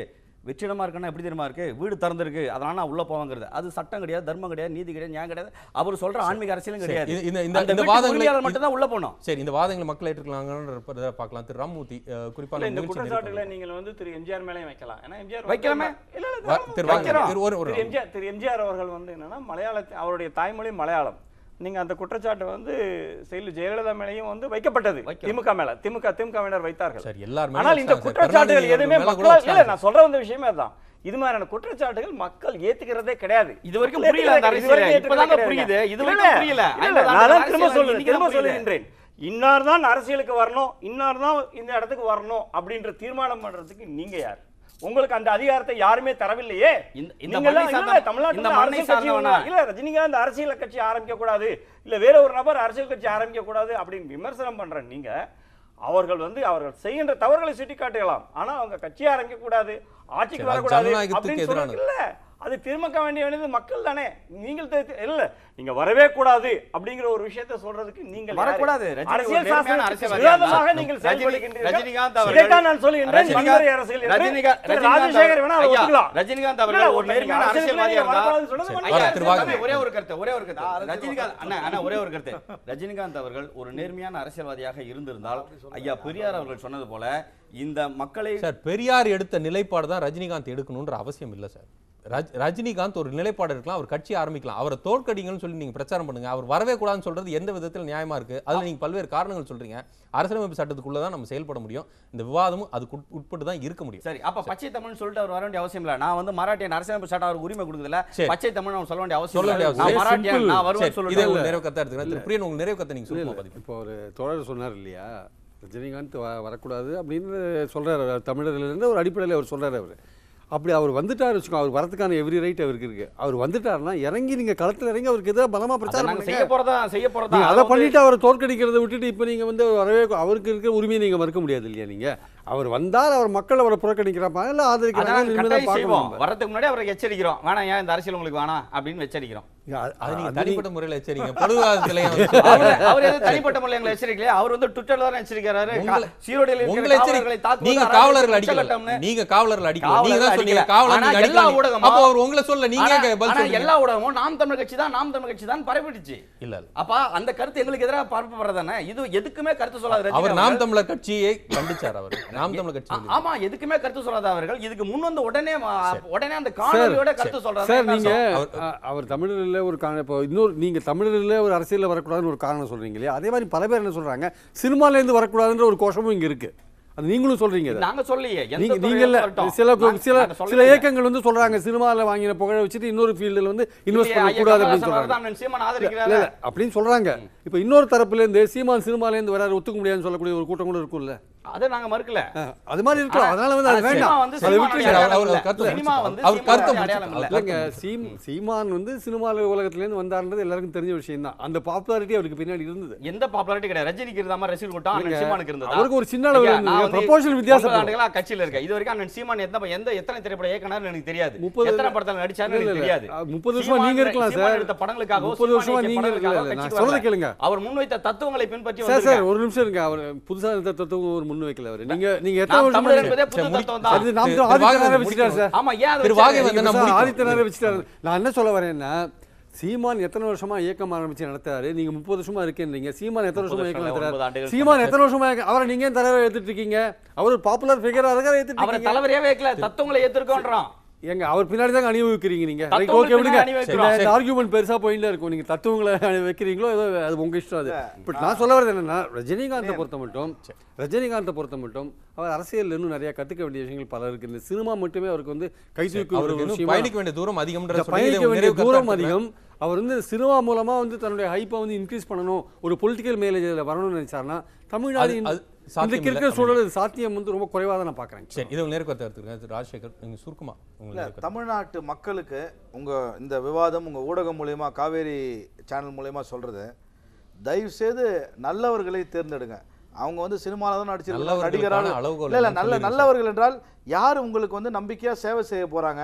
வெற்றிடமா இருக்குன்னா எப்படி தெரியுமா இருக்கு வீடு திறந்திருக்கு அதனால நான் உள்ள போவாங்கிறது அது சட்டம் கிடையாது தர்மம் கிடையாது நீதி கிடையாது நியாயம் கிடையாது அவர் சொல்ற ஆன்மீக அரசியலும் சரி, கிடையாது இது- இந்த இந்த அந்த இந்த வீட்டு வாதங்களை உரிமையாளர் மட்டும் தான் உள்ள போனோம் சரி இந்த வாதங்களை மக்கள் ஏற்றுக்கலாங்கன்ற பார்க்கலாம் திரு ராமூர்த்தி அஹ், குறிப்பா இல்ல, நம்ம இந்த நிகழ்ச்சி குற்றச்சாட்டுகளை நிறைவு நீங்கள் வந்து திரு எம்ஜிஆர் மேலேயும் வைக்கலாம் ஏன்னா எம்ஜிஆர் வைக்கலாமே? வந்து- இல்ல, இல்ல, வா- தாராளமா திரு வாங்க. வைக்கிறோம். திரு ஒரு- ஒரு- திரு எம்ஜிஆர் திரு எம்ஜிஆர் அவர்கள் வந்து என்னன்னா மலையாள அவருடைய தாய்மொழி மலையாளம் நீங்க அந்த குற்றச்சாட்டு வந்து செயல் ஜெயலலிதா மேலேயும் வந்து வைக்கப்பட்டது வைக்கிறோம். திமுக மேல திமுக திமுகவினர் வைத்தார்கள் சரி எல்லாருமே ஆனால் இந்த குற்றச்சாட்டுகள் எதுவுமே மக்களால் இல்ல நான் சொல்ற வந்த விஷயமே அதான் இது மாதிரியான குற்றச்சாட்டுகள் மக்கள் ஏத்துக்கிறதே கிடையாது இது வரைக்கும் மக்கள் புரியல அந்த ஏத்துக்கிறதே- இது வரைக்கும் அரசியல். இப்பதாங்க ஏத்துக்கிறதே புரியுது. கிடையாது. இது இல்ல, வரைக்கும் இல்ல. புரியல. இல்ல, ஐம்பது நான் ஆண்டு தான் திரும்ப அரசியல் சொல்லுறேன் இன்னைக்கு திரும்ப தான் புரியுது. சொல்லுகின்றேன் இன்னார் தான் அரசியலுக்கு வரணும் இன்னார் தான் இந்த இடத்துக்கு வரணும் அப்படின்ற தீர்மானம் பண்றதுக்கு நீங்க யார் உங்களுக்கு அந்த அதிகாரத்தை யாருமே தரவில்லையே இந்த- இந்த நீங்க எல்லாம் மண்ணை இல்ல, சார்ந்த- தமிழ்நாட்டுல இந்த இருந்து மண்ணை அரசியல் கட்சி சார்ந்தவனா? ஒண்ணா- இல்ல ரஜினிகாந்த் அரசியல் கட்சி ஆரம்பிக்க கூடாது இல்ல வேற ஒரு நபர் அரசியல் கட்சி ஆரம்பிக்க கூடாது அப்படின்னு விமர்சனம் பண்ற நீங்க அவர்கள் வந்து அவர்கள் செய்கின்ற தவறுகளை சுட்டி காட்டலாம் ஆனா அவங்க கட்சி ஆரம்பிக்க கூடாது ஆட்சிக்கு சரி, அது வரக்கூடாது ஜனநாயகத்துக்கு அப்படின்னு எதிரானது. சொல்றது இல்ல அது திருமக்க வேண்டிய வேண்டியது மக்கள் தானே நீங்கள் தெ- தெ- இல்ல நீங்க வரவே கூடாது அப்படிங்கிற ஒரு விஷயத்தை சொல்றதுக்கு நீங்கள் யாரு? வரக்கூடாது. ரஜினி ஒரு அரசியல் நேர்மையான சாசனத்துக்கு அரசியல்வாதியா விரோதமாக இருந்தா, நீங்கள் ரஜினி- செயல்படுகின்றீர்கள் ரஜினிகாந்த் அவர்கள் இதைத்தான் நான் சொல்லுகின்றேன் ரஜினிகாந்த் வன்முறை அரசியல் என்று ரஜினிகாந்த் திரு ரஜினிகாந்த் ராஜசேகர் வேணா அதை ஐயா, ஒத்துக்கலாம். ரஜினிகாந்த் இல்ல, அவர்கள் ஒரு ஒருத்தர் நேர்மையான அரசியலுக்குள்ள அரசியல்வாதியா நீங்க இருந்தா வரக்கூடாதுன்னு சொன்னது ஐயா, வர, திரு வாங்க. ஒரே ஒரு கருத்து ஒரே ஒரு கருத்து ரஜினிகாந்த் அண்ணா அண்ணா ஒரே ஒரு கருத்து ரஜினிகாந்த் அவர்கள் ஒரு நேர்மையான அரசியல்வாதியாக இருந்திருந்தால் ஐயா பெரியார் அவர்கள் சொன்னது போல இந்த மக்களை சார் பெரியார் எடுத்த நிலைப்பாடு தான் ரஜினிகாந்த் எடுக்கணுன்ற அவசியம் இல்லை சார் ரஜ் ரஜினிகாந்த் ஒரு நிலைப்பாடு இருக்கலாம் அவர் கட்சி ஆரம்பிக்கலாம் அவரை தோற்கடிங்கன்னு சொல்லி நீங்க பிரச்சாரம் பண்ணுங்க அவர் வரவே கூடாதுன்னு சொல்றது எந்த விதத்தில் நியாயமா இருக்கு அதுல நீங்க பல்வேறு காரணங்கள் சொல்றீங்க அரசியலமைப்பு சட்டத்துக்குள்ள தான் நம்ம செயல்பட முடியும் இந்த விவாதமும் அதுக்கு உட்- உட்பட்டு தான் இருக்க முடியும் சரி அப்ப பச்சை தமிழ்னு சொல்லிட்டு அவர் வர வேண்டிய அவசியம் இல்ல நான் வந்து மராட்டியன் அரசியலமைப்பு சட்டம் அவருக்கு உரிமை கொடுக்குதுல சரி. பச்சை தமிழ் அவர் சொல்ல வேண்டிய அவசியம் சொல்ல வேண்டிய இல்ல நான் அவசியம் மராட்டியன் simple. நான் வருவேன் சரி, இதே சொல்லுவேன் ஒரு நிறைவு கத்தை எடுத்துக்கிறேன் திரு பிரியன் உங்க நிறைவு கத்தை நீங்க சொல்லுங்க பதிவு இப்போ ஒரு தொடர் சொன்னார் இல்லையா ரஜினிகாந்த் வ வரக்கூடாது அப்படின்னு சொல்கிறார் தமிழர்லேருந்து ஒரு அடிப்படையில் அவர் சொல்கிறார் அவர் அப்படி அவர் வந்துட்டார் வச்சுக்கோ அவர் வரதுக்கான எவ்ரி ரைட் அவருக்கு இருக்கு அவர் வந்துட்டாருன்னா இறங்கி நீங்கள் களத்தில் இறங்கி அவருக்கு எதாவது பலமாக அதை பிரச்சாரம் நாங்க பண்ணுங்க செய்ய போறதா செய்ய போறதா நீங்க அதை பண்ணிட்டு அவரை தோற்கடிக்கிறதை விட்டுட்டு இப்போ நீங்கள் வந்து வரவே அவருக்கு இருக்கிற உரிமையை நீங்கள் மறுக்க முடியாது இல்லையா நீங்கள் அவர் வந்தால் அவர் மக்கள் அவரை புறக்கணிக்கிறாப்பா இல்லை அதான் ஆதரிக்கிறாங்க நாங்க இனிமேல் தான் கட்டாயம் பார்க்கணும் செய்வோம் நம்ம. வரதுக்கு முன்னாடி அவரை எச்சரிக்கிறோம் வேணாம் ஏன் இந்த அரசியல் உங்களுக்கு வேணாம் அப்படின்னு எச்சரிக்கிறோம் அது- அது நீங்க அது தனிப்பட்ட முறையில் எச்சரிங்க பொதுவாதத்திலையும் அவர் அவர் எதுவும் தனிப்பட்ட முறையில் எங்களை எச்சரிக்கலையே அவர் வந்து ட்விட்டர்ல தான் எச்சரிக்கிறாரு உங்களை- சீரோடையில் இருக்கிற உங்களை காவலர்களை எச்சரிக்கை தாக்குவது நீங்க அராஜகம், காவலர்கள் அடிக்கல உச்சகட்டம்னு. நீங்க காவலர்கள் அடிக்கல நீங்க காவலர்கள் தான் சொன்னீங்க அடிக்கல. காவலர் ஆனா நீங்க எல்லா அடிக்கல ஊடகமும் அப்போ அவர் உங்களை சொல்ல நீங்க ஆனா- ஏன் பதில் ஆனா சொல்றீங்க எல்லா ஊடகமும் நாம் தமிழ் கட்சி தான் நாம் தமிழ் கட்சி தான் பரப்பிடுச்சு இல்ல இல்ல அப்ப அந்த கருத்து எங்களுக்கு எதிராக பரப்பப்படுறதானே இது எதுக்குமே கருத்து சொல்லாத ரஜினி அவர் நாம் அவர்கள். தமிழர் கட்சியை கண்டிச்சார் அவர் நாம் தமிழர் கட்சி ஆ- ஆமா எதுக்குமே கருத்து சொல்லாத அவர்கள் இதுக்கு முன் வந்து உடனே ம- உடனே அந்த காணொலியோட கருத்து சொல்றாங்க சார் என்ன நீங்க அர்த்தம்? அ- அவர் தமிழரில் ஒரு காரணம் இப்போ இன்னொரு நீங்க தமிழரில் ஒரு அரசியலில் வரக்கூடாதுன்னு ஒரு காரணம் சொல்றீங்க இல்லையா அதே மாதிரி பல பேர் என்ன சொல்றாங்க சினிமால இருந்து வரக்கூடாதுன்ற ஒரு கோஷமும் இங்க இருக்கு அது நீங்களும் சொல்றீங்க இதை. நாங்க சொல்லியே எந்த நீங்க துறையில நீங்க இல்ல வரட்டும். சில நாங்க- சில நாங்க சில சொல்லவே இயக்கங்கள் வந்து சொல்றாங்க சினிமால வாங்கின புகழை வச்சுட்டு இன்னொரு ஃபீல்டில் வந்து இன்வெஸ்ட் இல்லையே, ஐயா பண்ணக்கூடாது அப்படின்னு கமலஹாசன் சொல்றாங்க வரதான் சீமான் இல்ல, ஆதரிக்கிறாரு இல்ல, அப்படின்னு சொல்றாங்க இப்போ இன்னொரு தரப்புல இருந்து சீமான் சினிமால இருந்து வராரு ஒத்துக்க முடியாதுன்னு சொல்லக்கூடிய ஒரு கூட்டம் கூட இருக்கும்ல அதை நாங்க மறுக்கல ஆ, அது மாதிரி இருக்கலாம் ஆனா- அதனால வந்து அது ஆனா வேண்டாம் சினிமா வந்து அதை சினிமாவுடைய விட்டுருங்க. அவர் அடையாளம் அவர் இல்ல. கருத்து சினிமா வந்து அவர் கருத்து சினிமாவுடைய அடையாளம் இல்ல. இல்லைங்க சீம் சீமான் வந்து சினிமா உலகத்துலேருந்து வந்தாருன்றது எல்லாருக்கும் தெரிஞ்ச விஷயம் தான் அந்த பாப்புலாரிட்டி அவருக்கு பின்னாடி இருந்தது எந்த பாப்புலாரிட்டி கிடையாது ரஜினிக்கு இருந்த மாதிரி ரசிகர் கூட்டம் அண்ணன் இல்லைங்க. சீமானுக்கு இருந்ததா அவருக்கு ஒரு சின்ன அளவு ஐயா, இருந்தது. நான் வந்து proportional வித்தியாசம் ஒன்பது ஆண்டுகளா கட்சியில இருக்கேன் இது வரைக்கும் அண்ணன் சீமான் எந்த எந்த எத்தனை திரைப்பட இயக்குனர் எனக்கு தெரியாது முப்பது- எத்தனை படத்துல நடிச்சாருன்னு இல்ல, எனக்கு இல்ல. தெரியாது அஹ், முப்பது வருஷமா சீமான் நீங்க இருக்கலாம் சீமான் சார். எடுத்த படங்களுக்காக முப்பது வருஷமா நீங்க இல்ல, இல்ல, நான் சொல்றதை கேளுங்க. அவர் முன்வைத்த தத்துவங்களை பின்பற்றி சார் சார் வந்திருக்காரு. ஒரு நிமிஷம் இருங்க அவர் புதுசா இருந்த தத்துவம் ஒரு முன் வைக்கல அவர் நீங்க நீங்க எத்தனை நாம் வருஷமா தமிழர் நீங்க- என்பதே புது சரி, முடி- தத்துவம் தான் அது நாம் திரு ஆதித்தனாரே வாகவன் வச்சுட்டார் சார் ஆமா ஏன் அதை திரு வச்சாரு? வாகவன் வந்து நீங்க நான் சார் முடிக்கிறேன். ஆதித்தனாரே வச்சுட்டாரு நான் என்ன சொல்ல வரேன்னா சீமான் எத்தனை வருஷமா இயக்கம் ஆரம்பிச்சு நடத்தாரு நீங்க முப்பது வருஷமா இருக்கீங்க சீமான் எத்தனை வருஷமா இயக்கம் வருஷம், ஒன்பது நடத்துறாரு ஆண்டுகள் சீமான் எத்தனை வருஷமா இயக்கம்- அவரை நீங்க ஏன் தலைவர் எடுத்துட்டு இருக்கீங்க அவர் பாப்புலர் ஃபிகரா இருக்காரு எடுத்துட்டு அவரை இருக்கீங்க தலைவரையே வைக்கல தத்துவங்களை ஏத்துருக்கோன்றோம் எங்க அவர் பின்னாடி தாங்க அணிவகுக்கிறீங்க நீங்க ரைட் தத்துவங்கள் ஓகே விடுங்க பின்னாடி அணிவகுக்கிறோம். இந்த ஆர்கியூமெண்ட் பெருசா போயிட்டே இருக்கும் நீங்க தத்துவங்களை அணி வைக்கிறீங்களோ ஏதோ அது உங்க இஷ்டம் அது பட் நான் சொல்ல வரது என்னன்னா ரஜினிகாந்தை பொறுத்த மட்டும் ரஜினிகாந்தை பொறுத்த மட்டும் அவர் அரசியல் இன்னும் நிறைய கத்துக்க வேண்டிய விஷயங்கள் பல இருக்கு இந்த சினிமா மட்டுமே அவருக்கு வந்து கை தூக்கி ஒரு அவருக்கு இன்னும் விஷயமா பயணிக்க வேண்டிய தூரம் அதிகம்ன்ற இந்த சொல்லி பயணிக்க இதை வேண்டிய நிறைவு கருத்தா தூரம் எடுத்துக்கிறேன். அதிகம் அவர் வந்து சினிமா மூலமா வந்து தன்னுடைய ஹைப்பை வந்து இன்க்ரீஸ் பண்ணணும் ஒரு பொலிட்டிக்கல் மேலேஜில் வரணும்னு நினைச்சாருன்னா தமிழ்நாடு அது- அது இந்த- சாத்தியம் இன்றைக்கு இருக்கிற இல்லை. சூழல் இது சாத்தியம் வந்து ரொம்ப குறைவாக தான் நான் பார்க்குறேன் சரி இது நேருக்கு கருத்து எடுத்துக்கிறேன் திரு ராஜசேகர் நீங்க சுருக்கமா உங்க இல்ல நேருக்கு கருத்து. தமிழ்நாட்டு மக்களுக்கு உங்க இந்த விவாதம் உங்க ஊடகம் மூலயமா காவேரி சேனல் மூலயமா சொல்றது தயவு செய்து நல்லவர்களை தேர்ந்தெடுங்க அவங்க வந்து சினிமாவில் தான் நடிச்சிருக்காங்க நல்லவர்களுக்கான நடிகராக அளவுகோல் இல்ல இல்ல என்னன்னு நல்ல சொல்லிடுங்க நல்லவர்கள் என்றால் யார் உங்களுக்கு வந்து நம்பிக்கையா சேவை செய்ய போறாங்க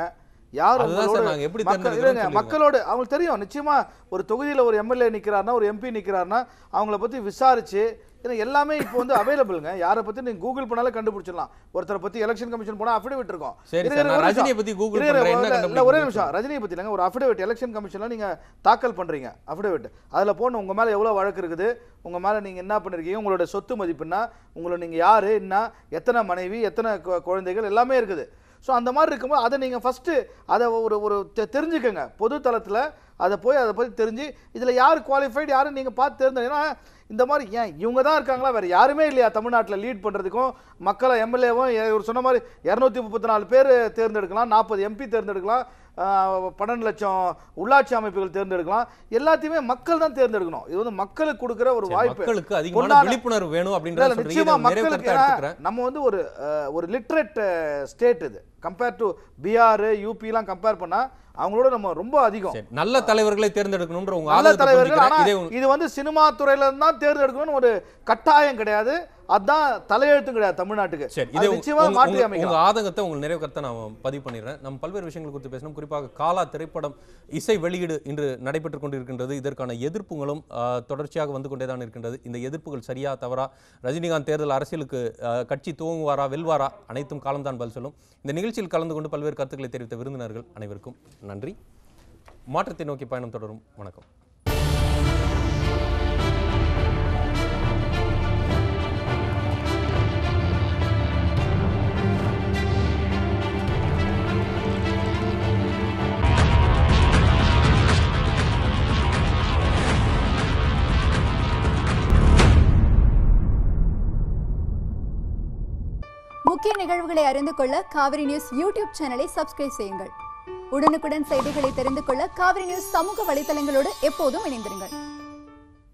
யார் அதுதான் சார் உங்களோட நாங்க எப்படி மக்கள் தேர்ந்தெடுக்கிறோம்னு இல்லைங்க, சொல்லுங்க. மக்களோட அவங்களுக்கு தெரியும் நிச்சயமா ஒரு தொகுதியில ஒரு எம்எல்ஏ நிக்கிறாருன்னா ஒரு எம்பி நிக்கிறாருன்னா அவங்கள பத்தி விசாரிச்சு ஏன்னா எல்லாமே இப்போ வந்து அவைலபிள்ங்க யாரை பத்தி நீங்க கூகுள் பண்ணாலே கண்டுபிடிச்சிடலாம் ஒருத்தரை பத்தி எலெக்ஷன் கமிஷன் போனா அஃபிடவிட் இருக்கும் சரி இருங்க, சார், நான் ஒரு நிமிஷம். ரஜினியை பத்தி Google இருங்க, பண்றேன், என்ன இல்ல, இல்ல, கண்டுபிடிக்க ஒரே முடியும் நிமிஷம் ரஜினியை பத்தி இல்லைங்க ஒரு அஃபிடவிட் எலெக்ஷன் கமிஷன்ல நீங்க தாக்கல் பண்றீங்க அஃபிடவிட் அதுல போன உங்க மேல எவ்வளவு வழக்கு இருக்குது உங்க மேல நீங்க என்ன பண்ணிருக்கீங்க உங்களோட சொத்து மதிப்புன்னா உங்களை நீங்க யாரு என்ன எத்தனை மனைவி எத்தனை கு- குழந்தைகள் எல்லாமே இருக்குது ஸோ அந்த மாதிரி இருக்கும்போது அதை நீங்கள் ஃபஸ்ட்டு அதை ஒரு ஒரு தெ- தெரிஞ்சுக்கங்க பொது தளத்தில் அதை போய் அதை பற்றி தெரிஞ்சு இதில் யார் குவாலிஃபைடு யாரும் நீங்கள் பார்த்து தேர்ந்தெடுங்க ஏன்னா இந்த மாதிரி ஏன் இவங்க தான் இருக்காங்களா வேறு யாருமே இல்லையா தமிழ்நாட்டில் லீட் பண்ணுறதுக்கும் மக்களை எம்எல்ஏவும் இவர் சொன்ன மாதிரி இரநூத்தி முப்பத்தி நாலு பேர் தேர்ந்தெடுக்கலாம் நாற்பது எம்பி தேர்ந்தெடுக்கலாம் ஆஹ், பன்னெண்டு லட்சம் உள்ளாட்சி அமைப்புகள் தேர்ந்தெடுக்கலாம் எல்லாத்தையுமே மக்கள் தான் தேர்ந்தெடுக்கணும் இது வந்து மக்களுக்கு கொடுக்குற ஒரு சரி, வாய்ப்பு மக்களுக்கு அதிகமான பொன்னான- விழிப்புணர்வு வேணும் இல்ல, அப்படின்றத இல்ல, சொல்றீங்க நிச்சயமா இதை நிறைவு மக்களுக்கு கருத்தா ஏன்னா, எடுத்துக்கிறேன் நம்ம வந்து ஒரு அஹ், ஒரு லிட்ரேட் ஸ்டேட் இது கம்பேர் டு பிஆர் யூபிலாம் கம்பேர் பண்ணா அவங்களோட நம்ம ரொம்ப அதிகம் சரி, நல்ல தலைவர்களை தேர்ந்தெடுக்கணும்ன்ற உங்க நல்ல ஆதரத்தை தலைவர்கள் ஆனா புரிஞ்சுக்கிறேன். இதே உங்க- இது வந்து சினிமா துறையில இருந்து தான் தேர்ந்தெடுக்கணும்னு ஒரு கட்டாயம் கிடையாது அதான் தலையெழுத்தும் கிடையாது தமிழ்நாட்டுக்கு சரி அது இதே நிச்சயமா உங்க- மாற்றி உங்க- உங்க அமைக்கலாம் ஆதங்கத்தை உங்க நிறைவு கருத்தை நான் பதிவு பண்ணிடுறேன் நம்ம பல்வேறு விஷயங்கள் குறித்து பேசணும் குறிப்பாக காலா திரைப்படம் இசை வெளியீடு இன்று நடைபெற்றுக் கொண்டிருக்கின்றது இதற்கான எதிர்ப்புகளும் ஆஹ், தொடர்ச்சியாக வந்து கொண்டே தான் இருக்கின்றது இந்த எதிர்ப்புகள் சரியா தவறா ரஜினிகாந்த் தேர்தல் அரசியலுக்கு ஆஹ், கட்சி துவங்குவாரா வெல்வாரா அனைத்தும் காலம்தான் பதில் சொல்லும் இந்த நிகழ்ச்சியில் கலந்து கொண்டு பல்வேறு கருத்துக்களை தெரிவித்த விருந்தினர்கள் அனைவருக்கும் நன்றி மாற்றத்தை நோக்கி பயணம் தொடரும் வணக்கம் முக்கிய நிகழ்வுகளை அறிந்து கொள்ள காவிரி நியூஸ் யூடியூப் சேனலை சப்ஸ்கிரைப் செய்யுங்கள் உடனுக்குடன் செய்திகளை தெரிந்து கொள்ள காவிரி நியூஸ் சமூக வலைத்தளங்களோடு எப்போதும் இணைந்திருங்கள்